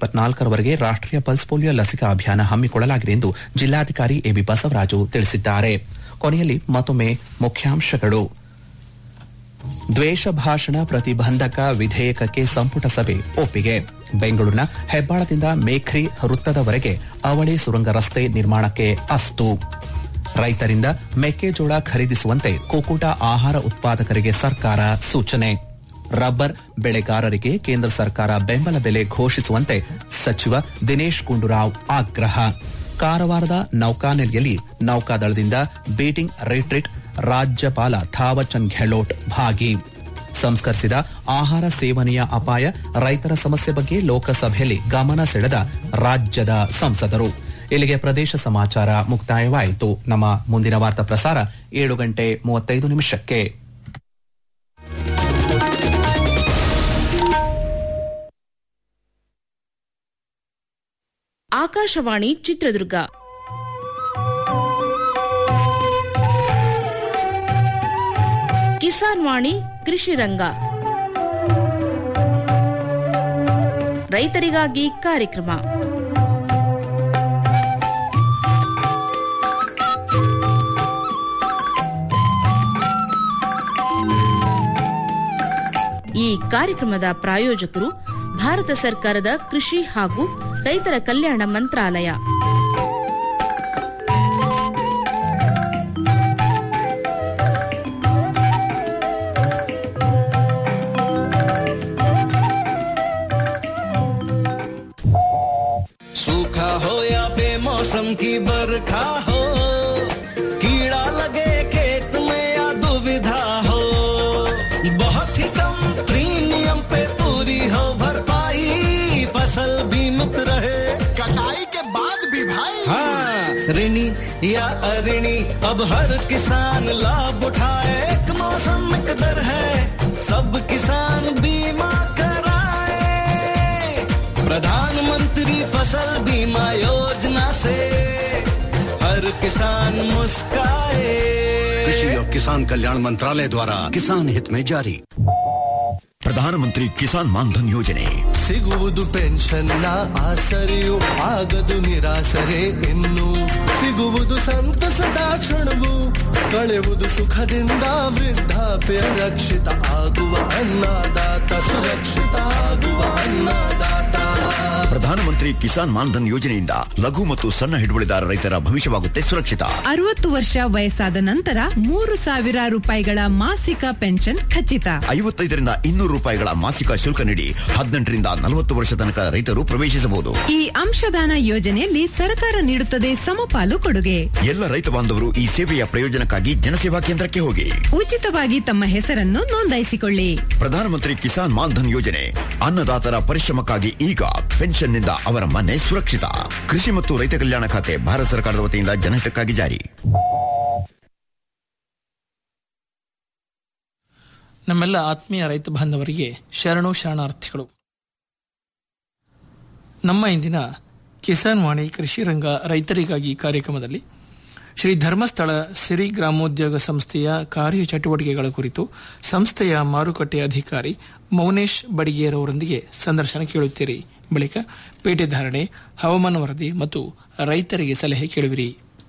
ಇಪ್ಪತ್ನಾಲ್ಕರವರೆಗೆ ರಾಷ್ಟೀಯ pulse polio ಲಸಿಕಾ ಅಭಿಯಾನ ಹಮ್ಮಿಕೊಳ್ಳಲಾಗಿದೆ ಎಂದು ಜಿಲ್ಲಾಧಿಕಾರಿ ಎಬಿ ಬಸವರಾಜು ತಿಳಿಸಿದ್ದಾರೆ ಕೊನೆಯಲ್ಲಿ ಮತ್ತೊಮ್ಮೆ ಮುಖ್ಯಾಂಶಗಳು ದ್ವೇಷ ಭಾಷಣ ಪ್ರತಿಬಂಧಕ ವಿಧೇಯಕಕ್ಕೆ ಸಂಪುಟ ಸಭೆ ಒಪ್ಪಿಗೆ ಬೆಂಗಳೂರಿನ ಹೆಬ್ಬಾಳದಿಂದ ಮೇಖ್ರಿ ವೃತ್ತದವರೆಗೆ ಅವಳಿ ಸುರಂಗ ರಸ್ತೆ ನಿರ್ಮಾಣಕ್ಕೆ ಅಸ್ತು ರೈತರಿಂದ ಮೆಕ್ಕೆಜೋಳ ಖರೀದಿಸುವಂತೆ ಕುಕ್ಕುಟ ಆಹಾರ ಉತ್ಪಾದಕರಿಗೆ ಸರ್ಕಾರ ಸೂಚನೆ ರಬ್ಬರ್ ಬೆಳೆಗಾರರಿಗೆ ಕೇಂದ್ರ ಸರ್ಕಾರ ಬೆಂಬಲ ಬೆಲೆ ಘೋಷಿಸುವಂತೆ ಸಚಿವ ದಿನೇಶ್ ಗುಂಡೂರಾವ್ ಆಗ್ರಹ ಕಾರವಾರದ ನೌಕಾನೆಲೆಯಲ್ಲಿ ನೌಕಾದಳದಿಂದ ಬೀಟಿಂಗ್ ರಿಟ್ರೀಟ್ ರಾಜ್ಯಪಾಲ ಥಾವರ್ಚಂದ್ ಗೆಹ್ಲೋಟ್ ಭಾಗಿ ಸಂಸ್ಕರಿಸಿದ ಆಹಾರ ಸೇವನೆಯ ಅಪಾಯ ರೈತರ ಸಮಸ್ಯೆ ಬಗ್ಗೆ ಲೋಕಸಭೆಯಲ್ಲಿ ಗಮನ ಸೆಳೆದ ರಾಜ್ಯದ ಸಂಸದರು ಇಲ್ಲಿಗೆ ಪ್ರದೇಶ ಸಮಾಚಾರ ಮುಕ್ತಾಯವಾಯಿತು ನಮ್ಮ ಮುಂದಿನ ವಾರ್ತಾ ಪ್ರಸಾರ ಏಳು ಗಂಟೆ ಮೂವತ್ತೈದು ನಿಮಿಷಕ್ಕೆ ಆಕಾಶವಾಣಿ ಚಿತ್ರದುರ್ಗ ಕಿಸಾನ್ ವಾಣಿ ಕೃಷಿ ರಂಗ ರೈತರಿಗಾಗಿ ಕಾರ್ಯಕ್ರಮ ಈ ಕಾರ್ಯಕ್ರಮದ ಪ್ರಾಯೋಜಕರು ಭಾರತ ಸರ್ಕಾರದ ಕೃಷಿ ಹಾಗೂ ರೈತರ ಕಲ್ಯಾಣ ಮಂತ್ರಾಲಯ सूखा हो या बेमौसम की बरखा हो कीड़ा लगे खेत में या दुविधा हो बहुत ही कम प्रीमियम पे पूरी हो भरपाई फसल बीमित रहे कटाई के बाद भी भाई हाँ ऋणी या अऋणी अब हर किसान लाभ उठाए एक मौसम एक दर है सब किसान बीमा कराए प्रधानमंत्री फसल बीमा योजना से हर किसान मुस्काए कृषि और किसान कल्याण मंत्रालय द्वारा किसान हित में जारी ಪ್ರಧಾನಮಂತ್ರಿ ಕಿಸಾನ್ ಮಾನ್ಧನ್ ಯೋಜನೆ ಸಿಗುವುದು ಪೆನ್ಷನ್ನ ಆಸರೆಯು ಆಗದು ನಿರಾಸರೆ ಇನ್ನು ಸಿಗುವುದು ಸಂತಸದ ಕ್ಷಣವು ಕಳೆಯುವುದು ಸುಖದಿಂದ ವೃದ್ಧಾಪ್ಯ ರಕ್ಷಿತ ಆಗುವ ಅನ್ನದಾತ ಸುರಕ್ಷಿತ ಆಗುವ ಅನ್ನದಾತ ಪ್ರಧಾನಮಂತ್ರಿ ಕಿಸಾನ್ ಮಾನ್ಧನ್ ಯೋಜನೆಯಿಂದ ಲಘು ಮತ್ತು ಸಣ್ಣ ಹಿಡುವಳಿದಾರ ರೈತರ ಭವಿಷ್ಯವಾಗುತ್ತೆ ಸುರಕ್ಷಿತ ಅರವತ್ತು ವರ್ಷ ವಯಸ್ಸಾದ ನಂತರ ಮೂರು ಸಾವಿರ ರೂಪಾಯಿಗಳ ಮಾಸಿಕ ಪೆನ್ಷನ್ ಖಚಿತ ಐವತ್ತೈದರಿಂದ ಇನ್ನೂರು ರೂಪಾಯಿಗಳ ಮಾಸಿಕ ಶುಲ್ಕ ನೀಡಿ ಹದಿನೆಂಟರಿಂದ ನಲವತ್ತು ವರ್ಷ ತನಕ ರೈತರು ಪ್ರವೇಶಿಸಬಹುದು ಈ ಅಂಶದಾನ ಯೋಜನೆಯಲ್ಲಿ ಸರ್ಕಾರ ನೀಡುತ್ತದೆ ಸಮಪಾಲು ಕೊಡುಗೆ ಎಲ್ಲ ರೈತ ಬಾಂಧವರು ಈ ಸೇವೆಯ ಪ್ರಯೋಜನಕ್ಕಾಗಿ ಜನಸೇವಾ ಕೇಂದ್ರಕ್ಕೆ ಹೋಗಿ ಉಚಿತವಾಗಿ ತಮ್ಮ ಹೆಸರನ್ನು ನೋಂದಾಯಿಸಿಕೊಳ್ಳಿ ಪ್ರಧಾನಮಂತ್ರಿ ಕಿಸಾನ್ ಮಾನ್ಧನ್ ಯೋಜನೆ ಅನ್ನದಾತರ ಪರಿಶ್ರಮಕ್ಕಾಗಿ ಈಗ ಪೆನ್ಷನ್ನಿಂದ ಅವರ ಮನೆ ಸುರಕ್ಷಿತ ಕೃಷಿ ಮತ್ತು ರೈತ ಕಲ್ಯಾಣ ಖಾತೆ ಭಾರತ ಸರ್ಕಾರದ ವತಿಯಿಂದ ಜನಹಿತಕ್ಕಾಗಿ ಜಾರಿ ನಮ್ಮೆಲ್ಲ ಆತ್ಮೀಯ ರೈತ ಬಾಂಧವರಿಗೆ ಶರಣು ಶರಣಾರ್ಥಿಗಳು ನಮ್ಮ ಇಂದಿನ ಕಿಸಾನ್ ವಾಣಿ ಕೃಷಿ ರಂಗ ರೈತರಿಗಾಗಿ ಕಾರ್ಯಕ್ರಮದಲ್ಲಿ ಶ್ರೀ ಧರ್ಮಸ್ಥಳ ಸಿರಿ ಗ್ರಾಮೋದ್ಯೋಗ ಸಂಸ್ಥೆಯ ಕಾರ್ಯಚಟುವಟಿಕೆಗಳ ಕುರಿತು ಸಂಸ್ಥೆಯ ಮಾರುಕಟ್ಟೆ ಅಧಿಕಾರಿ ಮೌನೇಶ್ ಬಡಿಗೇರವರೊಂದಿಗೆ ಸಂದರ್ಶನ ಕೇಳುತ್ತೀರಿ ಬಳಿಕ ಪೇಟೆ ಧಾರಣೆ ಹವಾಮಾನ ವರದಿ ಮತ್ತು ರೈತರಿಗೆ ಸಲಹೆ ಕೇಳುವಿರಿ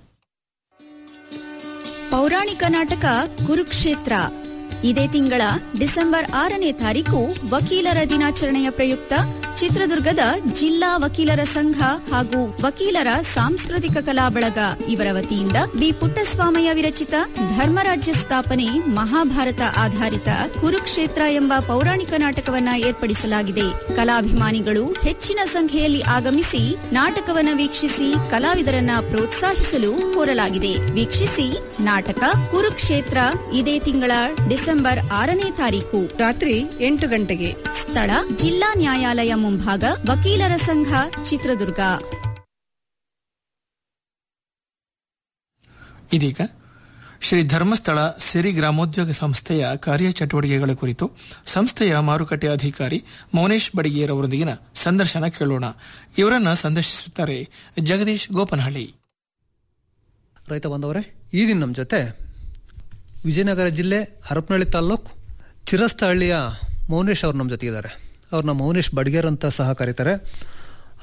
ಪೌರಾಣಿಕ ನಾಟಕ ಕುರುಕ್ಷೇತ್ರ ಇದೇ ತಿಂಗಳ ಡಿಸೆಂಬರ್ ಆರನೇ ತಾರೀಕು ವಕೀಲರ ದಿನಾಚರಣೆಯ ಪ್ರಯುಕ್ತ ಚಿತ್ರದುರ್ಗದ ಜಿಲ್ಲಾ ವಕೀಲರ ಸಂಘ ಹಾಗೂ ವಕೀಲರ ಸಾಂಸ್ಕೃತಿಕ ಕಲಾ ಬಳಗ ಇವರ ವತಿಯಿಂದ ಬಿ ಪುಟ್ಟಸ್ವಾಮಯ್ಯ ವಿರಚಿತ ಧರ್ಮರಾಜ್ಯ ಸ್ಥಾಪನೆ ಮಹಾಭಾರತ ಆಧಾರಿತ ಕುರುಕ್ಷೇತ್ರ ಎಂಬ ಪೌರಾಣಿಕ ನಾಟಕವನ್ನ ಏರ್ಪಡಿಸಲಾಗಿದೆ ಕಲಾಭಿಮಾನಿಗಳು ಹೆಚ್ಚಿನ ಸಂಖ್ಯೆಯಲ್ಲಿ ಆಗಮಿಸಿ ನಾಟಕವನ್ನ ವೀಕ್ಷಿಸಿ ಕಲಾವಿದರನ್ನ ಪ್ರೋತ್ಸಾಹಿಸಲು ಕೋರಲಾಗಿದೆ ವೀಕ್ಷಿಸಿ ನಾಟಕ ಕುರುಕ್ಷೇತ್ರ ಇದೇ ತಿಂಗಳ ಡಿಸೆಂಬರ್ ಆರನೇ ತಾರೀಕು ರಾತ್ರಿ ಎಂಟು ಗಂಟೆಗೆ ಸ್ಥಳ ಜಿಲ್ಲಾ ನ್ಯಾಯಾಲಯ ಮುಂಭಾಗ ವಕೀಲರ ಸಂಘ ಚಿತ್ರದುರ್ಗ ಇದೀಗ ಶ್ರೀ ಧರ್ಮಸ್ಥಳ ಸಿರಿ ಗ್ರಾಮೋದ್ಯೋಗ ಸಂಸ್ಥೆಯ ಕಾರ್ಯಚಟುವಟಿಕೆಗಳ ಕುರಿತು ಸಂಸ್ಥೆಯ ಮಾರುಕಟ್ಟೆ ಅಧಿಕಾರಿ ಮೌನೇಶ್ ಬಡಿಗೇರವರೊಂದಿಗಿನ ಸಂದರ್ಶನ ಕೇಳೋಣ ಇವರನ್ನ ಸಂದರ್ಶಿಸುತ್ತಾರೆ ಜಗದೀಶ್ ಗೋಪನಹಳ್ಳಿ ರೈತ ಬಾಂಧವರೇ ಈ ದಿನ ನಮ್ಮ ಜೊತೆ ವಿಜಯನಗರ ಜಿಲ್ಲೆ ಹರಪನಹಳ್ಳಿ ತಾಲ್ಲೂಕು ಚಿರಸ್ಥಹಳ್ಳಿಯ ಮೌನೇಶ್ ಅವ್ರು ನಮ್ಮ ಜೊತೆಗಿದ್ದಾರೆ ಅವ್ರನ್ನ ಮೌನೇಶ್ ಬಡ್ಗೇರ್ ಅಂತ ಸಹ ಕರೀತಾರೆ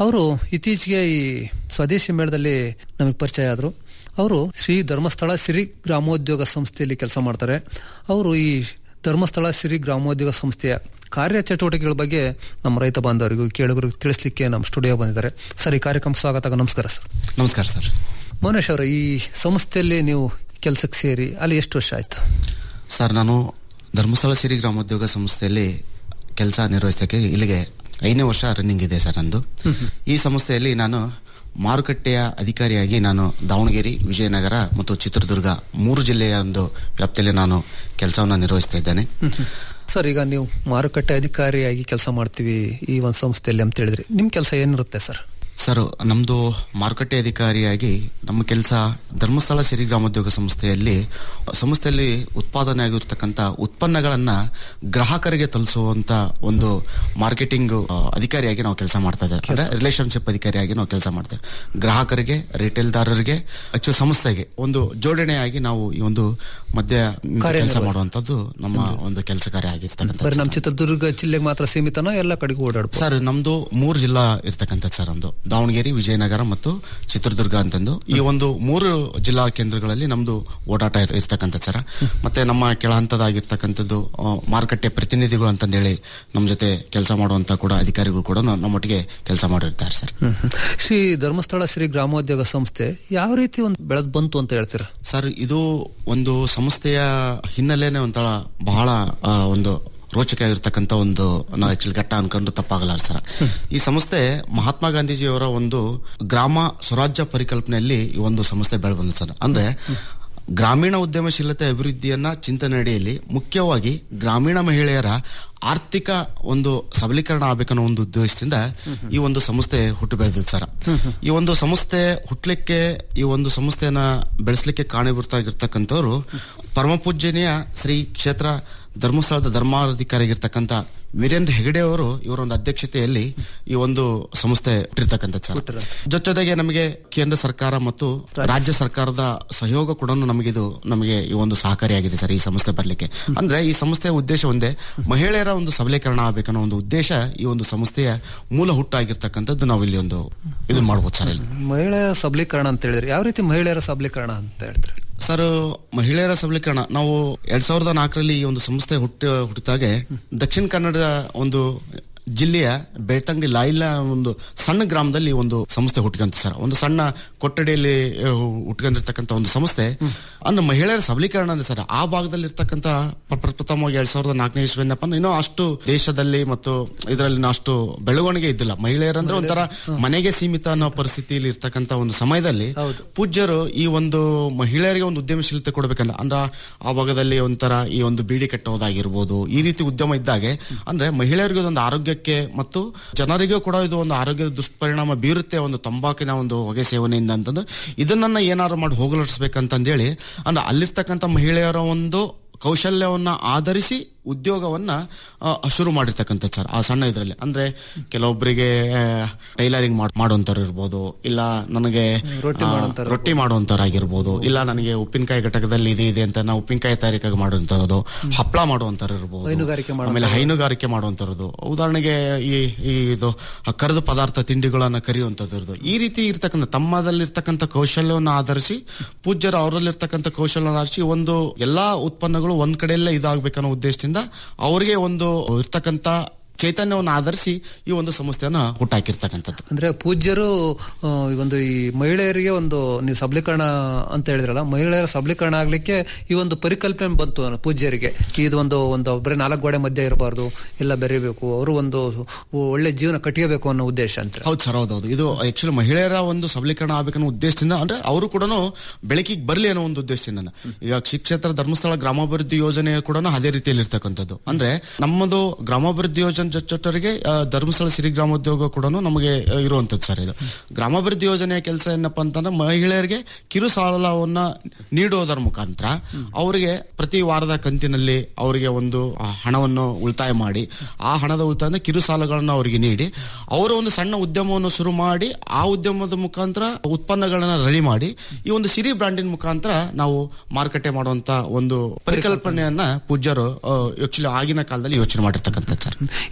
ಅವರು ಇತ್ತೀಚೆಗೆ ಈ ಸ್ವದೇಶಿ ಮೇಳದಲ್ಲಿ ನಮಗೆ ಪರಿಚಯ ಆದರು ಅವರು ಶ್ರೀ ಧರ್ಮಸ್ಥಳ ಸಿರಿ ಗ್ರಾಮೋದ್ಯೋಗ ಸಂಸ್ಥೆಯಲ್ಲಿ ಕೆಲಸ ಮಾಡ್ತಾರೆ ಅವರು ಈ ಧರ್ಮಸ್ಥಳ ಸಿರಿ ಗ್ರಾಮೋದ್ಯೋಗ ಸಂಸ್ಥೆಯ ಕಾರ್ಯ ಚಟುವಟಿಕೆಗಳ ಬಗ್ಗೆ ನಮ್ಮ ರೈತ ಬಾಂಧವರಿಗೂ ಕೇಳುಗರಿಗೂ ತಿಳಿಸ್ಲಿಕ್ಕೆ ನಮ್ಮ ಸ್ಟುಡಿಯೋ ಬಂದಿದ್ದಾರೆ ಸರ್ ಈ ಕಾರ್ಯಕ್ರಮ ಸ್ವಾಗತ ನಮಸ್ಕಾರ ಸರ್ ನಮಸ್ಕಾರ ಸರ್ ಮೌನೇಶ್ ಅವರು ಈ ಸಂಸ್ಥೆಯಲ್ಲಿ ನೀವು ಕೆಲಸಕ್ಕೆ ಸೇರಿ ಅಲ್ಲಿ ಎಷ್ಟು ವರ್ಷ ಆಯ್ತು ಸರ್ ನಾನು ಧರ್ಮಸ್ಥಳ ಸಿರಿ ಗ್ರಾಮೋದ್ಯೋಗ ಸಂಸ್ಥೆಯಲ್ಲಿ ಕೆಲಸ ನಿರ್ವಹಿಸಕ್ಕೆ ಇಲ್ಲಿಗೆ ಐದನೇ ವರ್ಷ ರನ್ನಿಂಗ್ ಇದೆ ಸರ್ ನಂದು ಈ ಸಂಸ್ಥೆಯಲ್ಲಿ ನಾನು ಮಾರುಕಟ್ಟೆಯ ಅಧಿಕಾರಿಯಾಗಿ ನಾನು ದಾವಣಗೆರೆ ವಿಜಯನಗರ ಮತ್ತು ಚಿತ್ರದುರ್ಗ ಮೂರು ಜಿಲ್ಲೆಯ ಒಂದು ವ್ಯಾಪ್ತಿಯಲ್ಲಿ ನಾನು ಕೆಲಸವನ್ನು ನಿರ್ವಹಿಸ್ತಾ ಇದ್ದೇನೆ ಸರ್ ಈಗ ನೀವು ಮಾರುಕಟ್ಟೆ ಅಧಿಕಾರಿಯಾಗಿ ಕೆಲಸ ಮಾಡ್ತೀವಿ ಈ ಒಂದು ಸಂಸ್ಥೆಯಲ್ಲಿ ಅಂತ ಹೇಳಿದ್ರಿ ನಿಮ್ಮ ಕೆಲಸ ಏನಿರುತ್ತೆ ಸರ್ ಸರ್ ನಮ್ದು ಮಾರುಕಟ್ಟೆ ಅಧಿಕಾರಿಯಾಗಿ ನಮ್ಮ ಕೆಲಸ ಧರ್ಮಸ್ಥಳ ಸಿರಿ ಗ್ರಾಮೋದ್ಯೋಗ ಸಂಸ್ಥೆಯಲ್ಲಿ ಸಂಸ್ಥೆಯಲ್ಲಿ ಉತ್ಪಾದನೆ ಆಗಿರ್ತಕ್ಕಂಥ ಉತ್ಪನ್ನಗಳನ್ನ ಗ್ರಾಹಕರಿಗೆ ತಲುಪಿಸುವಂತ ಒಂದು ಮಾರ್ಕೆಟಿಂಗ್ ಆ, ಅಧಿಕಾರಿಯಾಗಿ ನಾವು ಕೆಲಸ ಮಾಡ್ತಾ ಇದ್ದೇವೆ ಅಂದ್ರೆ ರಿಲೇಶನ್ಶಿಪ್ ಅಧಿಕಾರಿಯಾಗಿ ನಾವು ಕೆಲಸ ಮಾಡ್ತೇವೆ ಗ್ರಾಹಕರಿಗೆ ರಿಟೇಲ್ದಾರರಿಗೆ ಆಕ್ಚುಲಿ ಸಂಸ್ಥೆಗೆ ಒಂದು ಜೋಡಣೆಯಾಗಿ ನಾವು ಈ ಒಂದು ಮಧ್ಯ ಕೆಲಸ ಕಾರ್ಯನಿರ್ವಹಿಸ್ತಾ- ಮಾಡುವಂತದ್ದು ನಮ್ಮ ಒಂದು ಕೆಲಸ ಕಾರ್ಯ ಆಗಿರ್ತಕ್ಕಂಥ ಬರೀ ನಮ್ಮ ಚಿತ್ರದುರ್ಗ ಜಿಲ್ಲೆಗೆ ಮಾತ್ರ ಸೀಮಿತನೋ ಎಲ್ಲ ಕಡೆಗೂ ಓಡಾಡ್ಬೋದು ಸರ್ ನಮ್ದು ಮೂರು ಜಿಲ್ಲಾ ಇರ್ತಕ್ಕಂಥ ಸರ್ ನಮ್ದು ದಾವಣಗೆರೆ ವಿಜಯನಗರ ಮತ್ತು ಚಿತ್ರದುರ್ಗ ಅಂತಂದು ಈ ಒಂದು ಮೂರು ಜಿಲ್ಲಾ ಕೇಂದ್ರಗಳಲ್ಲಿ ನಮ್ದು ಓಡಾಟ ಇರ್- ಇರ್ತಕ್ಕಂಥ ಸರ್ ಮತ್ತೆ ನಮ್ಮ ಕೆಳ ಹಂತದಾಗಿರ್ತಕ್ಕಂಥದ್ದು ಆ, ಮಾರುಕಟ್ಟೆ ಪ್ರತಿನಿಧಿಗಳು ಅಂತಂದೇಳಿ ನಮ್ಮ ಜೊತೆ ಕೆಲಸ ಮಾಡುವಂತ ಕೂಡ ಅಧಿಕಾರಿಗಳು ಕೂಡ ನ- ನಮ್ಮೊಟ್ಟಿಗೆ ಕೆಲಸ ಮಾಡಿರ್ತಾರೆ sir hmm, hmm. Shri Dharmasthala Shri Gramodyoga Samsthe ಯಾವ ರೀತಿ ಒಂದು ಬೆಳೆದ್ ಬಂತು ಅಂತ ಹೇಳ್ತೀರಾ ಸರ್ ಇದು ಒಂದು ಸಂಸ್ಥೆಯ ಹಿನ್ನೆಲೆನೆ ಒಂಥರ ಬಹಳ ಆ, ಒಂದು ರೋಚಕ ಆಗಿರ್ತಕ್ಕಂಥ ಒಂದು ನಾವು ಆಕ್ಚುಲಿ ಘಟ್ಟ ಅನ್ಕೊಂಡು ತಪ್ಪಾಗಲ್ಲ ಸರ್ ಈ ಸಂಸ್ಥೆ ಮಹಾತ್ಮ ಗಾಂಧೀಜಿಯವರ ಒಂದು ಗ್ರಾಮ ಸ್ವರಾಜ್ಯ ಪರಿಕಲ್ಪನೆಯಲ್ಲಿ ಈ ಒಂದು ಸಂಸ್ಥೆ ಬೆಳೆ ಬಂದು ಸರ್ ಅಂದ್ರೆ ಗ್ರಾಮೀಣ ಉದ್ಯಮಶೀಲತೆ ಅಭಿವೃದ್ಧಿಯನ್ನ ಚಿಂತನೆ ಅಡಿಯಲ್ಲಿ ಮುಖ್ಯವಾಗಿ ಗ್ರಾಮೀಣ ಮಹಿಳೆಯರ ಆರ್ಥಿಕ ಒಂದು ಸಬಲೀಕರಣ ಆಗಬೇಕನ್ನೋ ಒಂದು ಉದ್ದೇಶದಿಂದ ಈ ಒಂದು ಸಂಸ್ಥೆ ಹುಟ್ಟು ಬೆಳೆದಿದೆ ಸರ್ ಈ ಒಂದು ಸಂಸ್ಥೆ ಹುಟ್ಲಿಕ್ಕೆ ಈ ಒಂದು ಸಂಸ್ಥೆಯನ್ನ ಬೆಳೆಸಲಿಕ್ಕೆ ಕಾರಣೀಭೂತರಾಗಿರ್ತಕ್ಕಂಥವ್ರು ಪರಮ ಪೂಜ್ಯನೀಯ ಶ್ರೀ ಕ್ಷೇತ್ರ ಧರ್ಮಸ್ಥಳದ ಧರ್ಮಾಧಿಕಾರಿಯಾಗಿರ್ತಕ್ಕಂಥ ವೀರೇಂದ್ರ ಹೆಗಡೆ ಅವರು ಇವರ ಒಂದು ಅಧ್ಯಕ್ಷತೆಯಲ್ಲಿ ಈ ಒಂದು ಸಂಸ್ಥೆ ಹುಟ್ಟಿರ್ತಕ್ಕಂಥ ಸರ್ ಜೊತೆಗೆ ನಮಗೆ ಕೇಂದ್ರ ಸರ್ಕಾರ ಮತ್ತು ರಾಜ್ಯ ಸರ್ಕಾರದ ಸಹಯೋಗ ಕೂಡ ನಮಗಿದು ನಮಗೆ ಈ ಒಂದು ಸಹಕಾರಿಯಾಗಿದೆ ಸರ್ ಈ ಸಂಸ್ಥೆ ಬರ್ಲಿಕ್ಕೆ ಅಂದ್ರೆ ಈ ಸಂಸ್ಥೆಯ ಉದ್ದೇಶ ಒಂದೇ ಮಹಿಳೆಯರ ಒಂದು ಸಬಲೀಕರಣ ಆಗ್ಬೇಕನ್ನೋ ಒಂದು ಉದ್ದೇಶ ಈ ಒಂದು ಸಂಸ್ಥೆಯ ಮೂಲ ಹುಟ್ಟಾಗಿರ್ತಕ್ಕಂಥದ್ದು ನಾವು ಇಲ್ಲಿ ಒಂದು ಇದನ್ನ ಮಾಡ್ಬೋದು ಸರ್ ಇಲ್ಲಿ ಮಹಿಳೆಯರ ಸಬಲೀಕರಣ ಅಂತ ಹೇಳಿದ್ರೆ ಯಾವ ರೀತಿ ಮಹಿಳೆಯರ ಸಬಲೀಕರಣ ಅಂತ ಹೇಳ್ತಾರೆ ಸರ್ ಮಹಿಳೆಯರ ಸಬಲೀಕರಣ ನಾವು ಎರಡ್ ಸಾವಿರದ ನಾಲ್ಕರಲ್ಲಿ ಈ ಒಂದು ಸಂಸ್ಥೆ ಹುಟ್ಟ ಹುಟ್ಟಿದಾಗೆ ದಕ್ಷಿಣ ಕನ್ನಡ ಒಂದು ಜಿಲ್ಲೆಯ ಬೆಳ್ತಂಗಡಿ ಲಾಯಿಲ ಒಂದು ಸಣ್ಣ ಗ್ರಾಮದಲ್ಲಿ ಈ ಒಂದು ಸಂಸ್ಥೆ ಹುಟ್ಕೊಂತ ಸರ್ ಒಂದು ಸಣ್ಣ ಕೊಠಡಿಯಲ್ಲಿ ಆ, ಹುಟ್ಕೊಂಡಿರ್ತಕ್ಕಂಥ ಒಂದು ಸಂಸ್ಥೆ ಅಂದ್ರೆ ಮಹಿಳೆಯರ ಸಬಲೀಕರಣ ಅಂದ್ರೆ ಸರ್ ಆ ಭಾಗದಲ್ಲಿ ಇರ್ತಕ್ಕಂಥ ಪ್ರಪ್ರಥಮವಾಗಿ ಎರಡ್ ಸಾವಿರದ ನಾಲ್ಕನೇ ಇಸ್ವಿನಪ್ಪ ಇನ್ನೂ ಅಷ್ಟು ದೇಶದಲ್ಲಿ ಮತ್ತು ಇದರಲ್ಲಿ ಅಷ್ಟು ಬೆಳವಣಿಗೆ ಇದ್ದಿಲ್ಲ ಮಹಿಳೆಯರಂದ್ರೆ ಒಂಥರ ಮನೆಗೆ ಸೀಮಿತ ಅನ್ನೋ ಪರಿಸ್ಥಿತಿಯಲ್ಲಿ ಇರ್ತಕ್ಕಂಥ ಒಂದು ಸಮಯದಲ್ಲಿ ಪೂಜ್ಯರು ಈ ಒಂದು ಮಹಿಳೆಯರಿಗೆ ಒಂದು ಉದ್ಯಮಶೀಲತೆ ಕೊಡಬೇಕಲ್ಲ ಅಂದ್ರೆ ಆ ಭಾಗದಲ್ಲಿ ಒಂಥರ ಈ ಒಂದು ಬೀಡಿ ಕಟ್ಟೋದಾಗಿರ್ಬೋದು ಈ ರೀತಿ ಉದ್ಯಮ ಇದ್ದಾಗೆ ಅಂದ್ರೆ ಮಹಿಳೆಯರಿಗೆ ಒಂದು ಆರೋಗ್ಯಕ್ಕೆ ಮತ್ತು ಜನರಿಗೂ ಕೂಡ ಇದು ಒಂದು ಆರೋಗ್ಯದ ದುಷ್ಪರಿಣಾಮ ಬೀರುತ್ತೆ ಒಂದು ತಂಬಾಕಿನ ಒಂದು ಹೊಗೆ ಸೇವನೆಯಿಂದ ಅಂತಂದು ಇದನ್ನ ಏನಾದ್ರು ಮಾಡಿ ಹೋಗಲಾಡಿಸ್ಬೇಕಂತಂದೇಳಿ ಅಂದ್ರೆ ಅಲ್ಲಿರ್ತಕ್ಕಂಥ ಮಹಿಳೆಯರ ಒಂದು ಕೌಶಲ್ಯವನ್ನ ಆಧರಿಸಿ ಉದ್ಯೋಗವನ್ನ ಆ, ಶುರು ಮಾಡಿರ್ತಕ್ಕಂಥ ಸರ್ ಆ ಸಣ್ಣ ಇದರಲ್ಲಿ ಅಂದ್ರೆ ಕೆಲವೊಬ್ಬರಿಗೆ ಟೈಲರಿಂಗ್ ಮಾಡುವಂತವ್ರು ಇರ್ಬೋದು ಇಲ್ಲ ನನಗೆ ರೊಟ್ಟಿ ಆ, ಮಾಡೋಂಥವ್ರು ರೊಟ್ಟಿ ಮಾಡುವಂತವ್ರಾಗಿರ್ಬೋದು ಇಲ್ಲ ನನಗೆ ಉಪ್ಪಿನಕಾಯಿ ಘಟಕದಲ್ಲಿ ಇದು ಇದೆ ಅಂತ ನಾವು ಉಪ್ಪಿನಕಾಯಿ ತಯಾರಿಕೆ ಮಾಡುವಂತದ್ದು ಹಪ್ಪಳ ಮಾಡುವಂತವ್ರು ಇರ್ಬೋದು ಹೈನುಗಾರಿಕೆ ಮಾಡುವಂಥವ್ರು. ಆಮೇಲೆ ಹೈನುಗಾರಿಕೆ ಮಾಡುವಂತರದು ಉದಾಹರಣೆಗೆ ಈ ಈ ಇದು ಕರೆದ ಪದಾರ್ಥ ತಿಂಡಿಗಳನ್ನ ಕರೆಯುವಂತದ್ದು ಇರೋದು ಈ ರೀತಿ ಇರ್ತಕ್ಕಂಥ ತಮ್ಮದಲ್ಲಿರ್ತಕ್ಕಂಥ ಕೌಶಲ್ಯವನ್ನು ಆಧರಿಸಿ ಪೂಜ್ಯರು ಅವರಲ್ಲಿರ್ತಕ್ಕಂಥ ಕೌಶಲ್ಯ ಆಧರಿಸಿ ಒಂದು ಎಲ್ಲಾ ಉತ್ಪನ್ನಗಳು ಒಂದ್ ಕಡೆಯಲ್ಲೇ ಇದಾಗಬೇಕನ್ನೋ ಉದ್ದೇಶದಿಂದ ಅವರಿಗೆ ಒಂದು ಇರ್ತಕ್ಕಂಥ ಚೈತನ್ಯವನ್ನು ಆಧರಿಸಿ ಈ ಒಂದು ಸಂಸ್ಥೆಯನ್ನ ಹುಟ್ಟಾಕಿರ್ತಕ್ಕಂಥದ್ದು ಅಂದ್ರೆ ಪೂಜ್ಯರು ಆ, ಈ ಒಂದು ಈ ಮಹಿಳೆಯರಿಗೆ ಒಂದು ನೀವು ಸಬಲೀಕರಣ ಅಂತ ಹೇಳಿದ್ರಲ್ಲ ಮಹಿಳೆಯರ ಸಬಲೀಕರಣ ಆಗ್ಲಿಕ್ಕೆ ಈ ಒಂದು ಪರಿಕಲ್ಪನೆ ಬಂತು ಅನ್ನೋ ಪೂಜ್ಯರಿಗೆ ಇದು ಒಂದು ಒಂದು ಬರೀ ನಾಲ್ಕು ಗೋಡೆ ಮಧ್ಯೆ ಇರಬಾರ್ದು ಎಲ್ಲ ಬೆರಿಬೇಕು ಅವರು ಒಂದು ಒಳ್ಳೆ ಜೀವನ ಕಟ್ಟಿಯಬೇಕು ಅನ್ನೋ ಉದ್ದೇಶ ಅಂತ ಹೌದು ಸರ್ ಹೌದೌದು ಇದು ಆಕ್ಚುಲಿ ಮಹಿಳೆಯರ ಒಂದು ಸಬಲೀಕರಣ ಆಗ್ಬೇಕನ್ನೋ ಉದ್ದೇಶದಿಂದ ಅಂದ್ರೆ ಅವರು ಕೂಡ ಬೆಳಕಿಗೆ ಬರಲಿ ಅನ್ನೋ ಒಂದು ಉದ್ದೇಶದಿಂದ ಈಗ ಕ್ಷೇತ್ರ ಧರ್ಮಸ್ಥಳ ಗ್ರಾಮಾಭಿವೃದ್ಧಿ ಯೋಜನೆ ಕೂಡ ಅದೇ ರೀತಿಯಲ್ಲಿ ಇರ್ತಕ್ಕಂಥದ್ದು ಅಂದ್ರೆ ನಮ್ಮದು ಗ್ರಾಮಾಭಿವೃದ್ಧಿ ಯೋಜನೆ ಜೊತೆಗೆ ಆ, ಧರ್ಮಸ್ಥಳ ಸಿರಿ ಗ್ರಾಮೋದ್ಯೋಗ ಕೂಡ ನಮಗೆ ಆ, ಇರುವಂತದ್ದು ಸರ್ ಇದು ಗ್ರಾಮಾಭಿವೃದ್ಧಿ ಯೋಜನೆಯ ಕೆಲಸ ಏನಪ್ಪಾ ಅಂತಂದ್ರೆ ಮಹಿಳೆಯರಿಗೆ ಕಿರು ಸಾಲವನ್ನ ನೀಡೋದರ ಮುಖಾಂತರ ಅವರಿಗೆ ಪ್ರತಿ ವಾರದ ಕಂತಿನಲ್ಲಿ ಅವರಿಗೆ ಒಂದು ಆ, ಹಣವನ್ನು ಉಳಿತಾಯ ಮಾಡಿ ಆ ಹಣದ ಉಳಿತಾಯ ಕಿರು ಸಾಲಗಳನ್ನು ಅವರಿಗೆ ನೀಡಿ ಅವರು ಒಂದು ಸಣ್ಣ ಉದ್ಯಮವನ್ನು ಶುರು ಮಾಡಿ ಆ ಉದ್ಯಮದ ಮುಖಾಂತರ ಉತ್ಪನ್ನಗಳನ್ನ ರೆಡಿ ಮಾಡಿ ಈ ಒಂದು ಸಿರಿ ಬ್ರಾಂಡಿನ ಮುಖಾಂತರ ನಾವು ಮಾರುಕಟ್ಟೆ ಮಾಡುವಂತ ಒಂದು ಪರಿಕಲ್ಪನೆಯನ್ನ ಪೂಜ್ಯರು ಆಕ್ಚುಲಿ ಆಗಿನ ಕಾಲದಲ್ಲಿ ಯೋಚನೆ ಮಾಡಿರ್ತಕ್ಕಂಥದ್ದು ಸರ್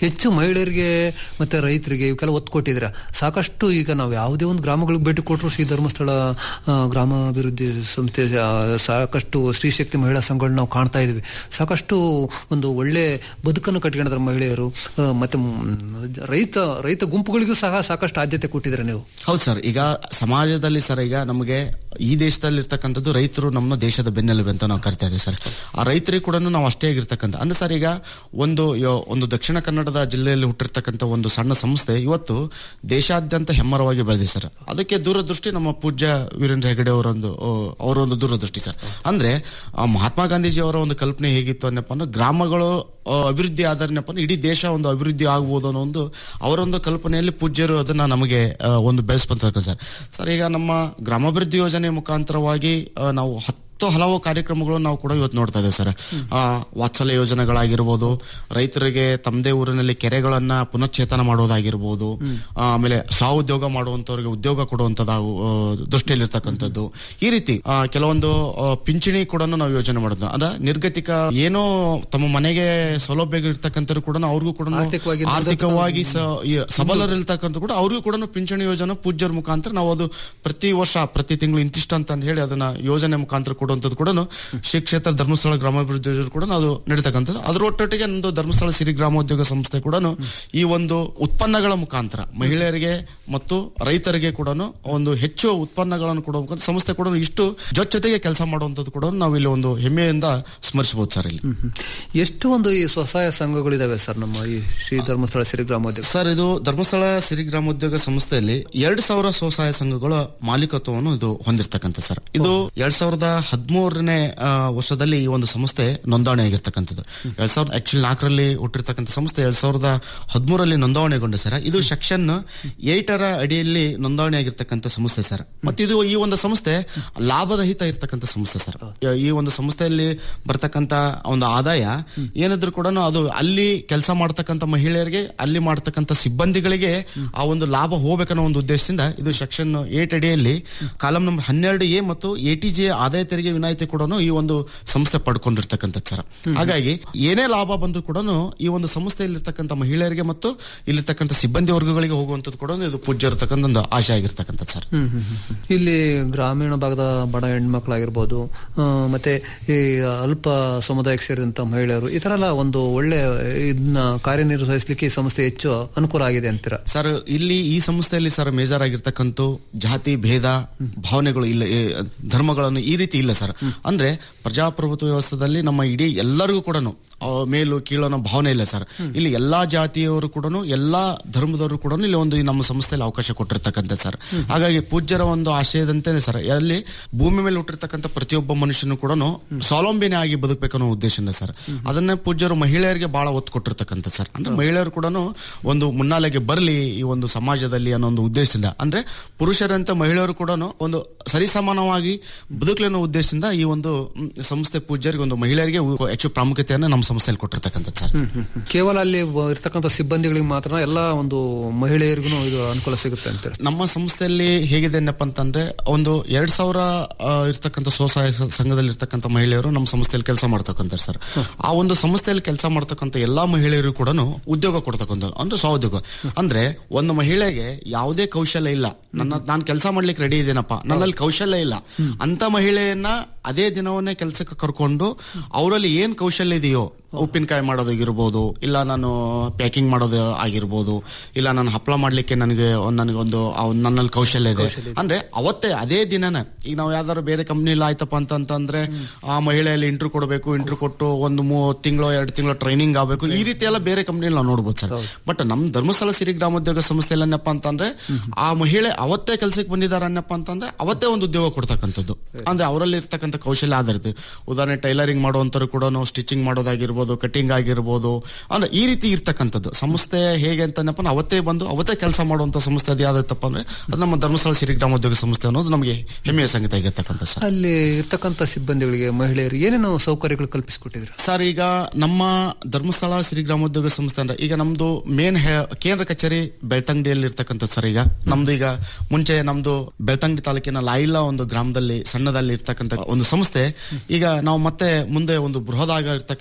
ಹೆಚ್ಚು ಮಹಿಳೆಯರಿಗೆ ಮತ್ತೆ ರೈತರಿಗೆ ಇವಕ್ಕೆಲ್ಲ ಒತ್ತು ಕೊಟ್ಟಿದ್ದೀರಾ ಸಾಕಷ್ಟು ಈಗ ನಾವು ಯಾವುದೇ ಒಂದು ಗ್ರಾಮಗಳಿಗೆ ಭೇಟಿ ಕೊಟ್ಟರು ಶ್ರೀ ಧರ್ಮಸ್ಥಳ ಆ, ಗ್ರಾಮಾಭಿವೃದ್ಧಿ ಸಂಸ್ಥೆ ಆ, ಸಾಕಷ್ಟು ಸ್ತ್ರೀ ಶಕ್ತಿ ಮಹಿಳಾ ಸಂಘಗಳನ್ನ ನಾವು ಕಾಣ್ತಾ ಇದೀವಿ ಸಾಕಷ್ಟು ಒಂದು ಒಳ್ಳೆ ಬದುಕನ್ನು ಕಟ್ಕೊಂಡಿದ್ದಾರೆ ಮಹಿಳೆಯರು ಆ, ಮತ್ತೆ ಮ್, ರೈತ ರೈತ ಗುಂಪುಗಳಿಗೂ ಸಹ ಸಾಕಷ್ಟು ಆದ್ಯತೆ ಕೊಟ್ಟಿದ್ದೀರಾ ನೀವು ಹೌದು ಸರ್ ಈಗ ಸಮಾಜದಲ್ಲಿ ಸರ್ ಈಗ ನಮಗೆ ಈ ದೇಶದಲ್ಲಿ ಇರ್ತಕ್ಕಂಥದ್ದು ರೈತರು ನಮ್ಮ ದೇಶದ ಬೆನ್ನೆಲುಬು ಅಂತ ನಾವು ಕರಿತಾ ಇದ್ದೀವಿ ಸರ್ ಆ ರೈತರಿಗೆ ಕೂಡ ನಾವು ಅಷ್ಟೇ ಆಗಿರ್ತಕ್ಕಂಥ ಅಂದ್ರೆ ಸರ್ ಈಗ ಒಂದು ಯೋ- ಒಂದು ದಕ್ಷಿಣ ಕನ್ನಡದ ಜಿಲ್ಲೆಯಲ್ಲಿ ಹುಟ್ಟಿರ್ತಕ್ಕಂಥ ಒಂದು ಸಣ್ಣ ಸಂಸ್ಥೆ ಇವತ್ತು ದೇಶಾದ್ಯಂತ ಹೆಮ್ಮರವಾಗಿ ಬೆಳೆದಿದೆ ಸರ್ ಅದಕ್ಕೆ ದೂರದೃಷ್ಟಿ ನಮ್ಮ ಪೂಜ್ಯ ವೀರೇಂದ್ರ ಹೆಗಡೆ ಅವರೊಂದು ಆ, ಅವರ ಒಂದು ದೂರದೃಷ್ಟಿ ಸರ್ ಅಂದ್ರೆ ಆ, ಮಹಾತ್ಮ ಗಾಂಧೀಜಿ ಅವರ ಒಂದು ಕಲ್ಪನೆ ಹೇಗಿತ್ತು ಅನ್ನಪ್ಪ ಅಂದ್ರೆ ಗ್ರಾಮಗಳು ಆ, ಅಭಿವೃದ್ಧಿ ಆಧಾರನಪ್ಪ ಅಂದ್ರೆ ಇಡೀ ದೇಶ ಒಂದು ಅಭಿವೃದ್ಧಿ ಆಗ್ಬೋದು ಅನ್ನೋ ಒಂದು ಅವರೊಂದು ಕಲ್ಪನೆಯಲ್ಲಿ ಪೂಜ್ಯರು ಅದನ್ನ ನಮಗೆ ಆ, ಒಂದು ಬೆಳೆಸ್ಬಂತ ಸರ್ ಸರ್ ಈಗ ನಮ್ಮ ಗ್ರಾಮಾಭಿವೃದ್ಧಿ ಯೋಜನೆ ಮುಖಾಂತರವಾಗಿ ಆ, ನಾವು ಹತ್ತು ಹಲವು ಕಾರ್ಯಕ್ರಮಗಳು ನಾವು ಕೂಡ ಇವತ್ತು ನೋಡ್ತಾ ಇದ್ದೇವೆ ಸರ್ ಆ, ವಾತ್ಸಲ್ಯ ಯೋಜನೆಗಳಾಗಿರ್ಬೋದು ರೈತರಿಗೆ ತಮ್ಮದೇ ಊರಿನಲ್ಲಿ ಕೆರೆಗಳನ್ನ ಪುನಶ್ಚೇತನ ಮಾಡೋದಾಗಿರ್ಬೋದು ಆ, ಆಮೇಲೆ ಸ್ವಉದ್ಯೋಗ ಮಾಡುವಂತವ್ರಿಗೆ ಉದ್ಯೋಗ ಕೊಡುವಂತದ್ದು ದೃಷ್ಟಿಯಲ್ಲಿರ್ತಕ್ಕಂಥದ್ದು ಈ ರೀತಿ ಆ, ಕೆಲವೊಂದು ಆ, ಪಿಂಚಣಿ ಕೂಡ ನಾವು ಯೋಜನೆ ಮಾಡೋದು ಅಂದ್ರೆ ನಿರ್ಗತಿಕ ಏನೋ ತಮ್ಮ ಮನೆಗೆ ಸೌಲಭ್ಯ ಇರ್ತಕ್ಕಂಥವ್ರು ಕೂಡ ಅವ್ರಿಗೂ ಕೂಡ ಆರ್ಥಿಕವಾಗಿ ಆರ್ಥಿಕವಾಗಿ ಸ- ಈ ಸಬಲರಿರ್ತಕ್ಕಂಥ ಕೂಡ ಅವ್ರಿಗೂ ಕೂಡ ಪಿಂಚಣಿ ಯೋಜನೆ ಪೂಜ್ಯರ ಮುಖಾಂತರ ನಾವು ಅದು ಪ್ರತಿ ವರ್ಷ ಪ್ರತಿ ತಿಂಗಳು ಇಂತಿಷ್ಟ ಅಂತ ಹೇಳಿ ಅದನ್ನ ಯೋಜನೆ ಮುಖಾಂತರ ಕೊಡುವಂಥದ್ದು ಕೂಡ ಶ್ರೀ ಕ್ಷೇತ್ರ ಧರ್ಮಸ್ಥಳ ಗ್ರಾಮಾಭಿವೃದ್ಧಿ ಯೋಜನೆ ಕೂಡ ಅದು ನಡೀತಕ್ಕಂಥದ್ದು ಅದರೊಟ್ಟೊಟ್ಟಿಗೆ ನಮ್ದು ಧರ್ಮಸ್ಥಳ ಸಿರಿ ಗ್ರಾಮೋದ್ಯೋಗ ಸಂಸ್ಥೆ ಕೂಡ ಈ ಒಂದು ಉತ್ಪನ್ನಗಳ ಮುಖಾಂತರ ಮಹಿಳೆಯರಿಗೆ ಮತ್ತು ರೈತರಿಗೆ ಕೂಡ ಒಂದು ಹೆಚ್ಚು ಉತ್ಪನ್ನಗಳನ್ನು ಕೊಡುವ ಮುಖಾಂತರ ಸಂಸ್ಥೆ ಕೂಡ ಇಷ್ಟು ಜೊತೆಗೆ ಕೆಲಸ ಮಾಡುವಂಥದ್ದು ಕೂಡ ನಾವು ಇಲ್ಲಿ ಒಂದು ಹೆಮ್ಮೆಯಿಂದ ಸ್ಮರಿಸಬಹುದು ಸರ್ ಇಲ್ಲಿ ಎಷ್ಟು ಒಂದು ಈ ಸ್ವಸಹಾಯ ಸಂಘಗಳಿದಾವೆ ಸರ್ ನಮ್ಮ ಈ ಶ್ರೀ ಧರ್ಮಸ್ಥಳ ಸಿರಿ ಗ್ರಾಮೋದ್ಯೋಗ ಸರ್ ಇದು ಧರ್ಮಸ್ಥಳ ಸಿರಿ ಗ್ರಾಮೋದ್ಯೋಗ ಸಂಸ್ಥೆಯಲ್ಲಿ ಎರಡ್ ಸಾವಿರ ಸ್ವಸಹಾಯ ಸಂಘಗಳ ಮಾಲೀಕತ್ವವನ್ನು ಇದು ಹೊಂದಿರತಕ್ಕಂಥ ಸರ್ ಇದು ಎರಡ್ ಸಾವಿರದ ಹದಿಮೂರನೇ ವರ್ಷದಲ್ಲಿ ಈ ಒಂದು ಸಂಸ್ಥೆ ನೋಂದಣಿ ಆಗಿರ್ತಕ್ಕಂಥದ್ದು ಎರಡ್ ಸಾವಿರದ ಆಕ್ಚುಲಿ ನಾಲ್ಕರಲ್ಲಿ ಹುಟ್ಟಿರ್ತಕ್ಕಂಥ ಸಂಸ್ಥೆ ಎರಡ್ ಸಾವಿರದ ಹದಿಮೂರಲ್ಲಿ ನೋಂದಣಿಗೊಂಡ ಸರ್ ಇದು ಸೆಕ್ಷನ್ ಏಟರ ಅಡಿಯಲ್ಲಿ ನೋಂದಣಿ ಆಗಿರ್ತಕ್ಕಂಥ ಸಂಸ್ಥೆ ಸರ್ ಮತ್ತು ಇದು ಈ ಒಂದು ಸಂಸ್ಥೆ ಲಾಭರಹಿತ ಇರ್ತಕ್ಕಂಥ ಸಂಸ್ಥೆ ಸರ್ ಈ ಒಂದು ಸಂಸ್ಥೆಯಲ್ಲಿ ಬರ್ತಕ್ಕಂಥ ಒಂದು ಆದಾಯ ಏನಿದ್ರು ಕೂಡ ಅದು ಅಲ್ಲಿ ಕೆಲಸ ಮಾಡ್ತಕ್ಕಂಥ ಮಹಿಳೆಯರಿಗೆ ಅಲ್ಲಿ ಮಾಡ್ತಕ್ಕಂಥ ಸಿಬ್ಬಂದಿಗಳಿಗೆ ಆ ಒಂದು ಲಾಭ ಹೋಗ್ಬೇಕನ್ನೋ ಒಂದು ಉದ್ದೇಶದಿಂದ ಇದು ಸೆಕ್ಷನ್ ಏಟ್ ಅಡಿಯಲ್ಲಿ ಕಾಲಂ ನಂಬರ್ ಹನ್ನೆರಡು ಎ ಮತ್ತು ಎ ಟಿ ಜಿ ಆದಾಯ ತೆರಿಗೆ ವಿನಾಯಿತಿ ಕೂಡ ಈ ಒಂದು ಸಂಸ್ಥೆ ಪಡ್ಕೊಂಡಿರ್ತಕ್ಕಂಥ ಸರ್ ಹಾಗಾಗಿ ಏನೇ ಲಾಭ ಬಂದ್ರು ಕೂಡ ಈ ಒಂದು ಸಂಸ್ಥೆಯಲ್ಲಿರ್ತಕ್ಕಂಥ ಮಹಿಳೆಯರಿಗೆ ಮತ್ತು ಇಲ್ಲಿರ್ತಕ್ಕಂಥ ಸಿಬ್ಬಂದಿ ವರ್ಗಗಳಿಗೆ ಹೋಗುವಂತದ್ದು ಕೂಡ ಇದು ಪೂಜ್ಯ ಇರತಕ್ಕಂಥ ಒಂದು ಆಶೆ ಆಗಿರ್ತಕ್ಕಂಥ ಸರ್ ಹ್ಮ್ ಹ್ಮ್ ಹ್ಮ್ ಹ್ಮ್. ಇಲ್ಲಿ ಗ್ರಾಮೀಣ ಭಾಗದ ಬಡ ಹೆಣ್ಮಕ್ಳಾಗಿರ್ಬೋದು ಆ, ಮತ್ತೆ ಈ ಅಲ್ಪ ಸಮುದಾಯಕ್ಕೆ ಸೇರಿದಂತ ಮಹಿಳೆಯರು ಈ ತರ ಎಲ್ಲ ಒಂದು ಒಳ್ಳೆ ಇದನ್ನ ಕಾರ್ಯನಿರ್ವಹಿಸಲಿಕ್ಕೆ ಈ ಸಂಸ್ಥೆ ಹೆಚ್ಚು ಅನುಕೂಲ ಆಗಿದೆ ಅಂತೀರಾ ಸರ್ ಇಲ್ಲಿ ಈ ಸಂಸ್ಥೆಯಲ್ಲಿ ಸರ್ ಮೇಜರ್ ಆಗಿರ್ತಕ್ಕಂಥ ಜಾತಿ ಭೇದ ಭಾವನೆಗಳು ಇಲ್ಲ ಏ, ಧರ್ಮಗಳನ್ನು ಈ ರೀತಿ ಇಲ್ಲ ಸರ್ ಅಂದ್ರೆ ಪ್ರಜಾಪ್ರಭುತ್ವ ವ್ಯವಸ್ಥೆಯಲ್ಲಿ ನಮ್ಮ ಇಡೀ ಎಲ್ಲರಿಗೂ ಕೂಡ ಮೇಲು ಕೀಳು ಅನ್ನೋ ಭಾವನೆ ಇಲ್ಲ ಸರ್ ಇಲ್ಲಿ ಎಲ್ಲಾ ಜಾತಿಯವರು ಕೂಡ ಎಲ್ಲಾ ಧರ್ಮದವರು ಕೂಡ ಇಲ್ಲಿ ಒಂದು ಈ ನಮ್ಮ ಸಂಸ್ಥೆಯಲ್ಲಿ ಅವಕಾಶ ಕೊಟ್ಟಿರ್ತಕ್ಕಂಥ ಸರ್ ಹಾಗಾಗಿ ಪೂಜ್ಯರ ಒಂದು ಆಶಯದಂತೆನೆ ಸರ್ ಅಲ್ಲಿ ಭೂಮಿ ಮೇಲೆ ಹುಟ್ಟಿರ್ತಕ್ಕಂಥ ಪ್ರತಿಯೊಬ್ಬ ಮನುಷ್ಯನು ಕೂಡ ಸ್ವಾವಲಂಬಿನೇ ಆಗಿ ಬದುಕಬೇಕನ್ನೋ ಉದ್ದೇಶದಿಂದ ಸರ್ ಅದನ್ನೇ ಪೂಜ್ಯರು ಮಹಿಳೆಯರಿಗೆ ಬಹಳ ಒತ್ತು ಕೊಟ್ಟಿರ್ತಕ್ಕಂಥ ಸರ್ ಅಂದ್ರೆ ಮಹಿಳೆಯರು ಕೂಡ ಒಂದು ಮುನ್ನಾಲೆಗೆ ಬರಲಿ ಈ ಒಂದು ಸಮಾಜದಲ್ಲಿ ಅನ್ನೋ ಒಂದು ಉದ್ದೇಶದಿಂದ ಅಂದ್ರೆ ಪುರುಷರಂತೆ ಮಹಿಳೆಯರು ಕೂಡ ಒಂದು ಸರಿಸಮಾನವಾಗಿ ಬದುಕಲಿ ಅನ್ನೋ ಉದ್ದೇಶದಿಂದ ಈ ಒಂದು ಮ್, ಸಂಸ್ಥೆ ಪೂಜ್ಯರಿಗೆ ಒಂದು ಮಹಿಳೆಯರಿಗೆ ಉ- ಹೆಚ್ಚು ಪ್ರಾಮುಖ್ಯತೆಯನ್ನು ನಮ್ಮ ಸಂಸ್ಥೆಯಲ್ಲಿ ಕೊಟ್ಟಿರ್ತಕ್ಕಂಥದ್ದು ಸರ್ ಕೇವಲ ಅಲ್ಲಿ ಬ- ಇರ್ತಕ್ಕಂಥ ಸಿಬ್ಬಂದಿಗಳಿಗೆ ಮಾತ್ರ ಎಲ್ಲ ಒಂದು ಮಹಿಳೆಯರಿಗೂ ಇದು ಅನುಕೂಲ ಸಿಗುತ್ತೆ ಅಂತೀರಾ ನಮ್ಮ ಸಂಸ್ಥೆಯಲ್ಲಿ ಹೇಗಿದೆ ಏನಪ್ಪ ಅಂತಂದ್ರೆ ಒಂದು ಎರಡ್ ಸಾವಿರ ಆ, ಇರ್ತಕ್ಕಂಥ ಸ್ವಸಹಾಯ ಸ- ಸಂಘದಲ್ಲಿ ಇರ್ತಕ್ಕಂಥ ಮಹಿಳೆಯರು ನಮ್ಮ ಸಂಸ್ಥೆಯಲ್ಲಿ ಕೆಲಸ ಮಾಡ್ತಕ್ಕಂಥ ಸರ್ ಆ ಒಂದು ಸಂಸ್ಥೆಯಲ್ಲಿ ಕೆಲಸ ಮಾಡ್ತಕ್ಕಂಥ ಎಲ್ಲಾ ಮಹಿಳೆಯರು ಕೂಡ ಉದ್ಯೋಗ ಕೊಡ್ತಕ್ಕಂಥ ಅಂದ್ರೆ ಸ್ವಉದ್ಯೋಗ ಅಂದ್ರೆ ಒಂದು ಮಹಿಳೆಗೆ ಯಾವುದೇ ಕೌಶಲ್ಯ ಇಲ್ಲ ನನ್ನ ನಾನು ಕೆಲಸ ಮಾಡ್ಲಿಕ್ಕೆ ರೆಡಿ ಇದ್ದೇನಪ್ಪ ನನ್ನಲ್ಲಿ ಕೌಶಲ್ಯ ಇಲ್ಲ ಅಂತ ಮಹಿಳೆಯನ್ನ ಅದೇ ದಿನವನ್ನೇ ಕೆಲಸಕ್ಕೆ ಕರ್ಕೊಂಡು ಅವರಲ್ಲಿ ಏನ್ ಕೌಶಲ್ಯ ಇದೆಯೋ ಉಪ್ಪಿನಕಾಯಿ ಮಾಡೋದಾಗಿರ್ಬೋದು ಇಲ್ಲ ನಾನು ಪ್ಯಾಕಿಂಗ್ ಮಾಡೋದು ಆಗಿರ್ಬೋದು ಇಲ್ಲ ನಾನು ಹಪ್ಪಳ ಮಾಡ್ಲಿಕ್ಕೆ ನನಗೆ ಒಂದ್- ನನಗೊಂದು ಆ ಒಂದ್ ನನ್ನಲ್ಲಿ ಕೌಶಲ್ಯ ಇದೆ ಅಂದ್ರೆ ಅವತ್ತೇ ಅದೇ ದಿನನೇ ಈಗ ನಾವು ಯಾವ್ದಾದ್ರು ಬೇರೆ ಕಂಪ್ನಿಲಿ ಆಯ್ತಪ್ಪ ಅಂತಂತಂದ್ರೆ ಆ ಮಹಿಳೆಯಲ್ಲಿ ಇಂಟ್ರೂ ಕೊಡಬೇಕು ಇಂಟ್ರೂ ಕೊಟ್ಟು ಒಂದು ಮೂವತ್ತು ತಿಂಗಳು ಎರಡು ತಿಂಗಳು ಟ್ರೈನಿಂಗ್ ಆಗಬೇಕು ಈ ರೀತಿ ಎಲ್ಲ ಬೇರೆ ಕಂಪ್ನಿಲಿ ನಾವು ನೋಡ್ಬೋದು ಸರ್ ಬಟ್ ನಮ್ ಧರ್ಮಸ್ಥಳ ಸಿರಿ ಗ್ರಾಮೋದ್ಯೋಗ ಸಂಸ್ಥೆಯಲ್ಲಿ ಏನಪ್ಪ ಅಂತಂದ್ರೆ ಆ ಮಹಿಳೆ ಅವತ್ತೇ ಕೆಲಸಕ್ಕೆ ಬಂದಿದ್ದಾರೆ ಅನ್ನಪ್ಪ ಅಂತಂದ್ರೆ ಅವತ್ತೇ ಒಂದು ಉದ್ಯೋಗ ಕೊಡ್ತಕ್ಕಂಥದ್ದು ಅಂದ್ರೆ ಅವರಲ್ಲಿ ಇರ್ತಕ್ಕಂಥ ಕೌಶಲ್ಯ ಆಧಾರಿತ ಉದಾಹರಣೆ ಟೈಲರಿಂಗ್ ಮಾಡುವಂತರು ಕೂಡ ಸ್ಟಿಚಿಂಗ್ ಮಾಡೋದಾಗಿರ್ಬೋದು ಕಟಿಂಗ್ ಆಗಿರ್ಬೋದು ಅಂದ್ರೆ ಈ ರೀತಿ ಇರ್ತಕ್ಕಂಥದ್ದು ಸಂಸ್ಥೆ ಹೇಗೆ ಅಂತನಪ್ಪ ಅಂದ್ರೆ ಅವತ್ತೇ ಬಂದು ಅವತ್ತೇ ಕೆಲಸ ಮಾಡುವಂತ ಸಂಸ್ಥೆ ಅದು ಯಾವ್ದತ್ತಪ್ಪ ಅಂದ್ರೆ ಅದು ನಮ್ಮ ಧರ್ಮಸ್ಥಳ ಸಿರಿ ಗ್ರಾಮೋದ್ಯೋಗ ಸಂಸ್ಥೆ ಅನ್ನೋದು ನಮಗೆ ಹೆಮ್ಮೆಯ ಸಂಗತಿ ಆಗಿರ್ತಕ್ಕಂಥ ಸರ್ ಅಲ್ಲಿ ಇರ್ತಕ್ಕಂಥ ಸಿಬ್ಬಂದಿಗಳಿಗೆ ಮಹಿಳೆಯರಿಗೆ ಏನೇನು ಸೌಕರ್ಯಗಳು ಕಲ್ಪಿಸಿಕೊಟ್ಟಿದ್ರೆ ಸರ್ ಈಗ ನಮ್ಮ ಧರ್ಮಸ್ಥಳ ಶ್ರೀ ಗ್ರಾಮೋದ್ಯೋಗ ಸಂಸ್ಥೆ ಅಂದ್ರೆ ಈಗ ನಮ್ದು ಮೇನ್ ಕೇಂದ್ರ ಕಚೇರಿ ಬೆಳ್ತಂಗಡಿಯಲ್ಲಿ ಇರ್ತಕ್ಕಂಥದ್ದು ಸರ್ ಈಗ ನಮ್ದು ಈಗ ಮುಂಚೆ ನಮ್ದು ಬೆಳ್ತಂಗಡಿ ತಾಲೂಕಿನ ಲಾಯಿಲ ಒಂದು ಗ್ರಾಮದಲ್ಲಿ ಸಣ್ಣದಲ್ಲಿ ಇರ್ತಕ್ಕಂಥ ಒಂದು ಸಂಸ್ಥೆ ಈಗ ನಾವು ಮತ್ತೆ ಮುಂದೆ ಒಂದು ಬೃಹದಾಗ ಇರ್ತಕ್ಕಂಥ ಒಂದು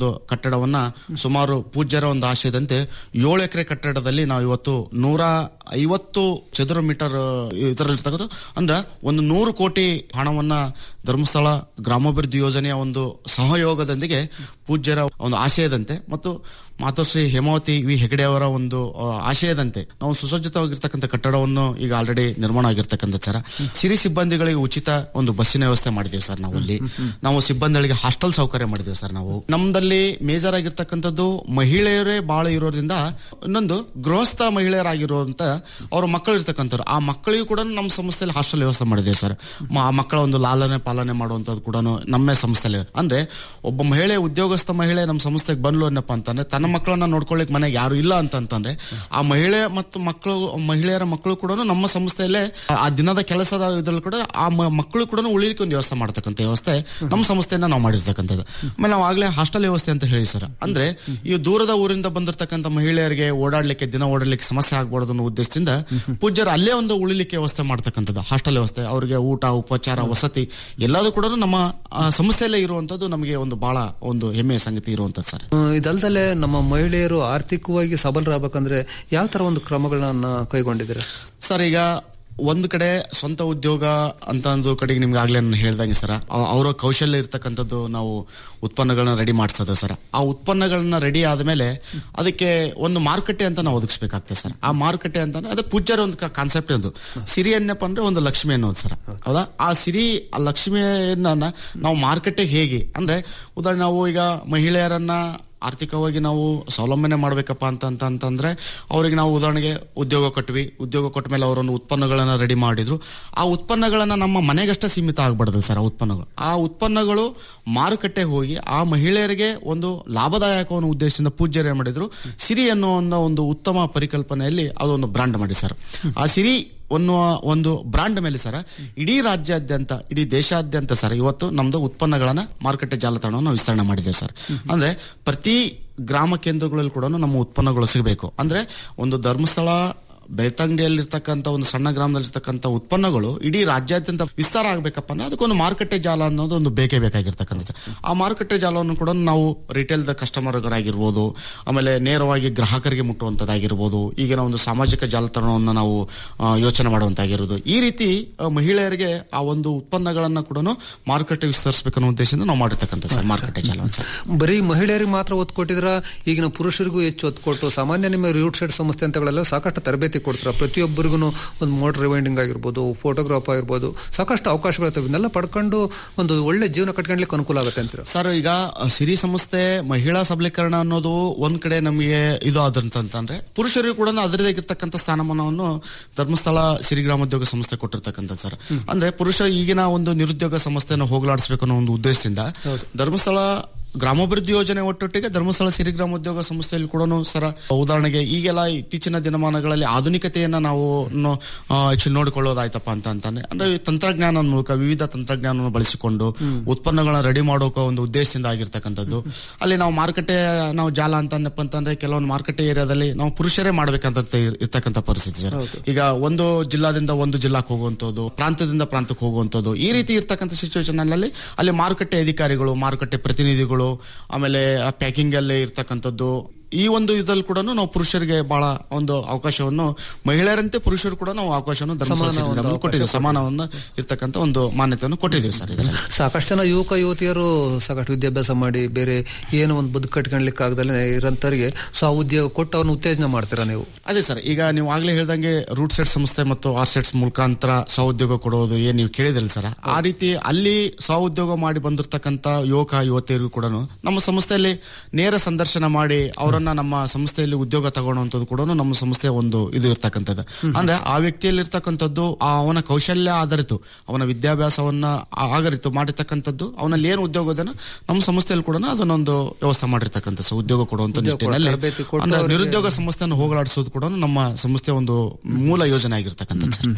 ಒಂದು ಕಟ್ಟಡವನ್ನ ಸುಮಾರು ಪೂಜ್ಯರ ಒಂದು ಆಶಯದಂತೆ ಏಳು ಎಕರೆ ಕಟ್ಟಡದಲ್ಲಿ ನಾವು ಇವತ್ತು ನೂರ ಐವತ್ತು ಚದುರ ಮೀಟರ್ ಇದರಲ್ಲಿರ್ತಕ್ಕಂಥ ಅಂದ್ರೆ ಒಂದು ನೂರು ಕೋಟಿ ಹಣವನ್ನ ಧರ್ಮಸ್ಥಳ ಗ್ರಾಮಾಭಿವೃದ್ಧಿ ಯೋಜನೆಯ ಒಂದು ಸಹಯೋಗದೊಂದಿಗೆ ಪೂಜ್ಯರ ಒಂದು ಆಶಯದಂತೆ ಮತ್ತು ಮಾತೋಶ್ರೀ ಹೇಮಾವತಿ ವಿ ಹೆಗಡೆ ಅವರ ಒಂದು ಆ, ಆಶಯದಂತೆ ನಾವು ಸುಸಜ್ಜಿತವಾಗಿರ್ತಕ್ಕಂಥ ಕಟ್ಟಡವನ್ನು ಈಗ ಆಲ್ರೆಡಿ ನಿರ್ಮಾಣ ಆಗಿರ್ತಕ್ಕಂಥ ಸರ್ ಸಿರಿ ಸಿಬ್ಬಂದಿಗಳಿಗೆ ಉಚಿತ ಒಂದು ಬಸ್ಸಿನ ವ್ಯವಸ್ಥೆ ಮಾಡಿದ್ದೇವೆ ಸರ್ ನಾವು ಅಲ್ಲಿ ನಾವು ಸಿಬ್ಬಂದಿಗಳಿಗೆ ಹಾಸ್ಟೆಲ್ ಸೌಕರ್ಯ ಮಾಡಿದ್ದೇವೆ ಸರ್ ನಾವು ನಮ್ದಲ್ಲಿ ಮೇಜರ್ ಆಗಿರ್ತಕ್ಕಂಥದ್ದು ಮಹಿಳೆಯರೇ ಬಹಳ ಇರೋದ್ರಿಂದ ಇನ್ನೊಂದು ಗೃಹಸ್ಥ ಮಹಿಳೆಯರಾಗಿರುವಂತ ಅವ್ರ ಮಕ್ಕಳು ಇರ್ತಕ್ಕಂಥವ್ರು ಆ ಮಕ್ಕಳಿಗೂ ಕೂಡ ನಮ್ಮ ಸಂಸ್ಥೆಯಲ್ಲಿ ಹಾಸ್ಟೆಲ್ ವ್ಯವಸ್ಥೆ ಮಾಡಿದ್ದೇವೆ ಸರ್ ಮ- ಆ ಮಕ್ಕಳ ಒಂದು ಲಾಲನೆ ಪಾಲನೆ ಮಾಡುವಂತದ್ದು ಕೂಡ ನಮ್ಮ ಸಂಸ್ಥೆಯಲ್ಲಿ ಅಂದ್ರೆ ಒಬ್ಬ ಮಹಿಳೆ ಉದ್ಯೋಗಸ್ಥ ಮಹಿಳೆ ನಮ್ಮ ಸಂಸ್ಥೆಗೆ ಬಂದ್ಲು ಅನ್ನಪ್ಪ ಅಂತಂದ್ರೆ ತನ್ನ ಮಕ್ಕಳನ್ನ ನೋಡ್ಕೊಳ್ಳಿಕ್ ಮನೆಗೆ ಯಾರು ಇಲ್ಲ ಅಂತಂತಂದ್ರೆ ಆ ಮಹಿಳೆ ಮತ್ತು ಮಕ್ಕಳು ಮಹಿಳೆಯರ ಮಕ್ಕಳು ಕೂಡ ನಮ್ಮ ಸಂಸ್ಥೆಯಲ್ಲೇ ಆ- ಆ ದಿನದ ಕೆಲಸದ ಇದ್ರಲ್ಲಿ ಕೂಡ ಆ ಮ- ಮಕ್ಕಳು ಕೂಡ ಉಳಿಲಿಕ್ಕೆ ಒಂದು ವ್ಯವಸ್ಥೆ ಮಾಡ್ತಕ್ಕಂಥ ವ್ಯವಸ್ಥೆ ನಮ್ಮ ಸಂಸ್ಥೆಯಿಂದ ನಾವು ಮಾಡಿರ್ತಕ್ಕಂಥದ್ದು ಆಮೇಲೆ ನಾವು ಆಗ್ಲೇ ಹಾಸ್ಟೆಲ್ ವ್ಯವಸ್ಥೆ ಅಂತ ಹೇಳಿ ಸರ್ ಅಂದ್ರೆ ಈ ದೂರದ ಊರಿಂದ ಬಂದಿರತಕ್ಕಂಥ ಮಹಿಳೆಯರಿಗೆ ಓಡಾಡ್ಲಿಕ್ಕೆ ದಿನ ಓಡಾಡ್ಲಿಕ್ಕೆ ಸಮಸ್ಯೆ ಆಗ್ಬಾರ್ದು ಅನ್ನೋ ಉದ್ದೇಶದಿಂದ ಪೂಜ್ಯರು ಅಲ್ಲೇ ಒಂದು ಉಳಿಲಿಕ್ಕೆ ವ್ಯವಸ್ಥೆ ಮಾಡ್ತಕ್ಕಂಥದ್ದು ಹಾಸ್ಟೆಲ್ ವ್ಯವಸ್ಥೆ ಅವರಿಗೆ ಊಟ ಉಪಚಾರ ವಸತಿ ಎಲ್ಲದೂ ಕೂಡ ನಮ್ಮ ಆ, ಸಂಸ್ಥೆಯಲ್ಲೇ ಇರುವಂತದ್ದು ನಮಗೆ ಒಂದು ಬಹಳ ಒಂದು ಹೆಮ್ಮೆಯ ಸಂಗತಿ ಇರುವಂತದ್ದು ಸರ್ ಹ್ಮ್, ಇದಲ್ದಲೆ ನಮ್ಮ ಮಹಿಳೆಯರು ಆರ್ಥಿಕವಾಗಿ ಸಬಲರಾಗಬೇಕಂದ್ರೆ ಯಾವ ತರ ಒಂದು ಕ್ರಮಗಳನ್ನ ಕೈಗೊಂಡಿದ್ದೀರಾ ಸರ್ ಈಗ ಒಂದು ಕಡೆ ಸ್ವಂತ ಉದ್ಯೋಗ ಅಂತ ಒಂದು ಕಡೆಗೆ ನಿಮ್ಗೆ ಆಗ್ಲೇ ನಾನು ಹೇಳ್ದಂಗೆ ಸರ್ ಅವರ ಕೌಶಲ್ಯ ಇರ್ತಕ್ಕಂಥದ್ದು ನಾವು ಉತ್ಪನ್ನಗಳನ್ನ ರೆಡಿ ಮಾಡಿಸೋದು ಸರ್ ಆ ಉತ್ಪನ್ನಗಳನ್ನ ರೆಡಿ ಆದ್ಮೇಲೆ ಅದಕ್ಕೆ ಒಂದು ಮಾರುಕಟ್ಟೆ ಅಂತ ನಾವು ಒದಗಿಸ್ಬೇಕಾಗ್ತದೆ ಸರ್ ಆ ಮಾರುಕಟ್ಟೆ ಅಂತಂದ್ರೆ ಅದು ಪೂಜ್ಯರ ಒಂದು ಕಾನ್ಸೆಪ್ಟ್ ಒಂದು ಸಿರಿ ಏನಪ್ಪ ಅಂದ್ರೆ ಒಂದು ಲಕ್ಷ್ಮಿ ಅನ್ನೋದು ಸರ್ ಹೌದಾ ಆ ಸಿರಿ ಆ ಲಕ್ಷ್ಮಿಯನ್ನ ನಾವು ಮಾರುಕಟ್ಟೆ ಹೇಗೆ ಅಂದ್ರೆ ಉದಾಹರಣೆ ನಾವು ಈಗ ಮಹಿಳೆಯರನ್ನ ಆರ್ಥಿಕವಾಗಿ ನಾವು ಸ್ವಾವಲಂಬನೆ ಮಾಡ್ಬೇಕಪ್ಪ ಅಂತ ಅಂತ ಅಂತಂದ್ರೆ ಅವರಿಗೆ ನಾವು ಉದಾಹರಣೆಗೆ ಉದ್ಯೋಗ ಕೊಟ್ವಿ ಉದ್ಯೋಗ ಕೊಟ್ಟ ಮೇಲೆ ಅವರೊಂದು ಉತ್ಪನ್ನಗಳನ್ನ ರೆಡಿ ಮಾಡಿದ್ರು ಆ ಉತ್ಪನ್ನಗಳನ್ನ ನಮ್ಮ ಮನೆಗಷ್ಟೇ ಸೀಮಿತ ಆಗ್ಬಾರ್ದು ಸರ್ ಆ ಉತ್ಪನ್ನಗಳು ಆ ಉತ್ಪನ್ನಗಳು ಮಾರುಕಟ್ಟೆಗೆ ಹೋಗಿ ಆ ಮಹಿಳೆಯರಿಗೆ ಒಂದು ಲಾಭದಾಯಕ ಅನ್ನೋ ಉದ್ದೇಶದಿಂದ ಪೂಜ್ಯರು ಏನ್ ಮಾಡಿದ್ರು ಸಿರಿ ಅನ್ನೋ ಒಂದು- ಒಂದು ಉತ್ತಮ ಪರಿಕಲ್ಪನೆಯಲ್ಲಿ ಅದೊಂದು ಬ್ರಾಂಡ್ ಮಾಡಿ ಸರ್ ಆ ಸಿರಿ ಅನ್ನುವ ಒಂದು ಬ್ರಾಂಡ್ ಮೇಲೆ ಸರ್ ಇಡೀ ರಾಜ್ಯಾದ್ಯಂತ ಇಡೀ ದೇಶಾದ್ಯಂತ ಸರ್ ಇವತ್ತು ನಮ್ದು ಉತ್ಪನ್ನಗಳನ್ನ ಮಾರುಕಟ್ಟೆ ಜಾಲತಾಣವನ್ನು ನಾವು ವಿಸ್ತರಣೆ ಮಾಡಿದ್ದೇವೆ ಸರ್ ಅಂದ್ರೆ ಪ್ರತಿ ಗ್ರಾಮ ಕೇಂದ್ರಗಳಲ್ಲಿ ಕೂಡ ನಮ್ಮ ಉತ್ಪನ್ನಗಳು ಸಿಗಬೇಕು ಅಂದ್ರೆ ಒಂದು ಧರ್ಮಸ್ಥಳ ಬೆಳ್ತಂಗಡಿಯಲ್ಲಿರ್ತಕ್ಕಂಥ ಒಂದು ಸಣ್ಣ ಗ್ರಾಮದಲ್ಲಿರ್ತಕ್ಕಂಥ ಉತ್ಪನ್ನಗಳು ಇಡೀ ರಾಜ್ಯಾದ್ಯಂತ ವಿಸ್ತಾರ ಆಗ್ಬೇಕಪ್ಪ ಅಂದ್ರೆ ಅದಕ್ಕೊಂದು ಮಾರುಕಟ್ಟೆ ಜಾಲ ಅನ್ನೋದು ಒಂದು ಬೇಕೇ ಬೇಕಾಗಿರ್ತಕ್ಕಂಥದ್ದು ಆ ಮಾರುಕಟ್ಟೆ ಜಾಲವನ್ನು ಕೂಡ ನಾವು ರಿಟೇಲ್ ದ ಕಸ್ಟಮರ್ಗಳಾಗಿರ್ಬೋದು ಆಮೇಲೆ ನೇರವಾಗಿ ಗ್ರಾಹಕರಿಗೆ ಮುಟ್ಟುವಂಥದ್ದಾಗಿರ್ಬೋದು ಈಗಿನ ಒಂದು ಸಾಮಾಜಿಕ ಜಾಲತಾಣವನ್ನು ನಾವು ಆ, ಯೋಚನೆ ಮಾಡುವಂತಾಗಿರೋದು ಈ ರೀತಿ ಆ, ಮಹಿಳೆಯರಿಗೆ ಆ ಒಂದು ಉತ್ಪನ್ನಗಳನ್ನ ಕೂಡ ಮಾರುಕಟ್ಟೆ ವಿಸ್ತರಿಸಬೇಕನ್ನೋ ಉದ್ದೇಶದಿಂದ ನಾವು ಮಾಡಿರ್ತಕ್ಕಂಥ ಸರ್ ಮಾರುಕಟ್ಟೆ ಜಾಲ ಅಂತ ಬರೀ ಮಹಿಳೆಯರಿಗೆ ಮಾತ್ರ ಒತ್ತು ಕೊಟ್ಟಿದ್ರ ಈಗಿನ ಪುರುಷರಿಗೂ ಹೆಚ್ಚು ಒತ್ತು ಕೊಟ್ಟು ಸಾಮಾನ್ಯ ನಿಮ್ಮ ರೂಟ್ ಸೈಡ್ ಸಂಸ್ಥೆ ಅಂತಗಳೆಲ್ಲ ಸಾಕಷ್ಟು ತರಬೇತಿ ಕೊಡ್ತಾರೆ ಪ್ರತಿಯೊಬ್ಬರಿಗೂ ಒಂದು ಮೋಟರ್ ರಿವೈಂಡಿಂಗ್ ಆಗಿರ್ಬೋದು ಫೋಟೋಗ್ರಾಫ್ ಆಗಿರ್ಬೋದು ಸಾಕಷ್ಟು ಅವಕಾಶಗಳಿರ್ತವೆ ಇವನ್ನೆಲ್ಲ ಪಡ್ಕೊಂಡು ಒಂದು ಒಳ್ಳೆ ಜೀವನ ಕಟ್ಕೊಂಡ್ಲಿಕ್ಕೆ ಅನುಕೂಲ ಆಗುತ್ತೆ ಅಂತೀರ ಸರ್ ಈಗ ಅ, ಸಿರಿ ಸಂಸ್ಥೆ ಮಹಿಳಾ ಸಬಲೀಕರಣ ಅನ್ನೋದು ಒಂದ್ ಕಡೆ ನಮಗೆ ಇದು ಆದಂತಂದ್ರೆ ಪುರುಷರಿಗೂ ಕೂಡ ಅದರದೇ ಆಗಿರ್ತಕ್ಕಂಥ ಸ್ಥಾನಮಾನವನ್ನು ಧರ್ಮಸ್ಥಳ ಸಿರಿ ಗ್ರಾಮೋದ್ಯೋಗ ಸಂಸ್ಥೆ ಕೊಟ್ಟಿರ್ತಕ್ಕಂಥ ಸರ್ ಅಂದ್ರೆ ಪುರುಷ ಈಗಿನ ಒಂದು ನಿರುದ್ಯೋಗ ಸಮಸ್ಯೆಯನ್ನು ಹೋಗಲಾಡಿಸಬೇಕು ಅನ್ನೋ ಒಂದು ಉದ್ದೇಶದಿಂದ ಧರ್ಮಸ್ಥಳ ಗ್ರಾಮಾಭಿವೃದ್ಧಿ ಯೋಜನೆ ಒಟ್ಟೊಟ್ಟಿಗೆ ಧರ್ಮಸ್ಥಳ ಸಿರಿ ಗ್ರಾಮೋದ್ಯೋಗ ಸಂಸ್ಥೆಯಲ್ಲಿ ಕೂಡ ಸರ ಉದಾಹರಣೆಗೆ ಈಗೆಲ್ಲ ಇತ್ತೀಚಿನ ದಿನಮಾನಗಳಲ್ಲಿ ಆಧುನಿಕತೆಯನ್ನ ನಾವು ಆಕ್ಚುಲಿ ನೋಡಿಕೊಳ್ಳೋದಾಯ್ತಪ್ಪ ಅಂತ ಅಂತಾನೆ ಅಂದ್ರೆ ಈ ತಂತ್ರಜ್ಞಾನ ಮೂಲಕ ವಿವಿಧ ತಂತ್ರಜ್ಞಾನವನ್ನು ಬಳಸಿಕೊಂಡು ಉತ್ಪನ್ನಗಳನ್ನ ರೆಡಿ ಮಾಡೋಕೆ ಒಂದು ಉದ್ದೇಶದಿಂದ ಆಗಿರ್ತಕ್ಕಂಥದ್ದು ಅಲ್ಲಿ ನಾವು ಮಾರುಕಟ್ಟೆ ನಾವು ಜಾಲ ಅಂತಂದಪ್ಪ ಅಂತಂದ್ರೆ ಕೆಲವೊಂದು ಮಾರುಕಟ್ಟೆ ಏರಿಯಾದಲ್ಲಿ ನಾವು ಪುರುಷರೇ ಮಾಡ್ಬೇಕಂತ ಇರ್- ಇರ್ತಕ್ಕಂಥ ಪರಿಸ್ಥಿತಿ ಸರ್ ಈಗ ಒಂದು ಜಿಲ್ಲಾದಿಂದ ಒಂದು ಜಿಲ್ಲಾಕ್ಕೆ ಹೋಗುವಂಥದ್ದು ಪ್ರಾಂತ್ಯದಿಂದ ಪ್ರಾಂತಕ್ಕೆ ಹೋಗುವಂಥದ್ದು ಈ ರೀತಿ ಇರ್ತಕ್ಕಂಥ ಸಿಚುವೇಶನ್ ಅಲ್ಲಿ ಅಲ್ಲಿ ಮಾರುಕಟ್ಟೆ ಅಧಿಕಾರಿಗಳು ಮಾರುಕಟ್ಟೆ ಪ್ರತಿನಿಧಿಗಳು ಆಮೇಲೆ ಪ್ಯಾಕಿಂಗ್ ಅಲ್ಲಿ ಇರ್ತಕ್ಕಂಥದ್ದು ಈ ಒಂದು ಇದ್ರಲ್ಲಿ ಕೂಡ ನಾವು ಪುರುಷರಿಗೆ ಬಹಳ ಒಂದು ಅವಕಾಶವನ್ನು ಮಹಿಳೆಯರಂತೆ ಪುರುಷರು ಕೂಡ ನಾವು ಅವಕಾಶವನ್ನು ಧರ್ಮಸ್ಥಳ ಸಮಾನ ಸಿರಿ ಒಂದು ಗ್ರಾಮದಲ್ಲಿ ಕೊಟ್ಟಿದ್ದೀವಿ ಅವಕಾಶ ಸಮಾನವನ್ನ ಇರ್ತಕ್ಕಂಥ ಒಂದು ಮಾನ್ಯತೆಯನ್ನು ಕೊಟ್ಟಿದ್ದೀವಿ ಸರ್ ಇದರಲ್ಲಿ ಸಾಕಷ್ಟು ಜನ ಯುವಕ ಯುವತಿಯರು ಸಾಕಷ್ಟು ವಿದ್ಯಾಭ್ಯಾಸ ಮಾಡಿ ಬೇರೆ ಏನು ಒಂದು ಬದುಕು ಕಟ್ಕೊಳ್ಲಿಕ್ಕೆ ಆಗದಲ್ಲೇ ಇರೋಂಥವ್ರಿಗೆ ಸ್ವ ಉದ್ಯೋಗ ಕೊಟ್ಟು ಅವ್ರನ್ನ ಉತ್ತೇಜನ ಮಾಡ್ತೀರಾ ನೀವು ಅದೇ ಸರ್ ಈಗ ನೀವು ಆಗ್ಲೇ ಹೇಳ್ದಂಗೆ ರೂಟ್ ಸೆಟ್ ಸಂಸ್ಥೆ ಮತ್ತು ಆರ್ ಸೆಟ್ಸ್ ಮುಖಾಂತರ ಸ್ವಉದ್ಯೋಗ ಕೊಡೋದು ಏನ್ ನೀವು ಕೇಳಿದ್ರಲ್ಲ ಸರ್ ಆ ರೀತಿ ಅಲ್ಲಿ ಸ್ವಉದ್ಯೋಗ ಮಾಡಿ ಬಂದಿರತಕ್ಕಂತ ಯುವಕ ಯುವತಿಯರಿಗೂ ಕೂಡ ನಮ್ಮ ಸಂಸ್ಥೆಯಲ್ಲಿ ನೇರ ಸಂದರ್ಶನ ಮಾಡಿ ಅವರನ್ನ ನಮ್ಮ ಸಂಸ್ಥೆಯಲ್ಲಿ ಉದ್ಯೋಗ ತಗೊಳ್ಳುವಂಥದ್ದು ಕೂಡ ನಮ್ಮ ಸಂಸ್ಥೆಯ ಒಂದು ಇದು ಇರ್ತಕ್ಕಂಥದ್ದು ಅಂದ್ರೆ ಆ ವ್ಯಕ್ತಿಯಲ್ಲಿ ಇರ್ತಕ್ಕಂಥದ್ದು ಆ ಅವನ ಕೌಶಲ್ಯ ಆಧರಿತು ಅವನ ವಿದ್ಯಾಭ್ಯಾಸವನ್ನ ಆ- ಆಗರಿತು ಮಾಡಿರ್ತಕ್ಕಂಥದ್ದು ಅವನಲ್ಲಿ ಏನು ಉದ್ಯೋಗ ಇದನ್ನ ನಮ್ಮ ಸಂಸ್ಥೆಯಲ್ಲಿ ಕೂಡ ಅದನ್ನೊಂದು ವ್ಯವಸ್ಥೆ ಮಾಡಿರ್ತಕ್ಕಂಥ ಸೊ ಉದ್ಯೋಗ ಕೊಡುವಂತ ಉದ್ಯೋಗ ಕೊಡ- ನಿಟ್ಟಿನಲ್ಲಿ ತರಬೇತಿ ಕೊಟ್ಟು ಅಂದ್ರೆ ಅವ್ರಿಗೆ- ನಿರುದ್ಯೋಗ ಸಮಸ್ಯೆಯನ್ನು ಹೋಗಲಾಡಿಸೋದು ಕೂಡ ನಮ್ಮ ಸಂಸ್ಥೆಯ ಒಂದು ಮೂಲ ಯೋಜನೆ ಆಗಿರ್ತಕ್ಕಂಥದ್ದು ಸರ್.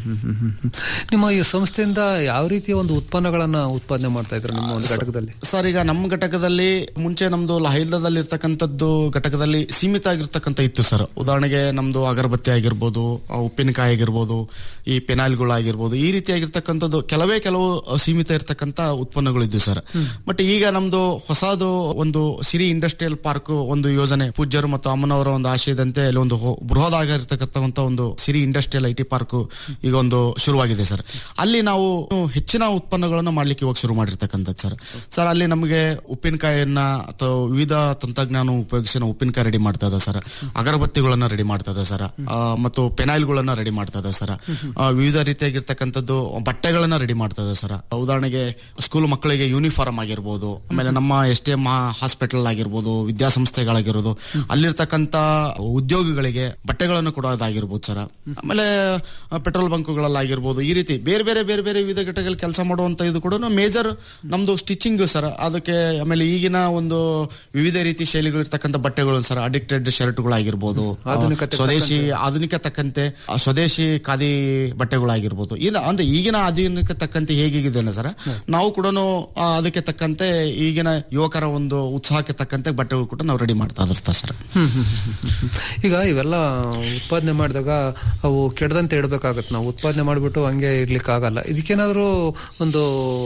ನಿಮ್ಮ ಈ ಸಂಸ್ಥೆಯಿಂದ ಯಾವ ರೀತಿಯ ಒಂದು ಉತ್ಪನ್ನಗಳನ್ನ ಉತ್ಪಾದನೆ ಮಾಡ್ತಾ ಇದ್ರು ನಿಮ್ಮ ಒಂದು ಘಟಕದಲ್ಲಿ ಸರ್ ಈಗ ನಮ್ಮ ಘಟಕದಲ್ಲಿ ಮುಂಚೆ ನಮ್ದು ಲಹೈಲದಲ್ಲಿ ಇರ್ತಕ್ಕಂಥದ್ದು ಘಟಕದಲ್ಲಿ ಅಲ್ಲಿ ಸೀಮಿತ ಆಗಿರ್ತಕ್ಕಂಥ ಇತ್ತು ಸರ್ ಉದಾಹರಣೆಗೆ ನಮ್ದು ಅಗರಬತ್ತಿ ಆಗಿರ್ಬೋದು ಆ, ಉಪ್ಪಿನಕಾಯಿ ಆಗಿರ್ಬೋದು ಈ ಪೆನಾಲ್ಗಳು ಆಗಿರ್ಬೋದು ಈ ರೀತಿಯಾಗಿರ್ತಕ್ಕಂಥದ್ದು ಕೆಲವೇ ಕೆಲವು ಸೀಮಿತ ಇರ್ತಕ್ಕಂಥ ಉತ್ಪನ್ನಗಳು ಇದ್ದು ಸರ್ ಬಟ್ ಈಗ ನಮ್ದು ಹೊಸದು ಒಂದು ಸಿರಿ ಇಂಡಸ್ಟ್ರಿಯಲ್ ಪಾರ್ಕ್ ಒಂದು ಯೋಜನೆ ಪೂಜ್ಯರು ಮತ್ತು ಅಮ್ಮನವರ ಒಂದು ಆಶಯದಂತೆ ಅಲ್ಲಿ ಒಂದು ಹೊ- ಬೃಹದಾಗಿರ್ತಕ್ಕಂಥ ಒಂದು Siri industrial I T park ಈಗ ಒಂದು ಶುರುವಾಗಿದೆ ಸರ್ ಅಲ್ಲಿ ನಾವು ಹೆಚ್ಚಿನ ಉತ್ಪನ್ನಗಳನ್ನು ಮಾಡ್ಲಿಕ್ಕೆ ಇವಾಗ ಶುರು ಮಾಡಿರ್ತಕ್ಕಂಥದ್ದು ಸರ್ ಸರ್ ಅಲ್ಲಿ ನಮಗೆ ಉಪ್ಪಿನಕಾಯಿಯನ್ನ ಅಥವಾ ವಿವಿಧ ತಂತ್ರಜ್ಞಾನ ಉಪಯೋಗಿಸಿ ನಾವು ಉಪ್ಪಿನಕಾಯಿ ರೆಡಿ ಮಾಡ್ತಾ ಇದ್ದೇವೆ ಸರ್ ಅಗರಬತ್ತಿಗಳನ್ನ ರೆಡಿ ಮಾಡ್ತಾ ಇದ್ದೇವೆ ಸರ್ ಆ, ಮತ್ತು ಪೆನಾಯಿಲ್ಗಳನ್ನ ರೆಡಿ ಮಾಡ್ತಾ ಇದ್ದೇವೆ ಸರ್ ಆ, ವಿವಿಧ ರೀತಿಯಾಗಿರ್ತಕ್ಕಂಥದ್ದು ಬಟ್ಟೆಗಳನ್ನ ರೆಡಿ ಮಾಡ್ತಾ ಇದ್ದೇವೆ ಸರ್ ಉದಾಹರಣೆಗೆ ಸ್ಕೂಲ್ ಮಕ್ಕಳಿಗೆ ಯೂನಿಫಾರ್ಮ್ ಆಗಿರ್ಬೋದು ಆಮೇಲೆ ನಮ್ಮ ಎಸ್ ಟಿ ಎಂ ಹಾಸ್ಪಿಟಲ್ ಆಗಿರ್ಬೋದು ವಿದ್ಯಾಸಂಸ್ಥೆಗಳಾಗಿರ್ಬೋದು ಅಲ್ಲಿರ್ತಕ್ಕಂಥ ಉದ್ಯೋಗಿಗಳಿಗೆ ಬಟ್ಟೆಗಳನ್ನು ಕೊಡೋದಾಗಿರ್ಬೋದು ಸರ್ ಆಮೇಲೆ ಪೆಟ್ರೋಲ್ ಬಂಕ್ಗಳಲ್ಲಾಗಿರ್ಬೋದು ಈ ರೀತಿ ಬೇರೆ ಬೇರೆ ಬೇರೆ ಬೇರೆ ವಿವಿಧ ಘಟಕಗಳಲ್ಲಿ ಕೆಲಸ ಮಾಡುವಂತ ಇದು ಕೂಡ ಮೇಜರ್ ನಮ್ದು ಸ್ಟಿಚಿಂಗ್ ಸರ್ ಅದಕ್ಕೆ ಆಮೇಲೆ ಈಗಿನ ಒಂದು ವಿವಿಧ ರೀತಿ ಶೈಲಿಗಳು ಇರ್ತಕ್ಕಂಥ ಬಟ್ಟೆಗಳು ಸರ್ ಅಡಿಕ್ಟೆಡ್ ಶರ್ಟ್ಗಳಾಗಿರ್ಬೋದು ಆ, ಆಧುನಿಕತೆ ಸ್ವದೇಶಿ ಆಧುನಿಕ ತಕ್ಕಂತೆ ಆ, ಸ್ವದೇಶಿ ಖಾದಿ ಬಟ್ಟೆಗಳಾಗಿರ್ಬೋದು ಇಲ್ಲ ಅಂದ್ರೆ ಈಗಿನ ಆಧುನಿಕ ತಕ್ಕಂತೆ ಹೇಗಿದೆ ಸರ್ ನಾವು ಕೂಡ ಅದಕ್ಕೆ ತಕ್ಕಂತೆ ಈಗಿನ ಯುವಕರ ಒಂದು ಉತ್ಸಾಹಕ್ಕೆ ತಕ್ಕಂತೆ ಬಟ್ಟೆಗಳು ಕೂಡ ನಾವು ರೆಡಿ ಮಾಡ್ತಾ ಇರ್ತಾ ಸರ್ ಹ್ಮ್, ಹ್ಮ್, ಹ್ಮ್, ಹ್ಮ್. ಈಗ ಇವೆಲ್ಲ ಉತ್ಪಾದನೆ ಮಾಡಿದಾಗ ಅವು ಕೆಡದಂತೆ ಇಡಬೇಕಾಗತ್ತೆ ನಾವು ಉತ್ಪಾದನೆ ಮಾಡಿಬಿಟ್ಟು ಹಂಗೆ ಇರ್ಲಿಕ್ಕೆ ಆಗಲ್ಲ ಇದಕ್ಕೇನಾದ್ರೂ ಒಂದು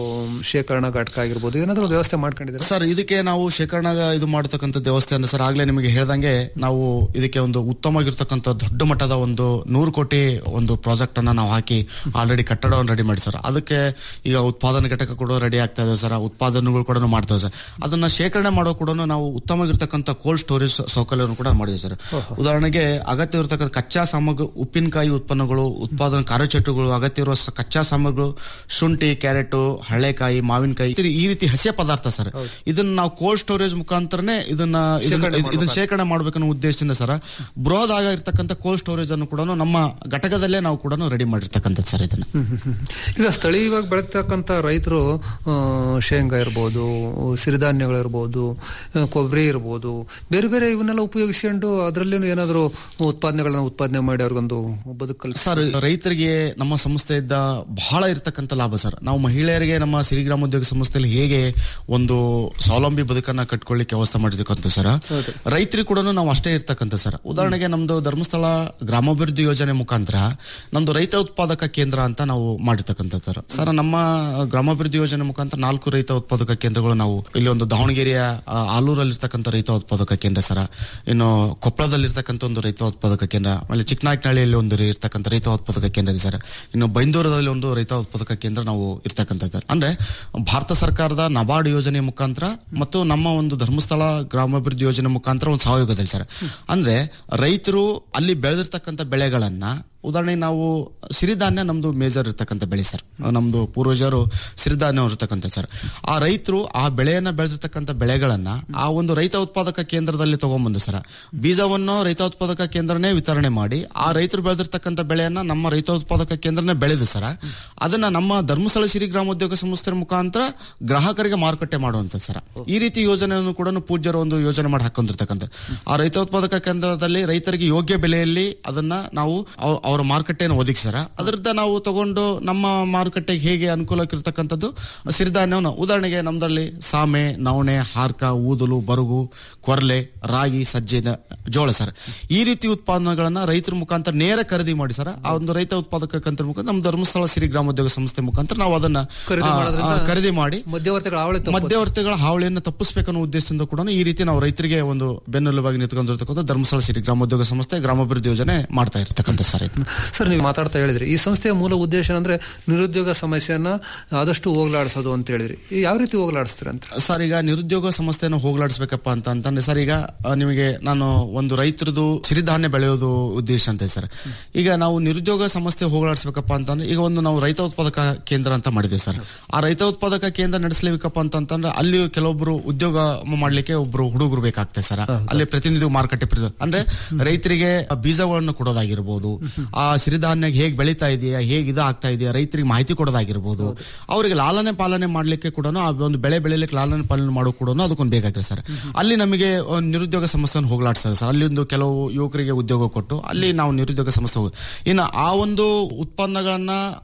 ಶೇಖರಣಾ ಘಟಕ ಆಗಿರ್ಬೋದು ಏನಾದ್ರೂ ಒಂದು ವ್ಯವಸ್ಥೆ ಮಾಡ್ಕೊಂಡಿದ್ದಾರೆ ಸರ್ ಇದಕ್ಕೆ ನಾವು ಶೇಖರಣಾ ಇದು ಮಾಡತಕ್ಕಂಥ ವ್ಯವಸ್ಥೆ ಅಂದ್ರೆ ಸರ್ ಆಗ್ಲೇ ನಿಮಗೆ ಹೇಳ್ದಂಗೆ ನಾವು ಇದಕ್ಕೆ ಒಂದು ಉತ್ತಮವಾಗಿರ್ತಕ್ಕಂಥ ದೊಡ್ಡ ಮಟ್ಟದ ಒಂದು ನೂರು ಕೋಟಿ ಒಂದು ಪ್ರಾಜೆಕ್ಟ್ ಅನ್ನ ನಾವು ಹಾಕಿ ಆಲ್ರೆಡಿ ಕಟ್ಟಡವನ್ನು ರೆಡಿ ಮಾಡಿ ಸರ್ ಅದಕ್ಕೆ ಈಗ ಉತ್ಪಾದನಾ ಘಟಕ ಕೂಡ ರೆಡಿ ಆಗ್ತಾ ಇದೆ ಸರ್ ಉತ್ಪಾದನೆಗಳು ಕೂಡ ಮಾಡ್ತೇವೆ ಸರ್ ಅದನ್ನ ಶೇಖರಣೆ ಮಾಡೋ ಕೂಡ ನಾವು ಉತ್ತಮವಾಗಿರ್ತಕ್ಕಂಥ ಕೋಲ್ಡ್ ಸ್ಟೋರೇಜ್ ಸೌಕರ್ಯವನ್ನು ಕೂಡ ಮಾಡಿದ್ವಿ ಸರ್ ಉದಾಹರಣೆಗೆ ಅಗತ್ಯ ಇರತಕ್ಕಂಥ ಕಚ್ಚಾ ಸಾಮಗ್ರಿ ಉಪ್ಪಿನಕಾಯಿ ಉತ್ಪನ್ನಗಳು ಉತ್ಪಾದನಾ ಕಾರ್ಯಚಟುಗಳು ಅಗತ್ಯ ಇರುವ ಸ- ಕಚ್ಚಾ ಸಾಮಗ್ರಿಗಳು ಶುಂಠಿ ಕ್ಯಾರೆಟ್ ಹಳೆಕಾಯಿ ಮಾವಿನಕಾಯಿ ಈ ರೀತಿ- ಈ ರೀತಿ ಹಸಿಯ ಪದಾರ್ಥ ಸರ್ ಇದನ್ನ ನಾವು ಕೋಲ್ಡ್ ಸ್ಟೋರೇಜ್ ಮುಖಾಂತರನೇ ಇದನ್ನ ಇದನ್ನ- ಶೇಖರಣೆ ಇದನ್ನ ಶೇಖರಣೆ ಮಾಡ್ಬೇಕನ್ನೋ ಉದ್ದೇಶದಿಂದ ಸರ್ ಬೃಹತ್ ಆಗಿರ್ತಕ್ಕಂಥ ಕೋಲ್ಡ್ ಸ್ಟೋರೇಜ್ ಅನ್ನು ಕೂಡ ನಮ್ಮ ಘಟಕದಲ್ಲೇ ನಾವು ಕೂಡ ರೆಡಿ ಮಾಡಿರ್ತಕ್ಕಂಥದ್ದು ಸರ್ ಇದನ್ನ ಹ್ಮ್, ಹ್ಮ್, ಹ್ಮ್. ಈಗ ಸ್ಥಳೀಯವಾಗಿ ಬೆಳೀತಕ್ಕಂಥ ರೈತರು ಆ, ಶೇಂಗಾ ಇರ್ಬೋದು ಸಿರಿಧಾನ್ಯಗಳಿರ್ಬೋದು ಆ, ಕೊಬ್ಬರಿ ಇರ್ಬೋದು ಬೇರೆ ಬೇರೆ ಇವನ್ನೆಲ್ಲ ಉಪಯೋಗಿಸ್ಕೊಂಡು ಅದರಲ್ಲಿ ಏನಾದರೂ ಉತ್ಪಾದನೆಗಳನ್ನ ಉತ್ಪಾದನೆ ಮಾಡಿ ಅವ್ರಿಗೊಂದು ಬದುಕಲ್ ಸರ್ ರೈತರಿಗೆ ನಮ್ಮ ಸಂಸ್ಥೆಯಿಂದ ಬಹಳ ಇರ್ತಕ್ಕಂಥ ಲಾಭ ಸರ್ ನಾವು ಮಹಿಳೆಯರಿಗೆ ನಮ್ಮ ಸಿರಿಗ್ರಾಮೋದ್ಯೋಗ ಸಂಸ್ಥೆಯಲ್ಲಿ ಹೇಗೆ ಒಂದು ಸ್ವಾವಲಂಬಿ ಬದುಕನ್ನ ಕಟ್ಕೊಳ್ಳಿಕ್ಕೆ ವ್ಯವಸ್ಥೆ ಮಾಡಿರ್ತಕ್ಕಂಥ ಸರ್ ರೈತರಿಗೆ ಕೂಡ ನಾವು ಅಷ್ಟೇ ಇರ್ತಕ್ಕಂಥ ಸರ್ ಉದಾಹರಣೆಗೆ ನಮ್ದು ಧರ್ಮಸ್ಥಳ ಗ್ರಾಮಾಭಿವೃದ್ಧಿ ಯೋಜನೆ ಮುಖಾಂತರ ನಮ್ದು ರೈತ ಉತ್ಪಾದಕ ಕೇಂದ್ರ ಅಂತ ನಾವು ಮಾಡಿರ್ತಕ್ಕಂಥ ಸರ್ ಸರ್ ನಮ್ಮ ಗ್ರಾಮಾಭಿವೃದ್ಧಿ ಯೋಜನೆ ಮುಖಾಂತರ ನಾಲ್ಕು ರೈತ ಉತ್ಪಾದಕ ಕೇಂದ್ರಗಳು ನಾವು ಇಲ್ಲಿ ಒಂದು ದಾವಣಗೆರೆಯ ಆ, ಆಲೂರಲ್ಲಿರ್ತಕ್ಕಂಥ ರೈತ ಉತ್ಪಾದಕ ಕೇಂದ್ರ ಸರ ಇನ್ನು ಕೊಪ್ಪಳದಲ್ಲಿರ್ತಕ್ಕಂಥ ಒಂದು ರೈತ ಉತ್ಪಾದಕ ಕೇಂದ್ರ ಆಮೇಲೆ ಚಿಕ್ಕನಾಯಕನಹಳ್ಳಿಯಲ್ಲಿ ಒಂದು ಇರ್ತಕ್ಕಂಥ ರೈತ ಉತ್ಪಾದಕ ಕೇಂದ್ರ ಇದೆ ಸರ್ ಇನ್ನು ಬೈಂದೂರದಲ್ಲಿ ಒಂದು ರೈತ ಉತ್ಪಾದಕ ಕೇಂದ್ರ ನಾವು ಇರ್ತಕ್ಕಂಥದ್ದು ಅಂದ್ರೆ ಭಾರತ ಸರ್ಕಾರದ ನಬಾರ್ಡ್ ಯೋಜನೆ ಮುಖಾಂತರ ಮತ್ತು ನಮ್ಮ ಒಂದು ಧರ್ಮಸ್ಥಳ ಗ್ರಾಮಾಭಿವೃದ್ಧಿ ಯೋಜನೆ ಮುಖಾಂತರ ಒಂದು ಸಹಯೋಗದಲ್ಲಿ ಸರ್ ಅಂದ್ರೆ ರೈತರು ಅಲ್ಲಿ ಬೆಳೆದಿರ್ತಕ್ಕಂಥ ಬೆಳೆಗಳನ್ನ ಉದಾಹರಣೆಗೆ ನಾವು ಸಿರಿಧಾನ್ಯ ನಮ್ದು ಮೇಜರ್ ಇರ್ತಕ್ಕಂಥ ಬೆಳೆ ಸರ್ ನಮ್ದು ಪೂರ್ವಜರು ಸಿರಿಧಾನ್ಯ ಇರ್ತಕ್ಕಂಥ ಸರ್ ಆ ರೈತರು ಆ ಬೆಳೆಯನ್ನ ಬೆಳೆದಿರ್ತಕ್ಕಂಥ ಬೆಳೆಗಳನ್ನ ಆ ಒಂದು ರೈತ ಉತ್ಪಾದಕ ಕೇಂದ್ರದಲ್ಲಿ ತಗೊಂಡ್ಬಂದು ಸರ್ ಬೀಜವನ್ನು ರೈತ ಉತ್ಪಾದಕ ಕೇಂದ್ರನೇ ವಿತರಣೆ ಮಾಡಿ ಆ ರೈತರು ಬೆಳೆದಿರ್ತಕ್ಕಂಥ ಬೆಳೆಯನ್ನ ನಮ್ಮ ರೈತ ಉತ್ಪಾದಕ ಕೇಂದ್ರನೇ ಬೆಳೆದು ಸರ್ ಅದನ್ನ ನಮ್ಮ ಧರ್ಮಸ್ಥಳ ಸಿರಿ ಗ್ರಾಮೋದ್ಯೋಗ ಸಂಸ್ಥೆ ಮುಖಾಂತರ ಗ್ರಾಹಕರಿಗೆ ಮಾರುಕಟ್ಟೆ ಮಾಡುವಂತ ಸರ್ ಈ ರೀತಿ ಯೋಜನೆಯನ್ನು ಕೂಡ ಪೂಜ್ಯರು ಒಂದು ಯೋಜನೆ ಮಾಡಿ ಹಾಕೊಂಡಿರ್ತಕ್ಕಂಥ ಆ ರೈತ ಉತ್ಪಾದಕ ಕೇಂದ್ರದಲ್ಲಿ ರೈತರಿಗೆ ಯೋಗ್ಯ ಬೆಲೆಯಲ್ಲಿ ಅದನ್ನ ನಾವು ಅವ- ಅವರ ಮಾರುಕಟ್ಟೆಯನ್ನು ಒದಗಿಸ್ಯಾರ ಅದರಿಂದ ನಾವು ತಗೊಂಡು ನಮ್ಮ ಮಾರುಕಟ್ಟೆಗೆ ಹೇಗೆ ಅನುಕೂಲಕ್ಕಿರ್ತಕ್ಕಂಥದ್ದು ಸಿರಿಧಾನ್ಯವನ್ನು ಉದಾಹರಣೆಗೆ ನಮ್ದ್ರಲ್ಲಿ ಸಾಮೆ ನವಣೆ ಹಾರ್ಕ ಊದಲು ಬರುಗು ಕೊರ್ಲೆ ರಾಗಿ ಸಜ್ಜೆ ಜೋಳ ಸರ್ ಈ ರೀತಿ ಉತ್ಪಾದನೆಗಳನ್ನ ರೈತರ ಮುಖಾಂತರ ನೇರ ಖರೀದಿ ಮಾಡಿ ಸರ್ ಆ ಒಂದು ರೈತ ಉತ್ಪಾದಕ ಕೇಂದ್ರ ಮುಖಾಂತರ ನಮ್ಮ ಧರ್ಮಸ್ಥಳ ಸಿರಿ ಗ್ರಾಮೋದ್ಯೋಗ ಸಂಸ್ಥೆ ಮುಖಾಂತರ ನಾವು ಅದನ್ನ ಖರೀದಿ ಆ, ಮಾಡೋದ್ರಿಂದ ಆ, ಖರೀದಿ ಮಾಡಿ ಮಧ್ಯವರ್ತಿಗಳ ಹಾವಳಿ ತಪ್ಪುತ್ತೆ. ಮಧ್ಯವರ್ತಿಗಳ ಹಾವಳಿಯನ್ನು ತಪ್ಪಿಸಬೇಕನ್ನೋ ಉದ್ದೇಶದಿಂದ ಕೂಡ ಈ ರೀತಿ ನಾವು ರೈತರಿಗೆ ಒಂದು ಬೆನ್ನೆಲುಬಾಗಿ ನಿಂತ್ಕೊಂಡಿರ್ತಕ್ಕಂಥ ಧರ್ಮಸ್ಥಳ ಸಿರಿ ಗ್ರಾಮೋದ್ಯೋಗ ಸಂಸ್ಥೆ ಗ್ರಾಮಾಭಿವೃದ್ಧಿ ಯೋಜನೆ ಮಾಡ್ತಾ ಇರ್ತಕ್ಕಂಥ ಸರ್ ಇದು. ಸರ್ ನೀವು ಮಾತಾಡ್ತಾ ಹೇಳಿದ್ರಿ ಈ ಸಂಸ್ಥೆಯ ಮೂಲ ಉದ್ದೇಶ ಅಂದ್ರೆ ನಿರುದ್ಯೋಗ ಸಮಸ್ಯೆಯನ್ನ ಆದಷ್ಟು ಹೋಗ್ಲಾಡಿಸೋದು ಅಂತ ಹೇಳಿದ್ರಿ ಈ ಯಾವ ರೀತಿ ಹೋಗ್ಲಾಡಿಸ್ತೀರ ಅಂತ ಸರ್ ಈಗ ನಿರುದ್ಯೋಗ ಸಮಸ್ಯೆಯನ್ನು ಹೋಗಲಾಡಿಸ್ಬೇಕಪ್ಪ ಅಂತ ಅಂತಂದ್ರೆ ಸರ್ ಈಗ ಆ, ನಿಮಗೆ ನಾನು ಒಂದು ರೈತರದು ಸಿರಿಧಾನ್ಯ ಬೆಳೆಯೋದು ಉದ್ದೇಶ ಅಂತ ಇದೆ ಸರ್ ಈಗ ನಾವು ನಿರುದ್ಯೋಗ ಸಮಸ್ಯೆ ಹೋಗಲಾಡಿಸ್ಬೇಕಪ್ಪ ಅಂತಂದ್ರೆ ಈಗ ಒಂದು ನಾವು ರೈತ ಉತ್ಪಾದಕ ಕೇಂದ್ರ ಅಂತ ಮಾಡಿದ್ದೇವೆ ಸರ್ ಆ ರೈತ ಉತ್ಪಾದಕ ಕೇಂದ್ರ ನಡೆಸಲೇಬೇಕಪ್ಪ ಅಂತಂದ್ರೆ ಅಲ್ಲಿ ಕೆಲವೊಬ್ರು ಉದ್ಯೋಗ ಮಾಡ್ಲಿಕ್ಕೆ ಒಬ್ರು ಹುಡುಗರು ಬೇಕಾಗ್ತದೆ ಸರ್ ಅಲ್ಲಿ ಪ್ರತಿನಿಧಿ ಮಾರುಕಟ್ಟೆ ಪ್ರತಿ- ಅಂದ್ರೆ ರೈತರಿಗೆ ಬೀಜಗಳನ್ನು ಕೊಡೋದಾಗಿರ್ಬೋದು ಆ ಸಿರಿಧಾನ್ಯ ಹೇಗೆ ಬೆಳೀತಾ ಇದೆಯಾ ಹೇಗೆ ಇದು ಆಗ್ತಾ ಇದೆಯಾ ರೈತರಿಗೆ ಮಾಹಿತಿ ಕೊಡೋದಾಗಿರ್ಬೋದು ಅವರಿಗೆ ಲಾಲನೆ ಪಾಲನೆ ಮಾಡ್ಲಿಕ್ಕೆ ಕೂಡ ಆ ಒಂದು ಬೆಳೆ ಬೆಳಿಲಿಕ್ಕೆ ಲಾಲನೆ ಪಾಲನೆ ಮಾಡೋ ಕೂಡ ಅದಕ್ಕೊಂದು ಬೇಕಾಗಿದೆ ಸರ್ ಅಲ್ಲಿ ನಮಗೆ ಒಂದು ನಿರುದ್ಯೋಗ ಸಮಸ್ಯೆಯನ್ನು ಹೋಗಲಾಡಿಸ್ತಾರೆ ಸರ್ ಅಲ್ಲಿ ಒಂದು ಕೆಲವು ಯುವಕರಿಗೆ ಉದ್ಯೋಗ ಕೊಟ್ಟು ಅಲ್ಲಿ ನಾವು ನಿರುದ್ಯೋಗ ಸಮಸ್ಯೆ ಹೋಗ್- ಇನ್ನು ಆ ಒಂದು ಉತ್ಪನ್ನಗಳನ್ನ ಆ, ರೈತ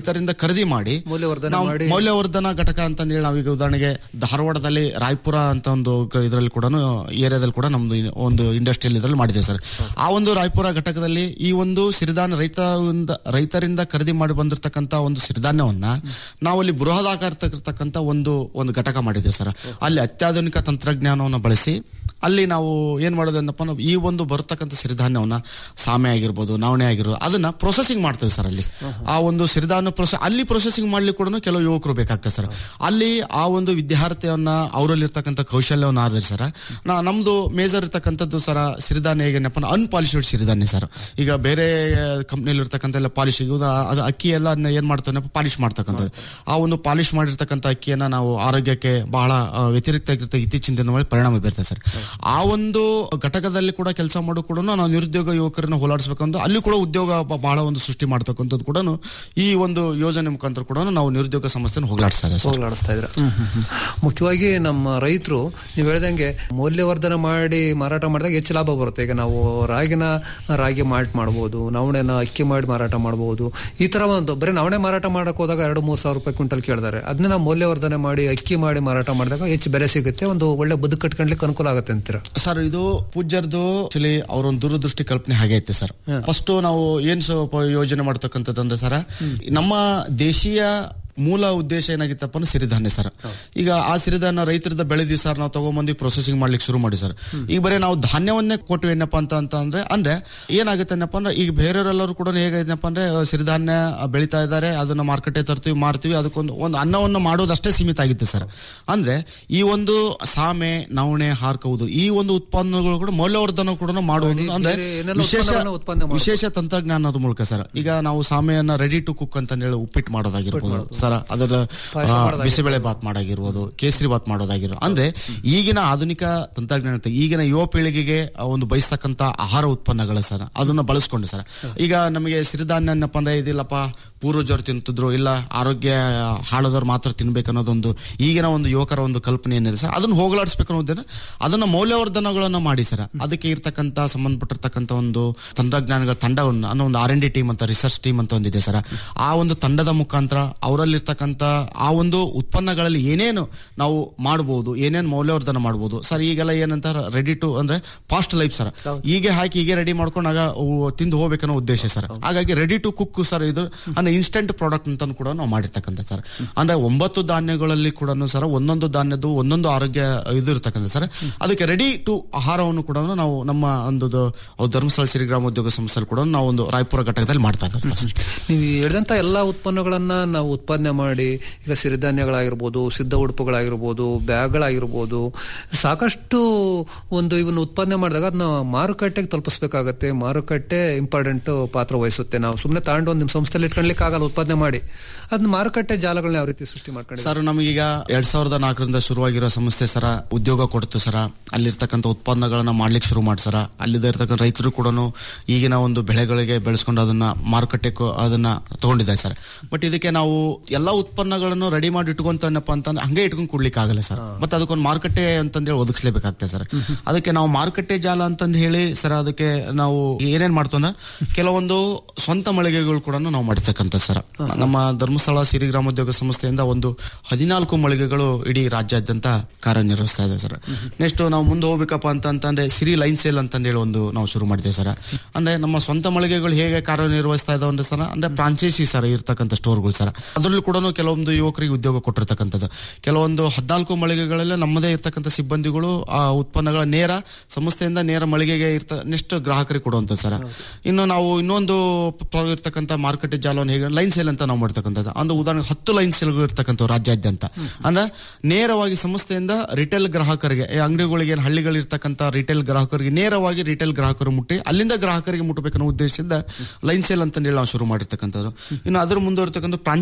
ರೈತರಿಂದ ಖರೀದಿ ಮಾಡಿ ಮೌಲ್ಯವರ್ಧನೆ ನಾವು ಮಾಡಿ ಮೌಲ್ಯವರ್ಧನ ಘಟಕ ಅಂತಂದೇಳಿ ನಾವೀಗ ಉದಾಹರಣೆಗೆ ಧಾರವಾಡದಲ್ಲಿ ರಾಯಪುರ ಅಂತ ಒಂದು ಕ- ಇದರಲ್ಲಿ ಕೂಡ ಏರಿಯಾದಲ್ಲಿ ಕೂಡ ನಮ್ದು ಇನ್- ಒಂದು ಇಂಡಸ್ಟ್ರಿಯಲ್ ಇದರಲ್ಲಿ ಮಾಡಿದ್ದೇವೆ ಸರ್ ಆ ಒಂದು ರಾಯಪುರ ಘಟಕದಲ್ಲಿ ಈ ಒಂದು ಸಿರಿಧಾನ್ಯ ರೈತ ರೈತರಿಂದ ಖರೀದಿ ಮಾಡಿ ಬಂದಿರತಕ್ಕಂತ ಒಂದು ಸಿರಿಧಾನ್ಯವನ್ನ ನಾವಲ್ಲಿ ಬೃಹದಾಕಾರತಕ್ಕಂತ ಒಂದು ಒಂದು ಘಟಕ ಮಾಡಿದ್ದೇವೆ ಸರ್ ಅಲ್ಲಿ ಅತ್ಯಾಧುನಿಕ ತಂತ್ರಜ್ಞಾನವನ್ನು ಬಳಸಿ ಅಲ್ಲಿ ನಾವು ಏನ್ ಮಾಡೋದು ಏನಪ್ಪ ನಾವು ಈ ಒಂದು ಬರತಕ್ಕಂಥ ಸಿರಿಧಾನ್ಯವನ್ನ ಸಾಮೆ ಆಗಿರ್ಬೋದು ನವಣೆ ಆಗಿರ್ಬೋದು ಅದನ್ನ ಪ್ರೊಸೆಸಿಂಗ್ ಮಾಡ್ತೇವೆ ಸರ್ ಅಲ್ಲಿ ಆ ಒಂದು ಸಿರಿಧಾನ್ಯ ಪ್ರೊಸೆ ಅಲ್ಲಿ ಪ್ರೊಸೆಸಿಂಗ್ ಮಾಡ್ಲಿಕ್ಕೆ ಕೂಡ ಕೆಲವು ಯುವಕರು ಬೇಕಾಗ್ತದೆ ಸರ್ ಅಲ್ಲಿ ಆ ಒಂದು ವಿದ್ಯಾರ್ಥಿಯನ್ನ ಅವರಲ್ಲಿ ಇರ್ತಕ್ಕಂಥ ಕೌಶಲ್ಯವನ್ನು ಆಧರಿಸಿ ಸರ್ ನಾ ನಮ್ದು ಮೇಜರ್ ಇರ್ತಕ್ಕಂಥದ್ದು ಸರ ಸಿರಿಧಾನ್ಯ ಹೇಗೇನಪ್ಪ ಅನ್ಪಾಲಿಶ್ಡ್ ಸಿರಿಧಾನ್ಯ ಸರ್ ಈಗ ಬೇರೆ ಕಂಪ್ನಿಯಲ್ಲಿ ಇರ್ತಕ್ಕಂಥ ಎಲ್ಲ ಪಾಲಿಶ್ ಅದು ಅಕ್ಕಿ ಎಲ್ಲ ಅದ್ನ ಏನ್ ಮಾಡ್ತಾನೆ ಪಾಲಿಶ್ ಮಾಡ್ತಕ್ಕಂಥದ್ದು ಆ ಒಂದು ಪಾಲಿಶ್ ಮಾಡಿರ್ತಕ್ಕಂಥ ಅಕ್ಕಿಯನ್ನ ನಾವು ಆರೋಗ್ಯಕ್ಕೆ ಬಹಳ ಆ, ವ್ಯತಿರಿಕ್ತ ಆಗಿರ್ತಕ್ಕ ಇತ್ತೀಚಿನ ದಿನಗಳಲ್ಲಿ ಪರಿಣಾಮ ಬೀರ್ತದೆ ಸರ್ ಆ ಒಂದು ಘಟಕದಲ್ಲಿ ಕೂಡ ಕೆಲಸ ಮಾಡೋ ಕೂಡ ನಾವು ನಿರುದ್ಯೋಗ ಯುವಕರನ್ನ ಹೋಲಾಡಿಸ್ಬೇಕಂತ ಅಲ್ಲಿ ಕೂಡ ಉದ್ಯೋಗ ಬ- ಬಹಳ ಒಂದು ಸೃಷ್ಟಿ ಮಾಡ್ತಕ್ಕಂಥದ್ದು ಕೂಡ ಈ ಒಂದು ಯೋಜನೆ ಮುಖಾಂತರ ಕೂಡ ನಾವು ನಿರುದ್ಯೋಗ ಸಮಸ್ಯೆನ ಹೋಗಲಾಡಿಸ್ತಾ ಇದೆ ಸರ್ ಹೋಗ್ಲಾಡಿಸ್ತಾ ಇದ್ರ ಮುಖ್ಯವಾಗಿ ನಮ್ಮ ರೈತರು ನೀವು ಹೇಳ್ದಂಗೆ ಮೌಲ್ಯವರ್ಧನೆ ಮಾಡಿ ಮಾರಾಟ ಮಾಡಿದಾಗ ಹೆಚ್ಚು ಲಾಭ ಬರುತ್ತೆ ಈಗ ನಾವು ರಾಗಿನ ರಾಗಿ ಮಾಲ್ಟ್ ಮಾಡ್ಬೋದು ನವಣೆನ ಅಕ್ಕಿ ಮಾಡಿ ಮಾರಾಟ ಮಾಡ್ಬೋದು ಈ ತರ ಒಂದು ಬರೀ ನವಣೆ ಮಾರಾಟ ಮಾಡಕ್ ಹೋದಾಗ ಎರಡು ಮೂರು ಸಾವಿರ ರೂಪಾಯಿ ಕ್ವಿಂಟಲ್ ಕೇಳಿದಾರೆ ಅದನ್ನ ನಾವು ಮೌಲ್ಯವರ್ಧನೆ ಮಾಡಿ ಅಕ್ಕಿ ಮಾಡಿ ಮಾರಾಟ ಮಾಡಿದಾಗ ಹೆಚ್ಚು ಬೆಲೆ ಸಿಗುತ್ತೆ ಒಂದು ಒಳ್ಳೆ ಬದುಕು ಕಟ್ಕೊಂಡ್ಲಿಕ್ಕೆ ಅನುಕೂಲ ಆಗುತ್ತೆ ಅಂತೀರಾ ಸರ್ ಇದು ಪೂಜ್ಯರ್ದು ಆಕ್ಚುಲಿ ಅವರೊಂದು ದೂರದೃಷ್ಟಿ ಕಲ್ಪನೆ ಹಾಗೆ ಐತೆ ಸರ್ ಫಸ್ಟ್ ನಾವು ಏನ್ ಸ್ವಲ್ಪ ಯೋಜನೆ ಮಾಡ್ತಕ್ಕಂಥದ್ದು ಸರ್ ನಮ್ಮ ದೇಶೀಯ ಮೂಲ ಉದ್ದೇಶ ಏನಾಗಿತ್ತಪ್ಪ ಅಂದ್ರೆ ಸಿರಿಧಾನ್ಯ ಸರ್ ಈಗ ಆ ಸಿರಿಧಾನ್ಯ ರೈತರಿಂದ ಬೆಳೆದಿ ಸರ್ ನಾವು ತಗೊಂಬಂದು ಪ್ರೊಸೆಸಿಂಗ್ ಮಾಡ್ಲಿಕ್ಕೆ ಶುರು ಮಾಡಿ ಸರ್ ಈಗ ಬರೀ ನಾವು ಧಾನ್ಯವನ್ನೇ ಕೊಟ್ಟು ಏನಪ್ಪಾ ಅಂತ ಅಂತ ಅಂದ್ರೆ ಅಂದ್ರೆ ಏನಾಗುತ್ತೆ ಏನಪ್ಪಾ ಅಂದ್ರೆ ಈಗ ಬೇರೆಯವರೆಲ್ಲರೂ ಕೂಡ ಹೇಗೈತಪ್ಪ ಅಂದ್ರೆ ಅಹ್, ಸಿರಿಧಾನ್ಯ ಅಹ್, ಬೆಳೀತಾ ಇದ್ದಾರೆ ಅದನ್ನ ಮಾರ್ಕೆಟೇ ತರ್ತೀವಿ ಮಾರ್ತೀವಿ ಅದಕ್ಕೊಂದು ಒಂದು ಅನ್ನವನ್ನು ಮಾಡೋದಷ್ಟೇ ಸೀಮಿತ ಆಗಿತ್ತು ಸರ್ ಅಂದ್ರೆ ಈ ಒಂದು ಸಾಮೆ ನವಣೆ ಹಾರ್ಕವುದು ಈ ಒಂದು ಉತ್ಪನ್ನಗಳು ಕೂಡ ಮೌಲ್ಯವರ್ಧನ ಕೂಡ ಮಾಡುವುದು ಅಂದ್ರೆ ಬೇರೆ ಏನೆಲ್ಲ ವಿಶೇಷ ಉತ್ಪನ್ನಗಳನ್ನ ಉತ್ಪನ್ನ ಮಾಡ್ಬೋದು. ವಿಶೇಷ ತಂತ್ರಜ್ಞಾನದ ಮೂಲಕ ಸರ್ ಈಗ ನಾವು ಸಾಮೆಯನ್ನ ರೆಡಿ ಟು ಕುಕ್ ಅಂತ ಹೇಳಿ ಉಪ್ಪಿಟ್ಟು ಮಾಡೋದಾಗಿರ್ಬೋದು ಸರ್ ಅದರ ಪಾಯಸ ಆ, ಮಾಡೋದಾಗಿರ್ಬೋದು. ಬಿಸಿಬೇಳೆ ಬಾತ್ ಮಾಡಾಗಿರ್ಬೋದು ಕೇಸರಿ ಬಾತ್ ಮಾಡೋದಾಗಿರ್ಬೋದು ಅಂದ್ರೆ ಈಗಿನ ಆಧುನಿಕ ತಂತ್ರಜ್ಞಾನ ಇರುತ್ತೆ. ಈಗಿನ ಯುವ ಪೀಳಿಗೆಗೆ ಆ ಒಂದು ಬಯಸ್ತಕ್ಕಂತ ಆಹಾರ ಉತ್ಪನ್ನಗಳು ಸರ್ ಅದನ್ನ ಬಳಸ್ಕೊಂಡು ಸರ್ ಈಗ ನಮಗೆ ಸಿರಿಧಾನ್ಯ ಏನಪ್ಪ ಅಂದ್ರೆ ಇದಿಲ್ಲಪ್ಪ ಪೂರ್ವಜರು ತಿಂತಿದ್ರು ಇಲ್ಲ ಆರೋಗ್ಯ ಹಾಳದವ್ರು ಮಾತ್ರ ತಿನ್ಬೇಕು ಅನ್ನೋದೊಂದು ಈಗಿನ ಒಂದು ಯುವಕರ ಒಂದು ಕಲ್ಪನೆ ಏನಿದೆ ಸರ್ ಅದನ್ನ ಹೋಗಲಾಡಿಸ್ಬೇಕು ಅನ್ನೋದೇನು ಅದನ್ನ ಮೌಲ್ಯವರ್ಧನಗಳನ್ನ ಮಾಡಿ ಸರ್ ಅದಕ್ಕೆ ಇರ್ತಕ್ಕಂತ ಸಂಬಂಧಪಟ್ಟಿರ್ತಕ್ಕಂತ ಒಂದು ತಂತ್ರಜ್ಞಾನಗಳ ತಂಡವನ್ನು ಅನ್ನೋ ಒಂದು ಆರ್ ಎನ್ ಡಿ ಟೀಮ್ ಅಂತ ರಿಸರ್ಚ್ ಟೀಮ್ ಅಂತ ಒಂದಿದೆ ಸರ್ ಆ ಒಂದು ತಂಡದ ಮುಖಾಂತರ ಅವರಲ್ಲಿರ್ತಕ್ಕಂತ ಆ ಒಂದು ಉತ್ಪನ್ನಗಳಲ್ಲಿ ಏನೇನು ನಾವು ಮಾಡಬಹುದು ಏನೇನು ಮೌಲ್ಯವರ್ಧನ ಮಾಡಬಹುದು ಸರ್ ಈಗೆಲ್ಲ ಏನಂತ ರೆಡಿ ಟು ಅಂದ್ರೆ ಫಾಸ್ಟ್ ಲೈಫ್ ಸರ್ ಹೀಗೆ ಹಾಕಿ ಹೀಗೆ ರೆಡಿ ಮಾಡ್ಕೊಂಡಾಗ ಅವು ತಿಂದು ಹೋಗ್ಬೇಕನ್ನೋ ಉದ್ದೇಶ ಸರ್ ಹಾಗಾಗಿ ರೆಡಿ ಟು ಕುಕ್ ಸರ್ ಇದು ಅಂದ್ರೆ ಇನ್ಸ್ಟೆಂಟ್ ಪ್ರಾಡಕ್ಟ್ ಅಂತ ಕೂಡ ನಾವು ಮಾಡಿರ್ತಕ್ಕಂಥ ಸರ್ ಅಂದ್ರೆ ಒಂಬತ್ತು ಧಾನ್ಯಗಳಲ್ಲಿ ಕೂಡ ಸರ್ ಒಂದೊಂದು ಧಾನ್ಯದ್ದು ಒಂದೊಂದು ಆರೋಗ್ಯ ಇದು ಇರ್ತಕ್ಕಂಥ ಸರ್ ಅದಕ್ಕೆ ರೆಡಿ ಟು ಆಹಾರವನ್ನು ಕೂಡ ನಾವು ನಮ್ಮ ಒಂದು ದು- ಧರ್ಮಸ್ಥಳ ಶ್ರೀ ಗ್ರಾಮೋದ್ಯೋಗ ಸಂಸ್ಥೆಯಲ್ಲಿ ಕೂಡ ನಾವು ಒಂದು ರಾಯಪುರ ಘಟಕದಲ್ಲಿ ಮಾಡ್ತಾ ಇದ್ದೀವಿ ಸರ್. ನೀವು ಹೇಳಿದಂತ ಎಲ್ಲಾ ಉತ್ಪನ್ನಗಳನ್ನ ನಾವು ಉತ್ಪಾದನೆ ಮಾಡಿ ಈಗ ಸಿರಿಧಾನ್ಯಗಳಾಗಿರ್ಬೋದು ಸಿದ್ಧ ಉಡುಪುಗಳಾಗಿರ್ಬೋದು ಬ್ಯಾಗ್ಗಳಾಗಿರ್ಬೋದು ಸಾಕಷ್ಟು ಒಂದು ಇವನ್ನ ಉತ್ಪಾದನೆ ಮಾಡಿದಾಗ ಅದನ್ನ ಮಾರುಕಟ್ಟೆಗೆ ತಲುಪಿಸ್ಬೇಕಾಗತ್ತೆ ಮಾರುಕಟ್ಟೆ ಇಂಪಾರ್ಟೆಂಟ್ ಪಾತ್ರ ವಹಿಸುತ್ತೆ ನಾವು ಸುಮ್ಮನೆ ತಗೊಂಡು ಒಂದು ನಿಮ್ಮ ಸಂಸ್ಥೆಯಲ್ಲಿ ಇಟ್ಕೊಳ್ಲಿಕ್ಕೆ ಆಗಲ್ಲ ಉತ್ಪಾದನೆ ಮಾಡಿ ಅದನ್ನ ಮಾರುಕಟ್ಟೆ ಜಾಲಗಳನ್ನ ಯಾವ ರೀತಿ ಸೃಷ್ಟಿ ಮಾಡ್ಕೊಂಡು ಸರ್ ನಮಗೀಗ ಎರಡ್ ಸಾವಿರದ ನಾಲ್ಕರಿಂದ ಶುರುವಾಗಿರೋ ಸಂಸ್ಥೆ ಸರ ಉದ್ಯೋಗ ಕೊಡ್ತು ಸರ ಅಲ್ಲಿರ್ತಕ್ಕಂಥ ಉತ್ಪನ್ನಗಳನ್ನ ಮಾಡ್ಲಿಕ್ಕೆ ಶುರು ಮಾಡಿ ಸರ ಅಲ್ಲಿದ್ದ ಇರ್ತಕ್ಕಂಥ ರೈತರು ಕೂಡ ಈಗಿನ ಒಂದು ಬೆಳೆಗಳಿಗೆ ಬೆಳೆಸ್ಕೊಂಡು ಅದನ್ನ ಮಾರುಕಟ್ಟೆ ಅದನ್ನ ತಗೊಂಡಿದ್ದಾರೆ ಸರ್ ಬಟ್ ಇದಕ್ಕೆ ನಾವು ಎಲ್ಲಾ ಉತ್ಪನ್ನಗಳನ್ನು ರೆಡಿ ಮಾಡಿ ಇಟ್ಕೊಂತನಪ್ಪ ಅಂತಂದ್ರೆ ಹಂಗೆ ಇಟ್ಕೊಂಡು ಕೊಡ್ಲಿಕ್ಕೆ ಆಗಲ್ಲ ಸರ್ ಮತ್ತೆ ಅದಕ್ಕೊಂದು ಮಾರುಕಟ್ಟೆ ಅಂತಂದೇಳಿ ಒದಗಿಸ್ಲೇಬೇಕಾಗ್ತದೆ ಸರ್ ಅದಕ್ಕೆ ನಾವು ಮಾರುಕಟ್ಟೆ ಜಾಲ ಅಂತಂದು ಹೇಳಿ ಸರ್ ಅದಕ್ಕೆ ನಾವು ಏನೇನ್ ಮಾಡ್ತೋನ ಕೆಲವೊಂದು ಸ್ವಂತ ಮಳಿಗೆಗಳು ಕೂಡ ನಾವು ಮಾಡಿರ್ತಕ್ಕಂಥ ಸರ್ ನಮ್ಮ ಧರ್ಮಸ್ಥಳ ಸಿರಿ ಗ್ರಾಮೋದ್ಯೋಗ ಸಂಸ್ಥೆಯಿಂದ ಒಂದು ಹದಿನಾಲ್ಕು ಮಳಿಗೆಗಳು ಇಡೀ ರಾಜ್ಯಾದ್ಯಂತ ಕಾರ್ಯನಿರ್ವಹಿಸ್ತಾ ಇದೆ ಸರ್ ನೆಕ್ಸ್ಟ್ ನಾವು ಮುಂದೆ ಹೋಗ್ಬೇಕಪ್ಪ ಅಂತ ಅಂತಂದ್ರೆ ಸಿರಿ ಲೈನ್ ಸೇಲ್ ಅಂತಂದೇಳಿ ಒಂದು ನಾವು ಶುರು ಮಾಡಿದ್ದೇವೆ ಸರ್ ಅಂದ್ರೆ ನಮ್ಮ ಸ್ವಂತ ಮಳಿಗೆಗಳು ಹೇಗೆ ಕಾರ್ಯನಿರ್ವಹಿಸ್ತಾ ಇದಾವೆ ಅಂದ್ರೆ ಸರ್ ಅಂದ್ರೆ ಫ್ರಾಂಚೈಸಿ ಸರ್ ಇರ್ತಕ್ಕಂಥ ಸ್ಟೋರ್ಗಳು ಸರ್ ಅದರಲ್ಲೂ ಕೂಡ ಕೆಲವೊಂದು ಯುವಕರಿಗೆ ಉದ್ಯೋಗ ಕೊಟ್ಟಿರ್ತಕ್ಕಂಥದ್ದು ಕೆಲವೊಂದು ಹದಿನಾಲ್ಕು ಮಳಿಗೆಗಳೆಲ್ಲ ನಮ್ಮದೇ ಇರ್ತಕ್ಕಂಥ ಸಿಬ್ಬಂದಿಗಳು ಆ ಉತ್ಪನ್ನಗಳ ನೇರ ಸಂಸ್ಥೆಯಿಂದ ನೇರ ಮಳಿಗೆಗೆ ಇರ್ತ ನೆಕ್ಸ್ಟ್ ಗ್ರಾಹಕರಿಗೆ ಕೊಡುವಂಥದ್ದು ಸರ್ ಇನ್ನು ನಾವು ಇನ್ನೊಂದು ಪ- ಇರ್ತಕ್ಕಂಥ ಮಾರುಕಟ್ಟೆ ಜಾಲವನ್ನು ಹೇಗೆ ಲೈನ್ ಸೇಲ್ ಅಂತ ನಾವು ಮಾಡ್ತಕ್ಕಂಥದ್ದು ಅಂದ್ರೆ ಉದಾಹರಣೆ ಹತ್ತು ಲೈನ್ ಸೇಲ್ಗಳು ಇರ್ತಕ್ಕಂಥ ರಾಜ್ಯಾದ್ಯಂತ ಅಂದ್ರೆ ನೇರವಾಗಿ ಸಂಸ್ಥೆಯಿಂದ ರಿಟೇಲ್ ಗ್ರಾಹಕರಿಗೆ ಈ ಅಂಗಡಿಗಳಿಗೆ ಏನು ಹಳ್ಳಿಗಳು ಇರ್ತಕ್ಕಂಥ ರಿಟೇಲ್ ಗ್ರಾಹಕರಿಗೆ ನೇರವಾಗಿ ರಿಟೇಲ್ ಗ್ರಾಹಕರು ಮುಟ್ಟಿ ಅಲ್ಲಿಂದ ಗ್ರಾಹಕರಿಗೆ ಮುಟ್ಟಬೇಕನ್ನೋ ಉದ್ದೇಶದಿಂದ ಲೈನ್ ಸೇಲ್ ಅಂತ ಹೇಳಿ ನಾವು ಶುರು ಮಾಡಿರ್ತಕ್ಕಂಥದ್ದು ಇನ್ನು ಅದರ ಮುಂದುವರ್ತಕ್ಕಂಥ ಫ್ರಾಂಚೈಸಿ ಮಳಿಗೆ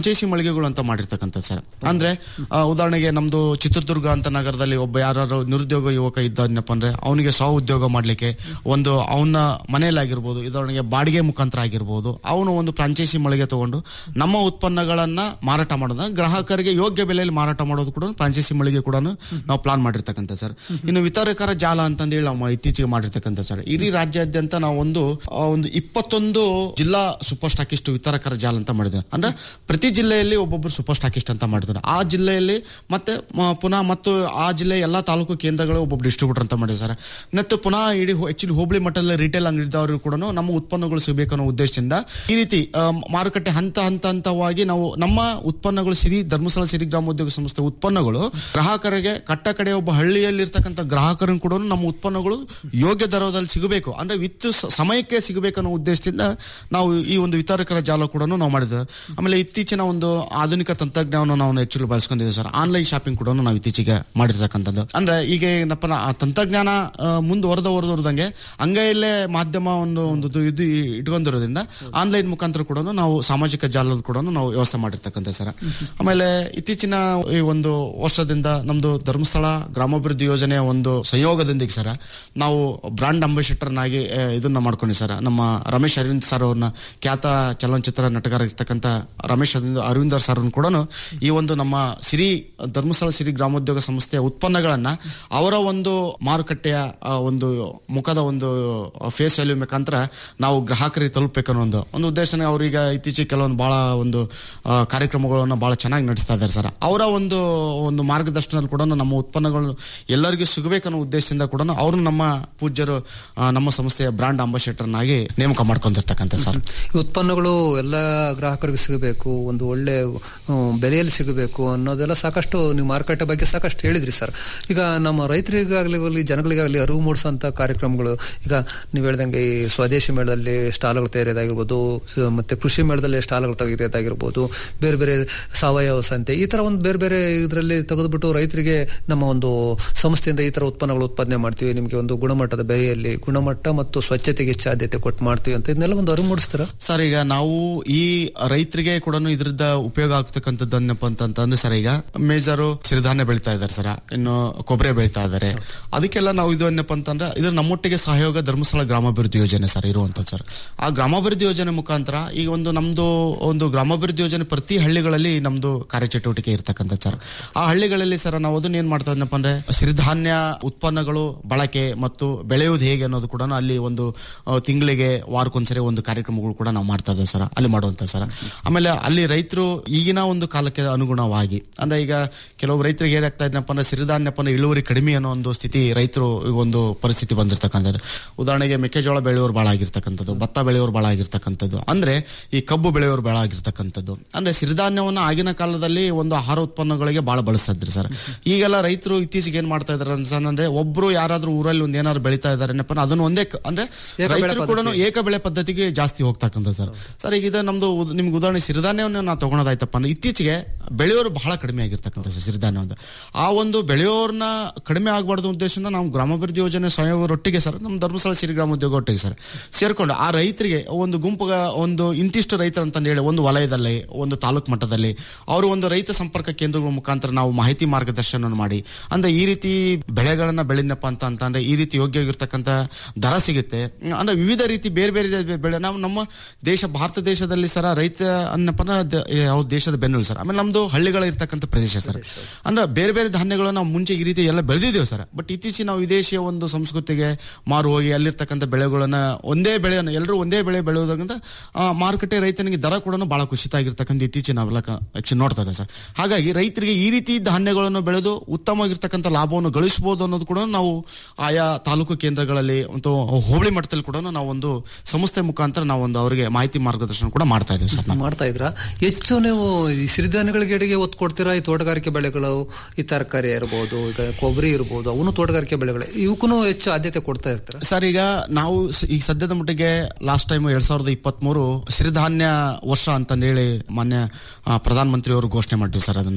ಮಳಿಗೆಗಳು ಅಂತ ಮಾಡಿರ್ತಕ್ಕಂಥ ಸರ್ ಅಂದ್ರೆ ಆ, ಉದಾಹರಣೆಗೆ ನಮ್ದು ಚಿತ್ರದುರ್ಗ ಅಂತ ನಗರದಲ್ಲಿ ಒಬ್ಬ ಯಾರು ನಿರುದ್ಯೋಗ ಯುವಕ ಇದ್ದನಪ್ಪ ಅಂದ್ರೆ ಅವನಿಗೆ ಸ್ವ ಉದ್ಯೋಗ ಮಾಡ್ಲಿಕ್ಕೆ ಒಂದು ಅವನ ಮನೆಯಲ್ಲಾಗಿರ್ಬೋದು ಉದಾಹರಣೆಗೆ ಬಾಡಿಗೆ ಮುಖಾಂತರ ಆಗಿರ್ಬೋದು ಅವನು ಒಂದು ಫ್ರಾಂಚೈಸಿ ಮಳಿಗೆ ತಗೊಂಡು ನಮ್ಮ ಉತ್ಪನ್ನಗಳನ್ನ ಮಾರಾಟ ಮಾಡೋದ ಗ್ರಾಹಕರಿಗೆ ಯೋಗ್ಯ ಬೆಲೆಯಲ್ಲಿ ಮಾರಾಟ ಮಾಡೋದು ಕೂಡ ಫ್ರಾಂಚೈಸಿ ಮಳಿಗೆ ಕೂಡ ನಾವು ಪ್ಲಾನ್ ಮಾಡಿರ್ತಕ್ಕಂಥ ಸರ್ ಇನ್ನು ವಿತರಕರ ಜಾಲ ಅಂತಂದೇಳಿ ನಾವು ಇತ್ತೀಚೆಗೆ ಮಾಡಿರ್ತಕ್ಕಂಥ ಸರ್ ಇಡೀ ರಾಜ್ಯಾದ್ಯಂತ ನಾವು ಒಂದು ಆ, ಒಂದು ಇಪ್ಪತ್ತೊಂದು ಜಿಲ್ಲಾ ಸೂಪರ್ ಸ್ಟಾಕಿಸ್ಟ್ ವಿತರಕರ ಜಾಲ ಅಂತ ಮಾಡಿದೆ ಅಂದ್ರೆ ಪ್ರತಿ ಜಿಲ್ಲೆಯಲ್ಲಿ ಒಬ್ಬೊಬ್ರು ಸೂಪರ್ ಸ್ಟಾಕಿಸ್ಟ್ ಅಂತ ಮಾಡಿದ್ದಾರೆ ಆ ಜಿಲ್ಲೆಯಲ್ಲಿ ಮತ್ತೆ ಮ- ಪುನಃ ಮತ್ತು ಆ ಜಿಲ್ಲೆ ಎಲ್ಲಾ ತಾಲೂಕು ಕೇಂದ್ರಗಳು ಒಬ್ಬೊಬ್ರು ಡಿಸ್ಟ್ರಿಬ್ಯೂಟರ್ ಅಂತ ಮಾಡಿದ್ದಾರೆ ಸರ್ ಮತ್ತು ಪುನಃ ಇಡೀ ಆಕ್ಚುಲಿ ಹೋಬಳಿ ಮಟ್ಟದಲ್ಲಿ ರಿಟೇಲ್ ಅಂಗಡಿದವರು ಕೂಡ ನಮ್ಮ ಉತ್ಪನ್ನಗಳು ಸಿಗಬೇಕು ಅನ್ನೋ ಉದ್ದೇಶದಿಂದ ಈ ರೀತಿ ಆ, ಮಾರುಕಟ್ಟೆ ಹಂತ ಹಂತ ಹಂತವಾಗಿ ನಾವು ನಮ್ಮ ಉತ್ಪನ್ನಗಳು ಸಿರಿ ಧರ್ಮಸ್ಥಳ ಸಿರಿ ಗ್ರಾಮೋದ್ಯೋಗ ಸಂಸ್ಥೆ ಉತ್ಪನ್ನಗಳು ಗ್ರಾಹಕರಿಗೆ ಕಟ್ಟ ಕಡೆ ಒಬ್ಬ ಹಳ್ಳಿಯಲ್ಲಿ ಇರ್ತಕ್ಕಂಥ ಗ್ರಾಹಕರನ್ನು ಕೂಡ ನಮ್ಮ ಉತ್ಪನ್ನಗಳು ಯೋಗ್ಯ ದರದಲ್ಲಿ ಸಿಗಬೇಕು ಅಂದ್ರೆ ವಿತ್ ಸ- ಸಮಯಕ್ಕೆ ಸಿಗಬೇಕು ಅನ್ನೋ ಉದ್ದೇಶದಿಂದ ನಾವು ಈ ಒಂದು ವಿತರಕರ ಜಾಲ ಕೂಡ ನಾವು ಮಾಡಿದ್ದೇವೆ ಆಮೇಲೆ ಇತ್ತೀಚಿನ ಒಂದು ಆಧುನಿಕ ತಂತ್ರಜ್ಞಾನವನ್ನು ನಾವು ಆಕ್ಚುಲಿ ಬಳಸ್ಕೊಂಡಿದ್ದೀವಿ ಸರ್ ಆನ್ಲೈನ್ ಶಾಪಿಂಗ್ ಕೂಡ ನಾವು ಇತ್ತೀಚೆಗೆ ಮಾಡಿರ್ತಕ್ಕಂಥದ್ದು ಅಂದ್ರೆ ಈಗ ಏನಪ್ಪ ನಾ- ಆ ತಂತ್ರಜ್ಞಾನ ಮುಂದುವರೆದ ಹೊರದವರದಂಗೆ ಅಂಗೈಯಲ್ಲೇ ಮಾಧ್ಯಮ ಒಂದು ಒಂದು ಇದು- ಇದು ಇಟ್ಕೊಂಡಿರೋದ್ರಿಂದ ಆನ್ಲೈನ್ ಮುಖಾಂತರ ಕೂಡ ನಾವು ಸಾಮಾಜಿಕ ಜಾಲದ ಕೂಡ ನಾವು ವ್ಯವಸ್ಥೆ ಮಾಡಿರ್ತಕ್ಕಂಥ ಸರ್ ಆಮೇಲೆ ಇತ್ತೀಚಿನ ಈ ಒಂದು ವರ್ಷದಿಂದ ನಮ್ದು ಧರ್ಮಸ್ಥಳ ಗ್ರಾಮಾಭಿವೃದ್ಧಿ ಯೋಜನೆಯ ಒಂದು ಸಂಯೋಗದೊಂದಿಗೆ ಸರ್ ನಾವು ಬ್ರಾಂಡ್ ಅಂಬಾಸಿಡರ್ನಾಗಿ ಆ, ಇದನ್ನ ಮಾಡ್ಕೊಂಡಿ ಸರ್ ನಮ್ಮ ರಮೇಶ್ ಅರವಿಂದ್ ಸರ್ ಅವ್ರನ್ನ ಖ್ಯಾತ ಚಲನಚಿತ್ರ ನಟಗಾರ ಇರ್ತಕ್ಕಂಥ ರಮೇಶ್ ಅರವಿಂದ್ ಅರವಿಂದರ್ ಸರ್ ಕೂಡ ಈ ಒಂದು ನಮ್ಮ ಸಿರಿ ಧರ್ಮಸ್ಥಳ ಸಿರಿ ಗ್ರಾಮೋದ್ಯೋಗ ಸಂಸ್ಥೆಯ ಉತ್ಪನ್ನಗಳನ್ನ ಅವರ ಒಂದು ಮಾರುಕಟ್ಟೆಯ ಆ, ಒಂದು ಮುಖದ ಒಂದು ಫೇಸ್ ವ್ಯಾಲ್ಯೂ ಮುಖಾಂತರ ನಾವು ಗ್ರಾಹಕರಿಗೆ ತಲುಪಬೇಕು ಅನ್ನೋ ಒಂದು ಒಂದು ಉದ್ದೇಶನ ಅವ್ರೀಗ ಇತ್ತೀಚೆಗೆ ಕೆಲವೊಂದು ಬಹಳ ಒಂದು ಆ, ಕಾರ್ಯಕ್ರಮಗಳನ್ನು ಬಹಳ ಚೆನ್ನಾಗಿ ನಡೆಸ್ತಾ ಇದ್ದಾರೆ ಸರ್ ಅವರ ಒಂದು ಒಂದು ಮಾರ್ಗದರ್ಶನದಲ್ಲಿ ಕೂಡ ನಮ್ಮ ಉತ್ಪನ್ನಗಳು ಎಲ್ಲರಿಗೂ ಸಿಗಬೇಕನ್ನೋ ಉದ್ದೇಶದಿಂದ ಕೂಡ ಅವರು ನಮ್ಮ ಪೂಜ್ಯರು ಆ, ನಮ್ಮ ಸಂಸ್ಥೆಯ ಬ್ರಾಂಡ್ ಅಂಬಾಸಿಡರ್ನಾಗಿ ನೇಮಕ ಮಾಡ್ಕೊಂಡಿರ್ತಕ್ಕಂಥ ಸರ್ ಈ ಉತ್ಪನ್ನಗಳು ಎಲ್ಲ ಗ್ರಾಹಕರಿಗೆ ಸಿಗಬೇಕು ಒಂದು ಒಳ್ಳೆ ಹ್ಮ್, ಬೆಲೆಯಲ್ಲಿ ಸಿಗಬೇಕು ಅನ್ನೋದೆಲ್ಲ ಸಾಕಷ್ಟು ನೀವು ಮಾರುಕಟ್ಟೆ ಬಗ್ಗೆ ಸಾಕಷ್ಟು ಹೇಳಿದ್ರಿ ಸರ್ ಈಗ ನಮ್ಮ ರೈತರಿಗಾಗಲಿ ಜನಗಳಿಗಾಗಲಿ ಅರಿವು ಮೂಡಿಸೋಂಥ ಕಾರ್ಯಕ್ರಮಗಳು ಈಗ ನೀವು ಹೇಳ್ದಂಗೆ ಈ ಸ್ವದೇಶಿ ಮೇಳದಲ್ಲಿ ಸ್ಟಾಲ್ಗಳು ತೆರೆಯೋದಾಗಿರ್ಬೋದು ಸ- ಮತ್ತೆ ಕೃಷಿ ಮೇಳದಲ್ಲಿ ಸ್ಟಾಲ್ಗಳು ತೆಗೆಯೋದಾಗಿರ್ಬೋದು ಬೇರೆ ಬೇರೆ ಸಾವಯವ ಸಂತೆ ಈ ತರ ಒಂದು ಬೇರೆ ಬೇರೆ ಇದರಲ್ಲಿ ತೆಗೆದುಬಿಟ್ಟು ರೈತರಿಗೆ ನಮ್ಮ ಒಂದು ಸಂಸ್ಥೆಯಿಂದ ಈ ತರ ಉತ್ಪನ್ನಗಳು ಉತ್ಪಾದನೆ ಮಾಡ್ತೀವಿ ನಿಮಗೆ ಒಂದು ಗುಣಮಟ್ಟದ ಬೆಲೆಯಲ್ಲಿ ಗುಣಮಟ್ಟ ಮತ್ತು ಸ್ವಚ್ಛತೆಗೆ ಹೆಚ್ಚು ಆದ್ಯತೆ ಕೊಟ್ಟು ಮಾಡ್ತೀವಿ ಅಂತ ಇದನ್ನೆಲ್ಲ ಒಂದು ಅರಿವು ಮೂಡಿಸ್ತಾರ ಸರ್ ಈಗ ನಾವು ಈ ರೈತರಿಗೆ ಕೂಡ ಇದ್ರದ್ದ ಉಪಯೋಗ ಆಗ್ತಕ್ಕಂಥದ್ದು ಏನಪ್ಪ ಅಂತಂದ್ರೆ ಸರ್ ಈಗ ಮೇಜರು ಸಿರಿಧಾನ್ಯ ಬೆಳಿತಾ ಇದ್ದಾರೆ ಸರ್ ಇನ್ನು ಕೊಬ್ಬರಿ ಬೆಳಿತಾ ಇದ್ದಾರೆ ಅದಕ್ಕೆಲ್ಲ ನಾವು ಇದು ಏನಪ್ಪ ಅಂತಂದ್ರೆ ಇದು ನಮ್ಮೊಟ್ಟಿಗೆ ಸಹಯೋಗ ಧರ್ಮಸ್ಥಳ ಗ್ರಾಮಾಭಿವೃದ್ಧಿ ಯೋಜನೆ ಸರ್ ಇರುವಂತದ್ದು ಸರ್ ಆ ಗ್ರಾಮಾಭಿವೃದ್ಧಿ ಯೋಜನೆ ಮುಖಾಂತರ ಈಗ ಒಂದು ನಮ್ದು ಒಂದು ಗ್ರಾಮಾಭಿವೃದ್ಧಿ ಯೋಜನೆ ಪ್ರತಿ ಹಳ್ಳಿಗಳಲ್ಲಿ ನಮ್ದು ಕಾರ್ಯಚಟುವಟಿಕೆ ಇರ್ತಕ್ಕಂಥ ಸರ್ ಆ ಹಳ್ಳಿಗಳಲ್ಲಿ ಸರ್ ನಾವು ಅದನ್ನ ಏನ್ ಮಾಡ್ತಾ ಇದ್ನಪ್ಪ ಅಂದ್ರೆ ಸಿರಿಧಾನ್ಯ ಉತ್ಪನ್ನಗಳು ಬಳಕೆ ಮತ್ತು ಬೆಳೆಯುವುದು ಹೇಗೆ ಅನ್ನೋದು ಕೂಡ ಅಲ್ಲಿ ಒಂದು ಆ, ತಿಂಗಳಿಗೆ ವಾರಕ್ಕೊಂದ್ಸರಿ ಒಂದು ಕಾರ್ಯಕ್ರಮಗಳು ಕೂಡ ನಾವು ಮಾಡ್ತಾ ಇದ್ದೇವೆ ಸರ್ ಅಲ್ಲಿ ಮಾಡುವಂತ ಸರ್ ಆಮೇಲೆ ಅಲ್ಲಿ ರೈತರು ಈಗಿನ ಒಂದು ಕಾಲಕ್ಕೆ ಅನುಗುಣವಾಗಿ ಅಂದ್ರೆ ಈಗ ಕೆಲವು ರೈತರಿಗೆ ಏನಾಗ್ತಾ ಇದ್ನಪ್ಪ ಅಂದ್ರೆ ಸಿರಿಧಾನ್ಯಪ್ಪ ಅಂದ್ರೆ ಇಳುವರಿ ಕಡಿಮೆ ಅನ್ನೋ ಒಂದು ಸ್ಥಿತಿ ರೈತರು ಈಗ ಒಂದು ಪರಿಸ್ಥಿತಿ ಬಂದಿರತಕ್ಕಂಥದ್ದು ಉದಾಹರಣೆಗೆ ಮೆಕ್ಕೆಜೋಳ ಬೆಳೆಯೋರು ಬಹಳ ಆಗಿರ್ತಕ್ಕಂಥದ್ದು ಭತ್ತ ಬೆಳೆಯೋರು ಬಹಳ ಆಗಿರ್ತಕ್ಕಂಥದ್ದು ಅಂದ್ರೆ ಈ ಕಬ್ಬು ಬೆಳೆಯೋರು ಬಹಳ ಆಗಿರ್ತಕ್ಕಂಥದ್ದು ಅಂದ್ರೆ ಸಿರಿಧಾನ್ಯವನ್ನು ಆಗಿನ ಕಾಲದಲ್ಲಿ ಒಂದು ಆಹಾರ ಉತ್ಪನ್ನಗಳಿಗೆ ಬಹಳ ಬಳಸ್ತಾ ಇದ್ರಿ ಸರ್ ಈಗೆಲ್ಲ ರೈತರು ಇತ್ತೀಚೆಗೆ ಏನ್ ಮಾಡ್ತಾ ಇದಾರೆ ಅನ್ಸನ್ ಅಂದ್ರೆ ಒಬ್ರು ಯಾರಾದ್ರೂ ಊರಲ್ಲಿ ಒಂದ್ ಏನಾದ್ರು ಬೆಳಿತಾ ಇದಾರೆ ಏನಪ್ಪ ಅಂದ್ರೆ ಅದನ್ನ ಒಂದೇ ಕ- ಅಂದ್ರೆ ಏಕ ಬೆಳೆ ರೈತರು ಕೂಡ ಪದ್ಧತಿ. ಏಕ ಬೆಳೆ ಪದ್ಧತಿಗೆ ಜಾಸ್ತಿ ಹೋಗ್ತಕ್ಕಂಥ ಸರ್ ಸರ್ ಈಗ ಇದು ನಮ್ದು ಉದ್- ನಿಮ್ಗೆ ಉದಾಹರಣೆ ಸಿರಿಧಾನ್ಯವನ್ನು ನಾವು ತಗೊಳೋದಾಯ್ತಪ್ಪ ಅಂದ್ರೆ ಇತ್ತೀಚೆಗೆ ಬೆಳೆಯೋರು ಬಹಳ ಕಡಿಮೆ ಆಗಿರ್ತಕ್ಕಂಥ ಸರ್ ಸಿರಿಧಾನ್ಯ ಒಂದು ಆ ಒಂದು ಬೆಳೆಯೋರ್ನ ಕಡಿಮೆ ಆಗಬಾರ್ದು ಉದ್ದೇಶದಿಂದ ನಾವು ಗ್ರಾಮಾಭಿವೃದ್ಧಿ ಯೋಜನೆ ಸಹಯೋಗರೊಟ್ಟಿಗೆ ಸರ್ ನಮ್ಮ ಧರ್ಮಸ್ಥಳ ಸಿರಿ ಗ್ರಾಮೋದ್ಯೋಗ ಒಟ್ಟಿಗೆ ಸರ್ ಸೇರ್ಕೊಂಡು ಆ ರೈತರಿಗೆ ಒಂದು ಗುಂಪುಗ ಒಂದು ಇಂತಿಷ್ಟು ರೈತರು ಅಂತ ಹೇಳಿ ಒಂದು ವಲಯದಲ್ಲಿ ಒಂದು ತಾಲೂಕು ಮಟ್ಟದಲ್ಲಿ ಅವರು ಒಂದು ರೈತ ಸಂಪರ್ಕ ಕೇಂದ್ರಗಳ ಮುಖಾಂತರ ನಾವು ಮಾಹಿತಿ ಮಾರ್ಗದರ್ಶನ ಮಾಡಿ ಅಂದ್ರೆ ಈ ರೀತಿ ಬೆಳೆಗಳನ್ನ ಬೆಳಿನಪ್ಪ ಅಂತ ಅಂತ ಅಂದ್ರೆ ಈ ರೀತಿ ಯೋಗ್ಯವಾಗಿರ್ತಕ್ಕಂಥ ದರ ಸಿಗುತ್ತೆ ಅಂದ್ರೆ ವಿವಿಧ ರೀತಿ ಬೇರೆ ಬೇರೆ ಬೆಳೆ ನಾವು ನಮ್ಮ ದೇಶ ಭಾರತ ದೇಶದಲ್ಲಿ ಸರ ರೈತ ಅನ್ನಪ್ಪ ಅಂದ್ರೆ ದ- ಯಾವ ದೇಶದ ಬೆನ್ನೆಲು ಸರ್ ಆಮೇಲೆ ನಮ್ದು ಹಳ್ಳಿಗಳ ಇರ್ತಕ್ಕಂಥ ಪ್ರದೇಶ ಸರ್ ಅಂದ್ರೆ ಬೇರೆ ಬೇರೆ ಧಾನ್ಯಗಳು ನಾವು ಮುಂಚೆ ಈ ರೀತಿ ಎಲ್ಲ ಬೆಳೆದಿದ್ದೇವೆ ಸರ್ ಬಟ್ ಇತ್ತೀಚೆಗೆ ನಾವು ವಿದೇಶಿಯ ಒಂದು ಸಂಸ್ಕೃತಿಗೆ ಮಾರು ಹೋಗಿ ಅಲ್ಲಿರ್ತಕ್ಕಂಥ ಬೆಳೆಗಳನ್ನ ಒಂದೇ ಬೆಳೆಯನ್ನು ಎಲ್ಲರೂ ಒಂದೇ ಬೆಳೆ ಬೆಳೆಯೋದ್ರಿಂದ ಆ, ಮಾರುಕಟ್ಟೆ ರೈತನಿಗೆ ದರ ಕೂಡ ಬಹಳ ಕುಸಿತ ಆಗಿರ್ತಕ್ಕಂಥ ಇತ್ತೀಚೆಗೆ ನಾವೆಲ್ಲ ಆಕ್ಚುಲಿ ನೋಡ್ತಾ ಇದ್ದೇವೆ ಸರ್ ಹಾಗಾಗಿ ರೈತರಿಗೆ ಈ ರೀತಿ ಧಾನ್ಯಗಳನ್ನು ಬೆಳೆದು ಉತ್ತಮವಾಗಿರ್ತಕ್ಕಂಥ ಲಾಭವನ್ನು ಗಳಿಸಬಹುದು ಅನ್ನೋದು ಕೂಡ ನಾವು ಆಯಾ ತಾಲೂಕು ಕೇಂದ್ರಗಳಲ್ಲಿ ಮತ್ತು ಹೋಬಳಿ ಮಟ್ಟದಲ್ಲಿ ಕೂಡ ನಾವು ಒಂದು ಸಂಸ್ಥೆ ಮುಖಾಂತರ ನಾವು ಒಂದು ಅವರಿಗೆ ಮಾಹಿತಿ ಮಾರ್ಗದರ್ಶನ ಕೂಡ ಮಾಡ್ತಾ ಇದ್ದೇವೆ ಸರ್ ನಾವು. ಮಾಡ್ತಾ ಇದ್ರ ಹೆಚ್ಚು ನೀವು ಈ ಸಿರಿಧಾನ್ಯಗಳಿಗೆ ಎಡೆಗೆ ಒತ್ತು ಕೊಡ್ತೀರಾ ಈ ತೋಟಗಾರಿಕೆ ಬೆಳೆಗಳು ಈ ತರಕಾರಿ ಇರ್ಬೋದು ಈಗ ಕೊಬ್ಬರಿ ಇರ್ಬೋದು ಅವನು ತೋಟಗಾರಿಕೆ ಬೆಳೆಗಳು ಇವಕ್ಕೂ ಹೆಚ್ಚು ಆದ್ಯತೆ ಕೊಡ್ತಾ ಇರ್ತೀರಾ ಸರ್ ಈಗ ನಾವು ಸ- ಈಗ ಸದ್ಯದ ಮಟ್ಟಿಗೆ ಲಾಸ್ಟ್ ಟೈಮ್ ಎರಡ್ ಸಾವಿರದ ಇಪ್ಪತ್ತ್ ಮೂರು ಸಿರಿಧಾನ್ಯ ವರ್ಷ ಅಂತಂದೇಳಿ ಮಾನ್ಯ ಆ, ಪ್ರಧಾನಮಂತ್ರಿ ಅವರು ಘೋಷಣೆ ಮಾಡಿದ್ರು ಸರ್ ಅದನ್ನ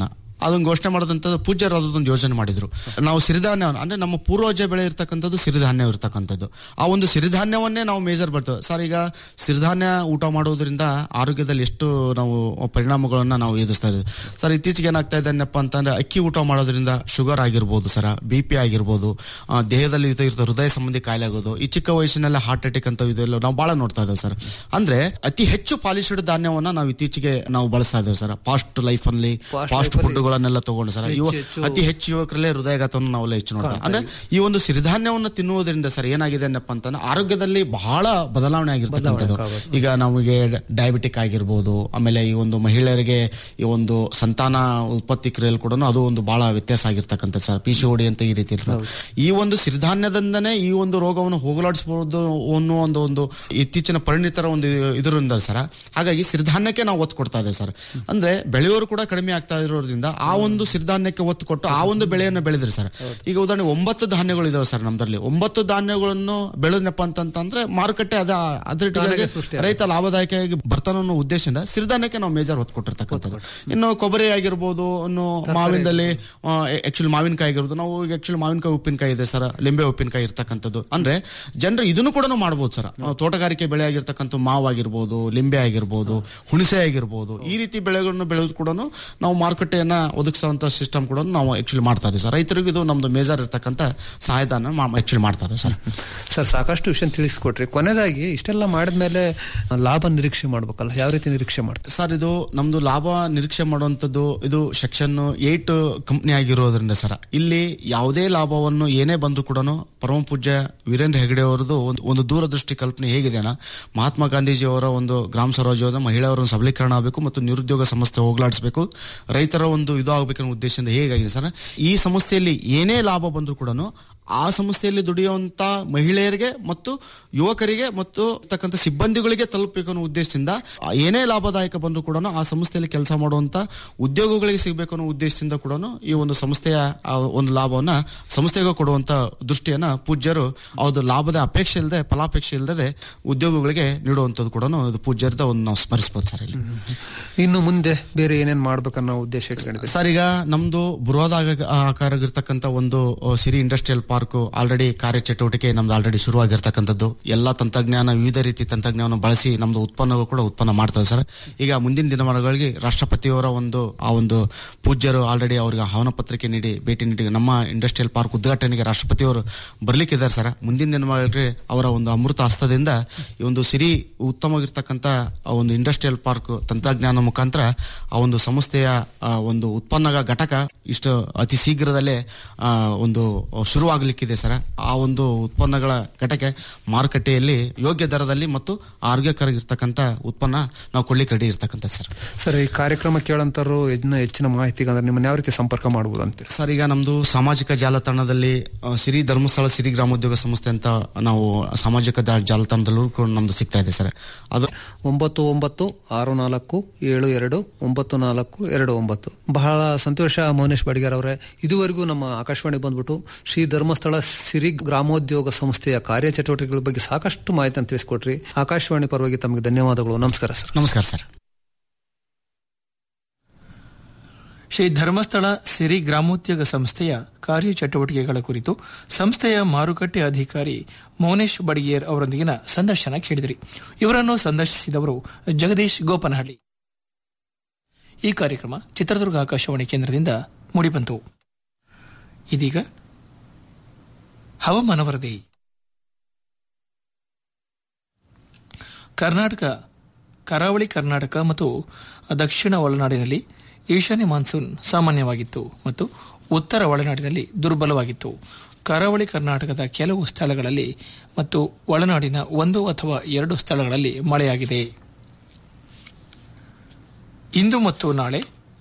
ಅದನ್ನ ಘೋಷಣೆ ಮಾಡಿದಂಥದ್ದು ಪೂಜ್ಯರು ಅದೊಂದು ಯೋಜನೆ ಮಾಡಿದ್ರು ನಾವು ಸಿರಿಧಾನ್ಯ ಅಂದ್ರೆ ನಮ್ಮ ಪೂರ್ವಜ ಬೆಳೆ ಇರ್ತಕ್ಕಂಥದ್ದು ಸಿರಿಧಾನ್ಯ ಇರ್ತಕ್ಕಂಥದ್ದು ಆ ಒಂದು ಸಿರಿಧಾನ್ಯವನ್ನೇ ನಾವು ಮೇಜರ್ ಬರ್ತೇವೆ ಸರ್ ಈಗ ಸಿರಿಧಾನ್ಯ ಊಟ ಮಾಡೋದ್ರಿಂದ ಆರೋಗ್ಯದಲ್ಲಿ ಎಷ್ಟು ನಾವು ಪರಿಣಾಮಗಳನ್ನ ನಾವು ಎದುರಿಸ್ತಾ ಇದ್ದೀವಿ ಸರ್ ಇತ್ತೀಚೆಗೆ ಏನಾಗ್ತಾ ಇದೆ ಏನಪ್ಪ ಅಂತಂದ್ರೆ ಅಕ್ಕಿ ಊಟ ಮಾಡೋದ್ರಿಂದ ಶುಗರ್ ಆಗಿರ್ಬೋದು ಸರ್ ಬಿ ಪಿ ಆಗಿರ್ಬೋದು ಆ, ದೇಹದಲ್ಲಿ ಇರ್ತ ಇರ್ತ ಹೃದಯ ಸಂಬಂಧಿ ಕಾಯಿಲೆ ಆಗೋದು ಈ ಚಿಕ್ಕ ವಯಸ್ಸಿನಲ್ಲಿ ಹಾರ್ಟ್ ಅಟ್ಯಾಕ್ ಅಂತ ಇದೆಲ್ಲ ನಾವು ಬಹಳ ನೋಡ್ತಾ ಇದ್ದೇವೆ ಸರ್ ಅಂದ್ರೆ ಅತಿ ಹೆಚ್ಚು ಪಾಲಿಶ್ಡ್ ಧಾನ್ಯವನ್ನ ನಾವು ಇತ್ತೀಚೆಗೆ ನಾವು ಬಳಸ್ತಾ ಇದ್ದೇವೆ ಸರ್ ಫಾಸ್ಟ್ ಲೈಫ್ ಅಲ್ಲಿ Fast ಫಾಸ್ಟ್ life ಅಲ್ಲಿ ಫುಡ್ಗಳನ್ನೆಲ್ಲ ತಗೊಂಡು ಸರ್ ಇವ ಹೆಚ್ಚು ಹೆಚ್ಚು- ಅತಿ ಹೆಚ್ಚು ಯುವಕರಲ್ಲೇ ಹೃದಯಘಾತವನ್ನು ನಾವೆಲ್ಲ ಹೆಚ್ಚು ನೋಡ್ತಾ ಅಂದ್ರೆ ಈ ಒಂದು ಸಿರಿಧಾನ್ಯವನ್ನು ತಿನ್ನುವುದರಿಂದ ಸರ್ ಏನಾಗಿದೆ ಏನಪ್ಪ ಅಂತಂದ್ರೆ ಆರೋಗ್ಯದಲ್ಲಿ ಬಹಳ ಬದಲಾವಣೆ ಆಗಿರ್ತಕ್ಕಂಥದ್ದು ಈಗ ನಮಗೆ ಡಯಾಬಿಟಿಕ್ ಆಗಿರ್ಬೋದು ಆಮೇಲೆ ಈ ಒಂದು ಮಹಿಳೆಯರಿಗೆ ಈ ಒಂದು ಸಂತಾನ ಉತ್ಪತ್ತಿ ಕ್ರಿಯೆಯಲ್ಲಿ ಕೂಡ ಅದು ಒಂದು ಬಹಳ ವ್ಯತ್ಯಾಸ ಆಗಿರ್ತಕ್ಕಂಥದ್ದು ಸರ್ ಪಿ ಸಿ ಓಡಿ ಅಂತ ಈ ರೀತಿ ಇರ್ತದೆ ಈ ಒಂದು ಸಿರಿಧಾನ್ಯದಿಂದನೇ ಈ ಒಂದು ರೋಗವನ್ನು ಹೋಗಲಾಡಿಸಬಹುದು ಅನ್ನೋ ಒಂದು ಒಂದು ಇತ್ತೀಚಿನ ಪರಿಣಿತರ ಒಂದು ಇದರಿಂದ ಸರ್ ಹಾಗಾಗಿ ಸಿರಿಧಾನ್ಯಕ್ಕೆ ನಾವು ಒತ್ತು ಕೊಡ್ತಾ ಇದ್ದೇವೆ ಸರ್ ಅಂದ್ರೆ ಬೆಳೆಯೋರು ಕೂಡ ಕಡಿಮೆ ಆಗ್ತಾ ಇರೋದ್ರಿಂದ ಆ ಒಂದು ಸಿರಿಧಾನ್ಯಕ್ಕೆ ಒತ್ತು ಕೊಟ್ಟು ಆ ಒಂದು ಬೆಳೆಯನ್ನು ಬೆಳೆದ್ರಿ ಸರ್ ಈಗ ಉದಾಹರಣೆ ಒಂಬತ್ತು ಧಾನ್ಯಗಳು ಇದಾವೆ ಸರ್ ನಮ್ದ್ರಲ್ಲಿ ಒಂಬತ್ತು ಧಾನ್ಯಗಳನ್ನು ಬೆಳೆದ್ನಪ್ಪ ಅಂತಂದ್ರೆ ಮಾರುಕಟ್ಟೆ ಅದ ಅದ್ರ ತಾನಾಗೆ ಸೃಷ್ಟಿ ಆಗುತ್ತೆ. ರೈತ ಲಾಭದಾಯಕವಾಗಿ ಬರ್ತಾನೆ ಅನ್ನೋ ಉದ್ದೇಶದಿಂದ ಸಿರಿಧಾನ್ಯಕ್ಕೆ ನಾವು ಮೇಜರ್ ಒತ್ತು ಕೊಟ್ಟಿರ್ತಕ್ಕಂಥದ್ದು ಇನ್ನು ಕೊಬ್ಬರಿ ಆಗಿರ್ಬೋದು ಇನ್ನು ಮಾವಿನದಲ್ಲಿ ಆಕ್ಚುಲಿ ಮಾವಿನಕಾಯಿ ಆಗಿರ್ಬೋದು ನಾವು ಈಗ ಆಕ್ಚುಲಿ ಮಾವಿನಕಾಯಿ ಉಪ್ಪಿನಕಾಯಿ ಇದೆ ಸರ್ ಲಿಂಬೆ ಉಪ್ಪಿನಕಾಯಿ ಇರ್ತಕ್ಕಂಥದ್ದು ಅಂದ್ರೆ ಜನರು ಇದನ್ನು ಕೂಡ ಮಾಡ್ಬೋದು ಸರ್ ನಾವು ತೋಟಗಾರಿಕೆ ಬೆಳೆ ಆಗಿರ್ತಕ್ಕಂಥ ಮಾವು ಆಗಿರ್ಬೋದು ಲಿಂಬೆ ಆಗಿರ್ಬೋದು ಹುಣಸೆ ಆಗಿರ್ಬೋದು ಈ ರೀತಿ ಬೆಳೆಗಳನ್ನು ಬೆಳೆಯೋದು ಕೂಡ ನಾವು ಮಾರುಕಟ್ಟೆಯನ್ನ ಒದಗಿಸುವಂತ ಸಿಸ್ಟಮ್ ಕೂಡ ನಾವು ಆಕ್ಚುಲಿ ಮಾಡ್ತಾ ಇದ್ದೀವಿ ಸರ್ ರೈತರಿಗೂ ಇದು ನಮ್ದು ಮೇಜರ್ ಇರ್ತಕ್ಕಂಥ ಸಹಾಯಧನ ಆಕ್ಚುಲಿ ಮಾಡ್ತಾ ಇದ್ದೀವಿ ಸರ್ ಸರ್ ಸಾಕಷ್ಟು ವಿಷಯ ತಿಳಿಸ್ಕೊಟ್ರಿ ಕೊನೆಯದಾಗಿ ಇಷ್ಟೆಲ್ಲ ಮಾಡಿದ್ಮೇಲೆ ಲಾಭ ನಿರೀಕ್ಷೆ ಮಾಡ್ಬೇಕಲ್ಲ ಯಾವ ರೀತಿ ನಿರೀಕ್ಷೆ ಮಾಡ್ತಾರೆ ಸರ್ ಇದು ನಮ್ದು ಲಾಭ ನಿರೀಕ್ಷೆ ಮಾಡುವಂತದ್ದು ಇದು ಸೆಕ್ಷನ್ ಏಟ್ ಕಂಪ್ನಿ ಆಗಿರೋದ್ರಿಂದ ಸರ್ ಇಲ್ಲಿ ಯಾವುದೇ ಲಾಭವನ್ನು ಏನೇ ಬಂದ್ರು ಕೂಡ ಪರಮ ಪೂಜ್ಯ ವೀರೇಂದ್ರ ಹೆಗಡೆ ಅವರದು ಒಂದು- ಒಂದು ದೂರದೃಷ್ಟಿ ಕಲ್ಪನೆ ಹೇಗಿದೆನ ಮಹಾತ್ಮ ಗಾಂಧೀಜಿ ಅವರ ಒಂದು ಗ್ರಾಮ ಸ್ವರಾಜ್ಯ ಯೋಜನೆ ಮಹಿಳೆಯರ ಸಬಲೀಕರಣ ಆಗಬೇಕು ಮತ್ತು ನಿರುದ್ಯೋಗ ಸಮಸ್ಯೆ ಹೋಗ್ಲಾಡಿಸಬೇಕು ರೈತರ ಒಂದು ಇದು ಆಗಬೇಕನ್ನೋ ಉದ್ದೇಶದಿಂದ ಹೇಗಾಗಿದೆ ಸರ್ ಈ ಸಂಸ್ಥೆಯಲ್ಲಿ ಏನೇ ಲಾಭ ಬಂದ್ರು ಕೂಡ ಆ ಸಂಸ್ಥೆಯಲ್ಲಿ ದುಡಿಯುವಂತ ಮಹಿಳೆಯರಿಗೆ ಮತ್ತು ಯುವಕರಿಗೆ ಮತ್ತು ಇರ್ತಕ್ಕಂಥ ಸಿಬ್ಬಂದಿಗಳಿಗೆ ತಲುಪಬೇಕು ಅನ್ನೋ ಉದ್ದೇಶದಿಂದ ಆ ಏನೇ ಲಾಭದಾಯಕ ಬಂದ್ರು ಕೂಡ ಆ ಸಂಸ್ಥೆಯಲ್ಲಿ ಕೆಲಸ ಮಾಡುವಂತ ಉದ್ಯೋಗಗಳಿಗೆ ಸಿಗಬೇಕು ಅನ್ನೋ ಉದ್ದೇಶದಿಂದ ಕೂಡ ಈ ಒಂದು ಸಂಸ್ಥೆಯ ಆ ಒಂದು ಲಾಭವನ್ನ ಸಂಸ್ಥೆಗೆ ಕೊಡುವಂತ ದೃಷ್ಟಿಯನ್ನ ಪೂಜ್ಯರು ಅದು ಲಾಭದ ಅಪೇಕ್ಷೆ ಇಲ್ಲದೆ ಫಲಾಪೇಕ್ಷೆ ಇಲ್ಲದೆ ಉದ್ಯೋಗಗಳಿಗೆ ನೀಡುವಂತದ್ದು ಕೂಡ ಇದು ಪೂಜ್ಯರದ ಒಂದು ನಾವು ಸ್ಮರಿಸಬಹುದು ಸರ್ ಇಲ್ಲಿ ಇನ್ನು ಮುಂದೆ ಬೇರೆ ಏನೇನ್ ಮಾಡ್ಬೇಕನ್ನೋ ಉದ್ದೇಶ ಇಟ್ಕೊಂಡಿದೆ ಸರ್ ಈಗ ನಮ್ದು ಬೃಹದಾಗ ಆಕಾರಗಿರ್ತಕ್ಕಂಥ ಒಂದು ಅಹ್, ಸಿರಿ ಇಂಡಸ್ಟ್ರಿಯಲ್ ಪಾರ್ಕ್ ಆಲ್ರೆಡಿ ಕಾರ್ಯಚಟುವಟಿಕೆ ನಮ್ದು ಆಲ್ರೆಡಿ ಶುರುವಾಗಿರ್ತಕ್ಕಂಥದ್ದು ಎಲ್ಲ ತಂತ್ರಜ್ಞಾನ ವಿವಿಧ ರೀತಿ ತಂತ್ರಜ್ಞಾನ ಬಳಸಿ ನಮ್ದು ಉತ್ಪನ್ನಗಳು ಕೂಡ ಉತ್ಪನ್ನ ಮಾಡ್ತದೆ ಸರ್ ಈಗ ಮುಂದಿನ ದಿನಮಾನಗಳಿಗೆ ರಾಷ್ಟ್ರಪತಿಯವರ ಒಂದು ಆ ಒಂದು ಪೂಜ್ಯರು ಆಲ್ರೆಡಿ ಅವ್ರಿಗೆ ಆಹ್ವಾನ ಪತ್ರಿಕೆ ನೀಡಿ ಭೇಟಿ ನೀಡಿ ನಮ್ಮ ಇಂಡಸ್ಟ್ರಿಯಲ್ ಪಾರ್ಕ್ ಉದ್ಘಾಟನೆಗೆ ರಾಷ್ಟ್ರಪತಿಯವರು ಬರ್ಲಿಕ್ಕಿದ್ದಾರೆ ಸರ್ ಮುಂದಿನ ದಿನಮಾನಗಳಿಗೆ ಅವರ ಒಂದು ಅಮೃತ ಹಸ್ತದಿಂದ ಈ ಒಂದು ಸಿರಿ ಉತ್ತಮವಾಗಿರ್ತಕ್ಕಂಥ ಆ ಒಂದು ಇಂಡಸ್ಟ್ರಿಯಲ್ ಪಾರ್ಕ್ ತಂತ್ರಜ್ಞಾನ ಮುಖಾಂತರ ಆ ಒಂದು ಸಂಸ್ಥೆಯ ಆ ಒಂದು ಉತ್ಪನ್ನ ಘಟಕ ಇಷ್ಟು ಅತಿ ಶೀಘ್ರದಲ್ಲೇ ಆ, ಒಂದು ಶುರುವಾಗಲಿಕ್ಕಿದೆ ಸರ್ ಆ ಒಂದು ಉತ್ಪನ್ನಗಳ ಘಟಕ ಮಾರುಕಟ್ಟೆಯಲ್ಲಿ ಯೋಗ್ಯ ದರದಲ್ಲಿ ಮತ್ತು ಆರೋಗ್ಯಕರವಾಗಿರ್ತಕ್ಕಂಥ ಉತ್ಪನ್ನ ನಾವು ಕೊಳ್ಳಿಕ್ಕೆ ರೆಡಿ ಇರ್ತಕ್ಕಂಥ ಸರ್ ಸರ್ ಈ ಕಾರ್ಯಕ್ರಮ ಕೇಳಂತಾರು ಇನ್ನು ಹೆಚ್ಚಿನ ಮಾಹಿತಿಗೆ ಅಂದ್ರೆ ನಿಮ್ಮನ್ನ ಯಾವ ರೀತಿ ಸಂಪರ್ಕ ಮಾಡಬಹುದು ಅಂತ ಸರ್ ಈಗ ನಮ್ದು ಸಾಮಾಜಿಕ ಜಾಲತಾಣದಲ್ಲಿ ಆ, ಸಿರಿ ಧರ್ಮಸ್ಥಳ ಸಿರಿ ಗ್ರಾಮೋದ್ಯೋಗ ಸಂಸ್ಥೆ ಅಂತ ನಾವು ಸಾಮಾಜಿಕ ಜಾ- ಜಾಲತಾಣದಲ್ಲೂ ಕೂಡ ನಮ್ದು ಸಿಗ್ತಾ ಇದೆ ಸರ್ ಅದು ಒಂಬತ್ತು ಒಂಬತ್ತು ಆರು ನಾಲ್ಕು ಏಳು ಎರಡು ಒಂಬತ್ತು ನಾಲ್ಕು ಎರಡು ಒಂಬತ್ತು ಬಹಳ ಸಂತೋಷ ಮೌನೇಶ್ ಬಡಿಗಾರ್ ಅವರೇ ಇದುವರೆಗೂ ನಮ್ಮ ಆಕಾಶವಾಣಿ ಬಂದ್ಬಿಟ್ಟು ಶ್ರೀ ಧರ್ಮಸ್ಥಳ ಸಿರಿ ಗ್ರಾಮೋದ್ಯೋಗ ಸಂಸ್ಥೆಯ ಕಾರ್ಯಚಟುವಟಿಕೆಗಳ ಬಗ್ಗೆ ಸಾಕಷ್ಟು ಮಾಹಿತಿಯನ್ನು ತಿಳಿಸ್ಕೊಟ್ರಿ ಆಕಾಶವಾಣಿ ಪರವಾಗಿ ತಮಗೆ ಧನ್ಯವಾದಗಳು ನಮಸ್ಕಾರ ಸರ್ ನಮಸ್ಕಾರ ಸರ್ ಶ್ರೀ ಧರ್ಮಸ್ಥಳ ಸಿರಿ ಗ್ರಾಮೋದ್ಯೋಗ ಸಂಸ್ಥೆಯ ಕಾರ್ಯಚಟುವಟಿಕೆಗಳ ಕುರಿತು ಸಂಸ್ಥೆಯ ಮಾರುಕಟ್ಟೆ ಅಧಿಕಾರಿ ಮೌನೇಶ್ ಬಡಿಗೇರ್ ಅವರೊಂದಿಗಿನ ಸಂದರ್ಶನ ಕೇಳಿದಿರಿ ಇವರನ್ನು ಸಂದರ್ಶಿಸಿದವರು ಜಗದೀಶ್ ಗೋಪನಹಳ್ಳಿ ಈ ಕಾರ್ಯಕ್ರಮ ಚಿತ್ರದುರ್ಗ ಆಕಾಶವಾಣಿ ಕೇಂದ್ರದಿಂದ ಮೂಡಿಬಂತು ಇದೀಗ ಹವಾಮಾನ ವರದಿ ಕರ್ನಾಟಕ ಕರಾವಳಿ ಕರ್ನಾಟಕ ಮತ್ತು ದಕ್ಷಿಣ ಒಳನಾಡಿನಲ್ಲಿ ಈಶಾನ್ಯ ಮಾನ್ಸೂನ್ ಸಾಮಾನ್ಯವಾಗಿತ್ತು ಮತ್ತು ಉತ್ತರ ಒಳನಾಡಿನಲ್ಲಿ ದುರ್ಬಲವಾಗಿತ್ತು ಕರಾವಳಿ ಕರ್ನಾಟಕದ ಕೆಲವು ಸ್ಥಳಗಳಲ್ಲಿ ಮತ್ತು ಒಳನಾಡಿನ ಒಂದು ಅಥವಾ ಎರಡು ಸ್ಥಳಗಳಲ್ಲಿ ಮಳೆಯಾಗಿದೆ ಇಂದು ಮತ್ತು ನಾಳೆ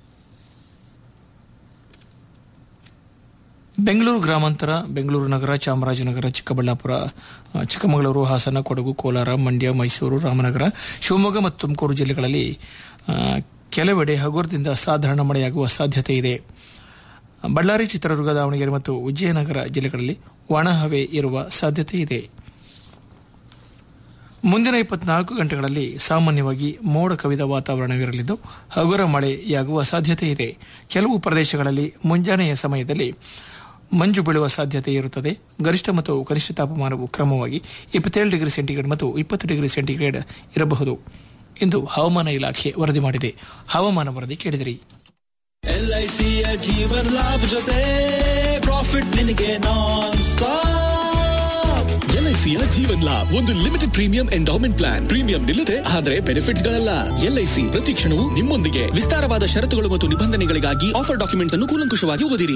ಬೆಂಗಳೂರು ಗ್ರಾಮಾಂತರ ಬೆಂಗಳೂರು ನಗರ ಚಾಮರಾಜನಗರ ಚಿಕ್ಕಬಳ್ಳಾಪುರ ಆ, ಚಿಕ್ಕಮಗಳೂರು ಹಾಸನ ಕೊಡಗು ಕೋಲಾರ ಮಂಡ್ಯ ಮೈಸೂರು ರಾಮನಗರ ಶಿವಮೊಗ್ಗ ಮತ್ತು ತುಮಕೂರು ಜಿಲ್ಲೆಗಳಲ್ಲಿ ಆ, ಕೆಲವೆಡೆ ಹಗುರದಿಂದ ಸಾಧಾರಣ ಮಳೆಯಾಗುವ ಸಾಧ್ಯತೆ ಇದೆ ಬಳ್ಳಾರಿ ಚಿತ್ರದುರ್ಗ ದಾವಣಗೆರೆ ಮತ್ತು ವಿಜಯನಗರ ಜಿಲ್ಲೆಗಳಲ್ಲಿ ಒಣ ಹವೆ ಇರುವ ಸಾಧ್ಯತೆ ಇದೆ ಮುಂದಿನ ಇಪ್ಪತ್ನಾಲ್ಕು ಗಂಟೆಗಳಲ್ಲಿ ಸಾಮಾನ್ಯವಾಗಿ ಮೋಡ ಕವಿದ ವಾತಾವರಣವಿರಲಿದ್ದು ಹಗುರ ಮಳೆಯಾಗುವ ಸಾಧ್ಯತೆ ಇದೆ ಕೆಲವು ಪ್ರದೇಶಗಳಲ್ಲಿ ಮುಂಜಾನೆಯ ಸಮಯದಲ್ಲಿ ಮಂಜು ಬೀಳುವ ಸಾಧ್ಯತೆ ಇರುತ್ತದೆ ಗರಿಷ್ಠ ಮತ್ತು ಕನಿಷ್ಠ ತಾಪಮಾನವು ಕ್ರಮವಾಗಿ ಇಪ್ಪತ್ತೇಳು ಡಿಗ್ರಿ ಸೆಂಟಿಗ್ರೇಡ್ ಮತ್ತು ಇಪ್ಪತ್ತು ಡಿಗ್ರಿ ಸೆಂಟಿಗ್ರೇಡ್ ಇರಬಹುದು ಎಂದು ಹವಾಮಾನ ಇಲಾಖೆ ವರದಿ ಮಾಡಿದೆ ಹವಾಮಾನ ವರದಿ ಕೇಳಿದಿರಿ ಎಲ್ಐಸಿಯ ಜೀವನ್ ಲಾಭ ಜೊತೆ ಪ್ರಾಫಿಟ್ ನಿನಗೆ ನಾನ್ ಸ್ಟಾಪ್ ಎಲ್ಐಸಿಯ ಜೀವನ್ ಲಾಭ್ ಒಂದು limited premium endowment plan premium ನಿಲ್ಲದೆ ಆದರೆ ಬೆನಿಫಿಟ್ಸ್ ಗಳಲ್ಲ ಎಲ್ಐಸಿ ಪ್ರತಿ ಕ್ಷಣವೂ ನಿಮ್ಮೊಂದಿಗೆ ವಿಸ್ತಾರವಾದ ಷರತ್ತುಗಳು ಮತ್ತು ನಿಬಂಧನೆಗಳಿಗಾಗಿ ಆಫರ್ ಡಾಕ್ಯುಮೆಂಟ್ ಅನ್ನು ಕೂಲಂಕುಷವಾಗಿ ಓದಿರಿ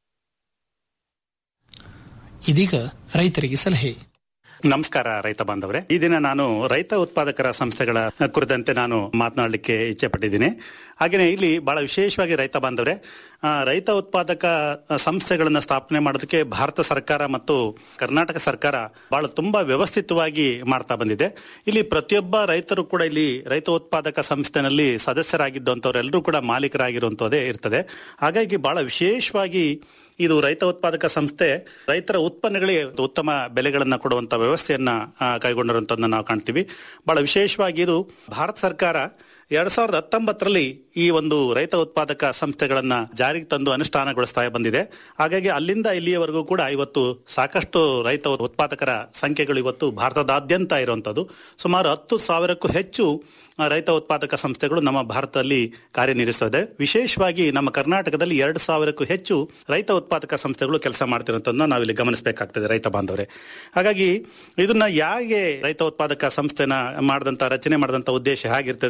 ಇದೀಗ ರೈತರಿಗೆ ಸಲಹೆ ನಮಸ್ಕಾರ ರೈತ ಬಾಂಧವರೇ ಈ ದಿನ ನಾನು ರೈತ ಉತ್ಪಾದಕರ ಸಂಸ್ಥೆಗಳ ಕುರಿತಂತೆ ನಾನು ಮಾತನಾಡಲಿಕ್ಕೆ ಇಚ್ಛೆ ಪಟ್ಟಿದ್ದೀನಿ ಹಾಗೆಯೇ ಇಲ್ಲಿ ಬಹಳ ವಿಶೇಷವಾಗಿ ರೈತ ಬಾಂಧವರೇ ಆ, ರೈತ ಉತ್ಪಾದಕ ಸಂಸ್ಥೆಗಳನ್ನ ಸ್ಥಾಪನೆ ಮಾಡೋದಕ್ಕೆ ಭಾರತ ಸರ್ಕಾರ ಮತ್ತು ಕರ್ನಾಟಕ ಸರ್ಕಾರ ಬಹಳ ತುಂಬಾ ವ್ಯವಸ್ಥಿತವಾಗಿ ಮಾಡ್ತಾ ಬಂದಿದೆ ಇಲ್ಲಿ ಪ್ರತಿಯೊಬ್ಬ ರೈತರು ಕೂಡ ಇಲ್ಲಿ ರೈತ ಉತ್ಪಾದಕ ಸಂಸ್ಥೆನಲ್ಲಿ ಸದಸ್ಯರಾಗಿದ್ದಂಥವರೆಲ್ಲರೂ ಕೂಡ ಮಾಲೀಕರಾಗಿರುವಂತದೇ ಇರ್ತದೆ ಹಾಗಾಗಿ ಬಹಳ ವಿಶೇಷವಾಗಿ ಇದು ರೈತ ಉತ್ಪಾದಕ ಸಂಸ್ಥೆ ರೈತರ ಉತ್ಪನ್ನಗಳಿಗೆ ಉತ್ತಮ ಬೆಲೆಗಳನ್ನ ಕೊಡುವಂತ ವ್ಯವಸ್ಥೆಯನ್ನ ಆ, ಕೈಗೊಂಡಿರುವಂತದನ್ನ ನಾವು ಕಾಣ್ತೀವಿ ಬಹಳ ವಿಶೇಷವಾಗಿ ಇದು ಭಾರತ ಸರ್ಕಾರ ಎರಡ್ ಸಾವಿರದ ಹತ್ತೊಂಬತ್ತರಲ್ಲಿ ಈ ಒಂದು ರೈತ ಉತ್ಪಾದಕ ಸಂಸ್ಥೆಗಳನ್ನ ಜಾರಿಗೆ ತಂದು ಅನುಷ್ಠಾನಗೊಳಿಸ್ತಾ ಬಂದಿದೆ ಹಾಗಾಗಿ ಅಲ್ಲಿಂದ ಇಲ್ಲಿಯವರೆಗೂ ಕೂಡ ಇವತ್ತು ಸಾಕಷ್ಟು ರೈತ ಉತ್ಪಾದಕರ ಸಂಖ್ಯೆಗಳು ಇವತ್ತು ಭಾರತದಾದ್ಯಂತ ಇರುವಂತದ್ದು ಸುಮಾರು ಹತ್ತು ಸಾವಿರಕ್ಕೂ ಹೆಚ್ಚು ಆ, ರೈತ ಉತ್ಪಾದಕ ಸಂಸ್ಥೆಗಳು ನಮ್ಮ ಭಾರತದಲ್ಲಿ ಕಾರ್ಯನಿರ್ವಹಿಸುತ್ತದೆ ವಿಶೇಷವಾಗಿ ನಮ್ಮ ಕರ್ನಾಟಕದಲ್ಲಿ ಎರಡು ಸಾವಿರಕ್ಕೂ ಹೆಚ್ಚು ರೈತ ಉತ್ಪಾದಕ ಸಂಸ್ಥೆಗಳು ಕೆಲಸ ಮಾಡ್ತಿರೋದನ್ನ ನಾವಿಲ್ಲಿ ಗಮನಿಸಬೇಕಾಗ್ತದೆ ರೈತ ಬಾಂಧವರೇ ಹಾಗಾಗಿ ಇದನ್ನ ಯಾಕೆ ರೈತ ಉತ್ಪಾದಕ ಸಂಸ್ಥೆನ ಮಾಡಿದಂತ ರಚನೆ ಮಾಡಿದಂತ ಉದ್ದೇಶ ಹೇಗಿರ್ತದೆ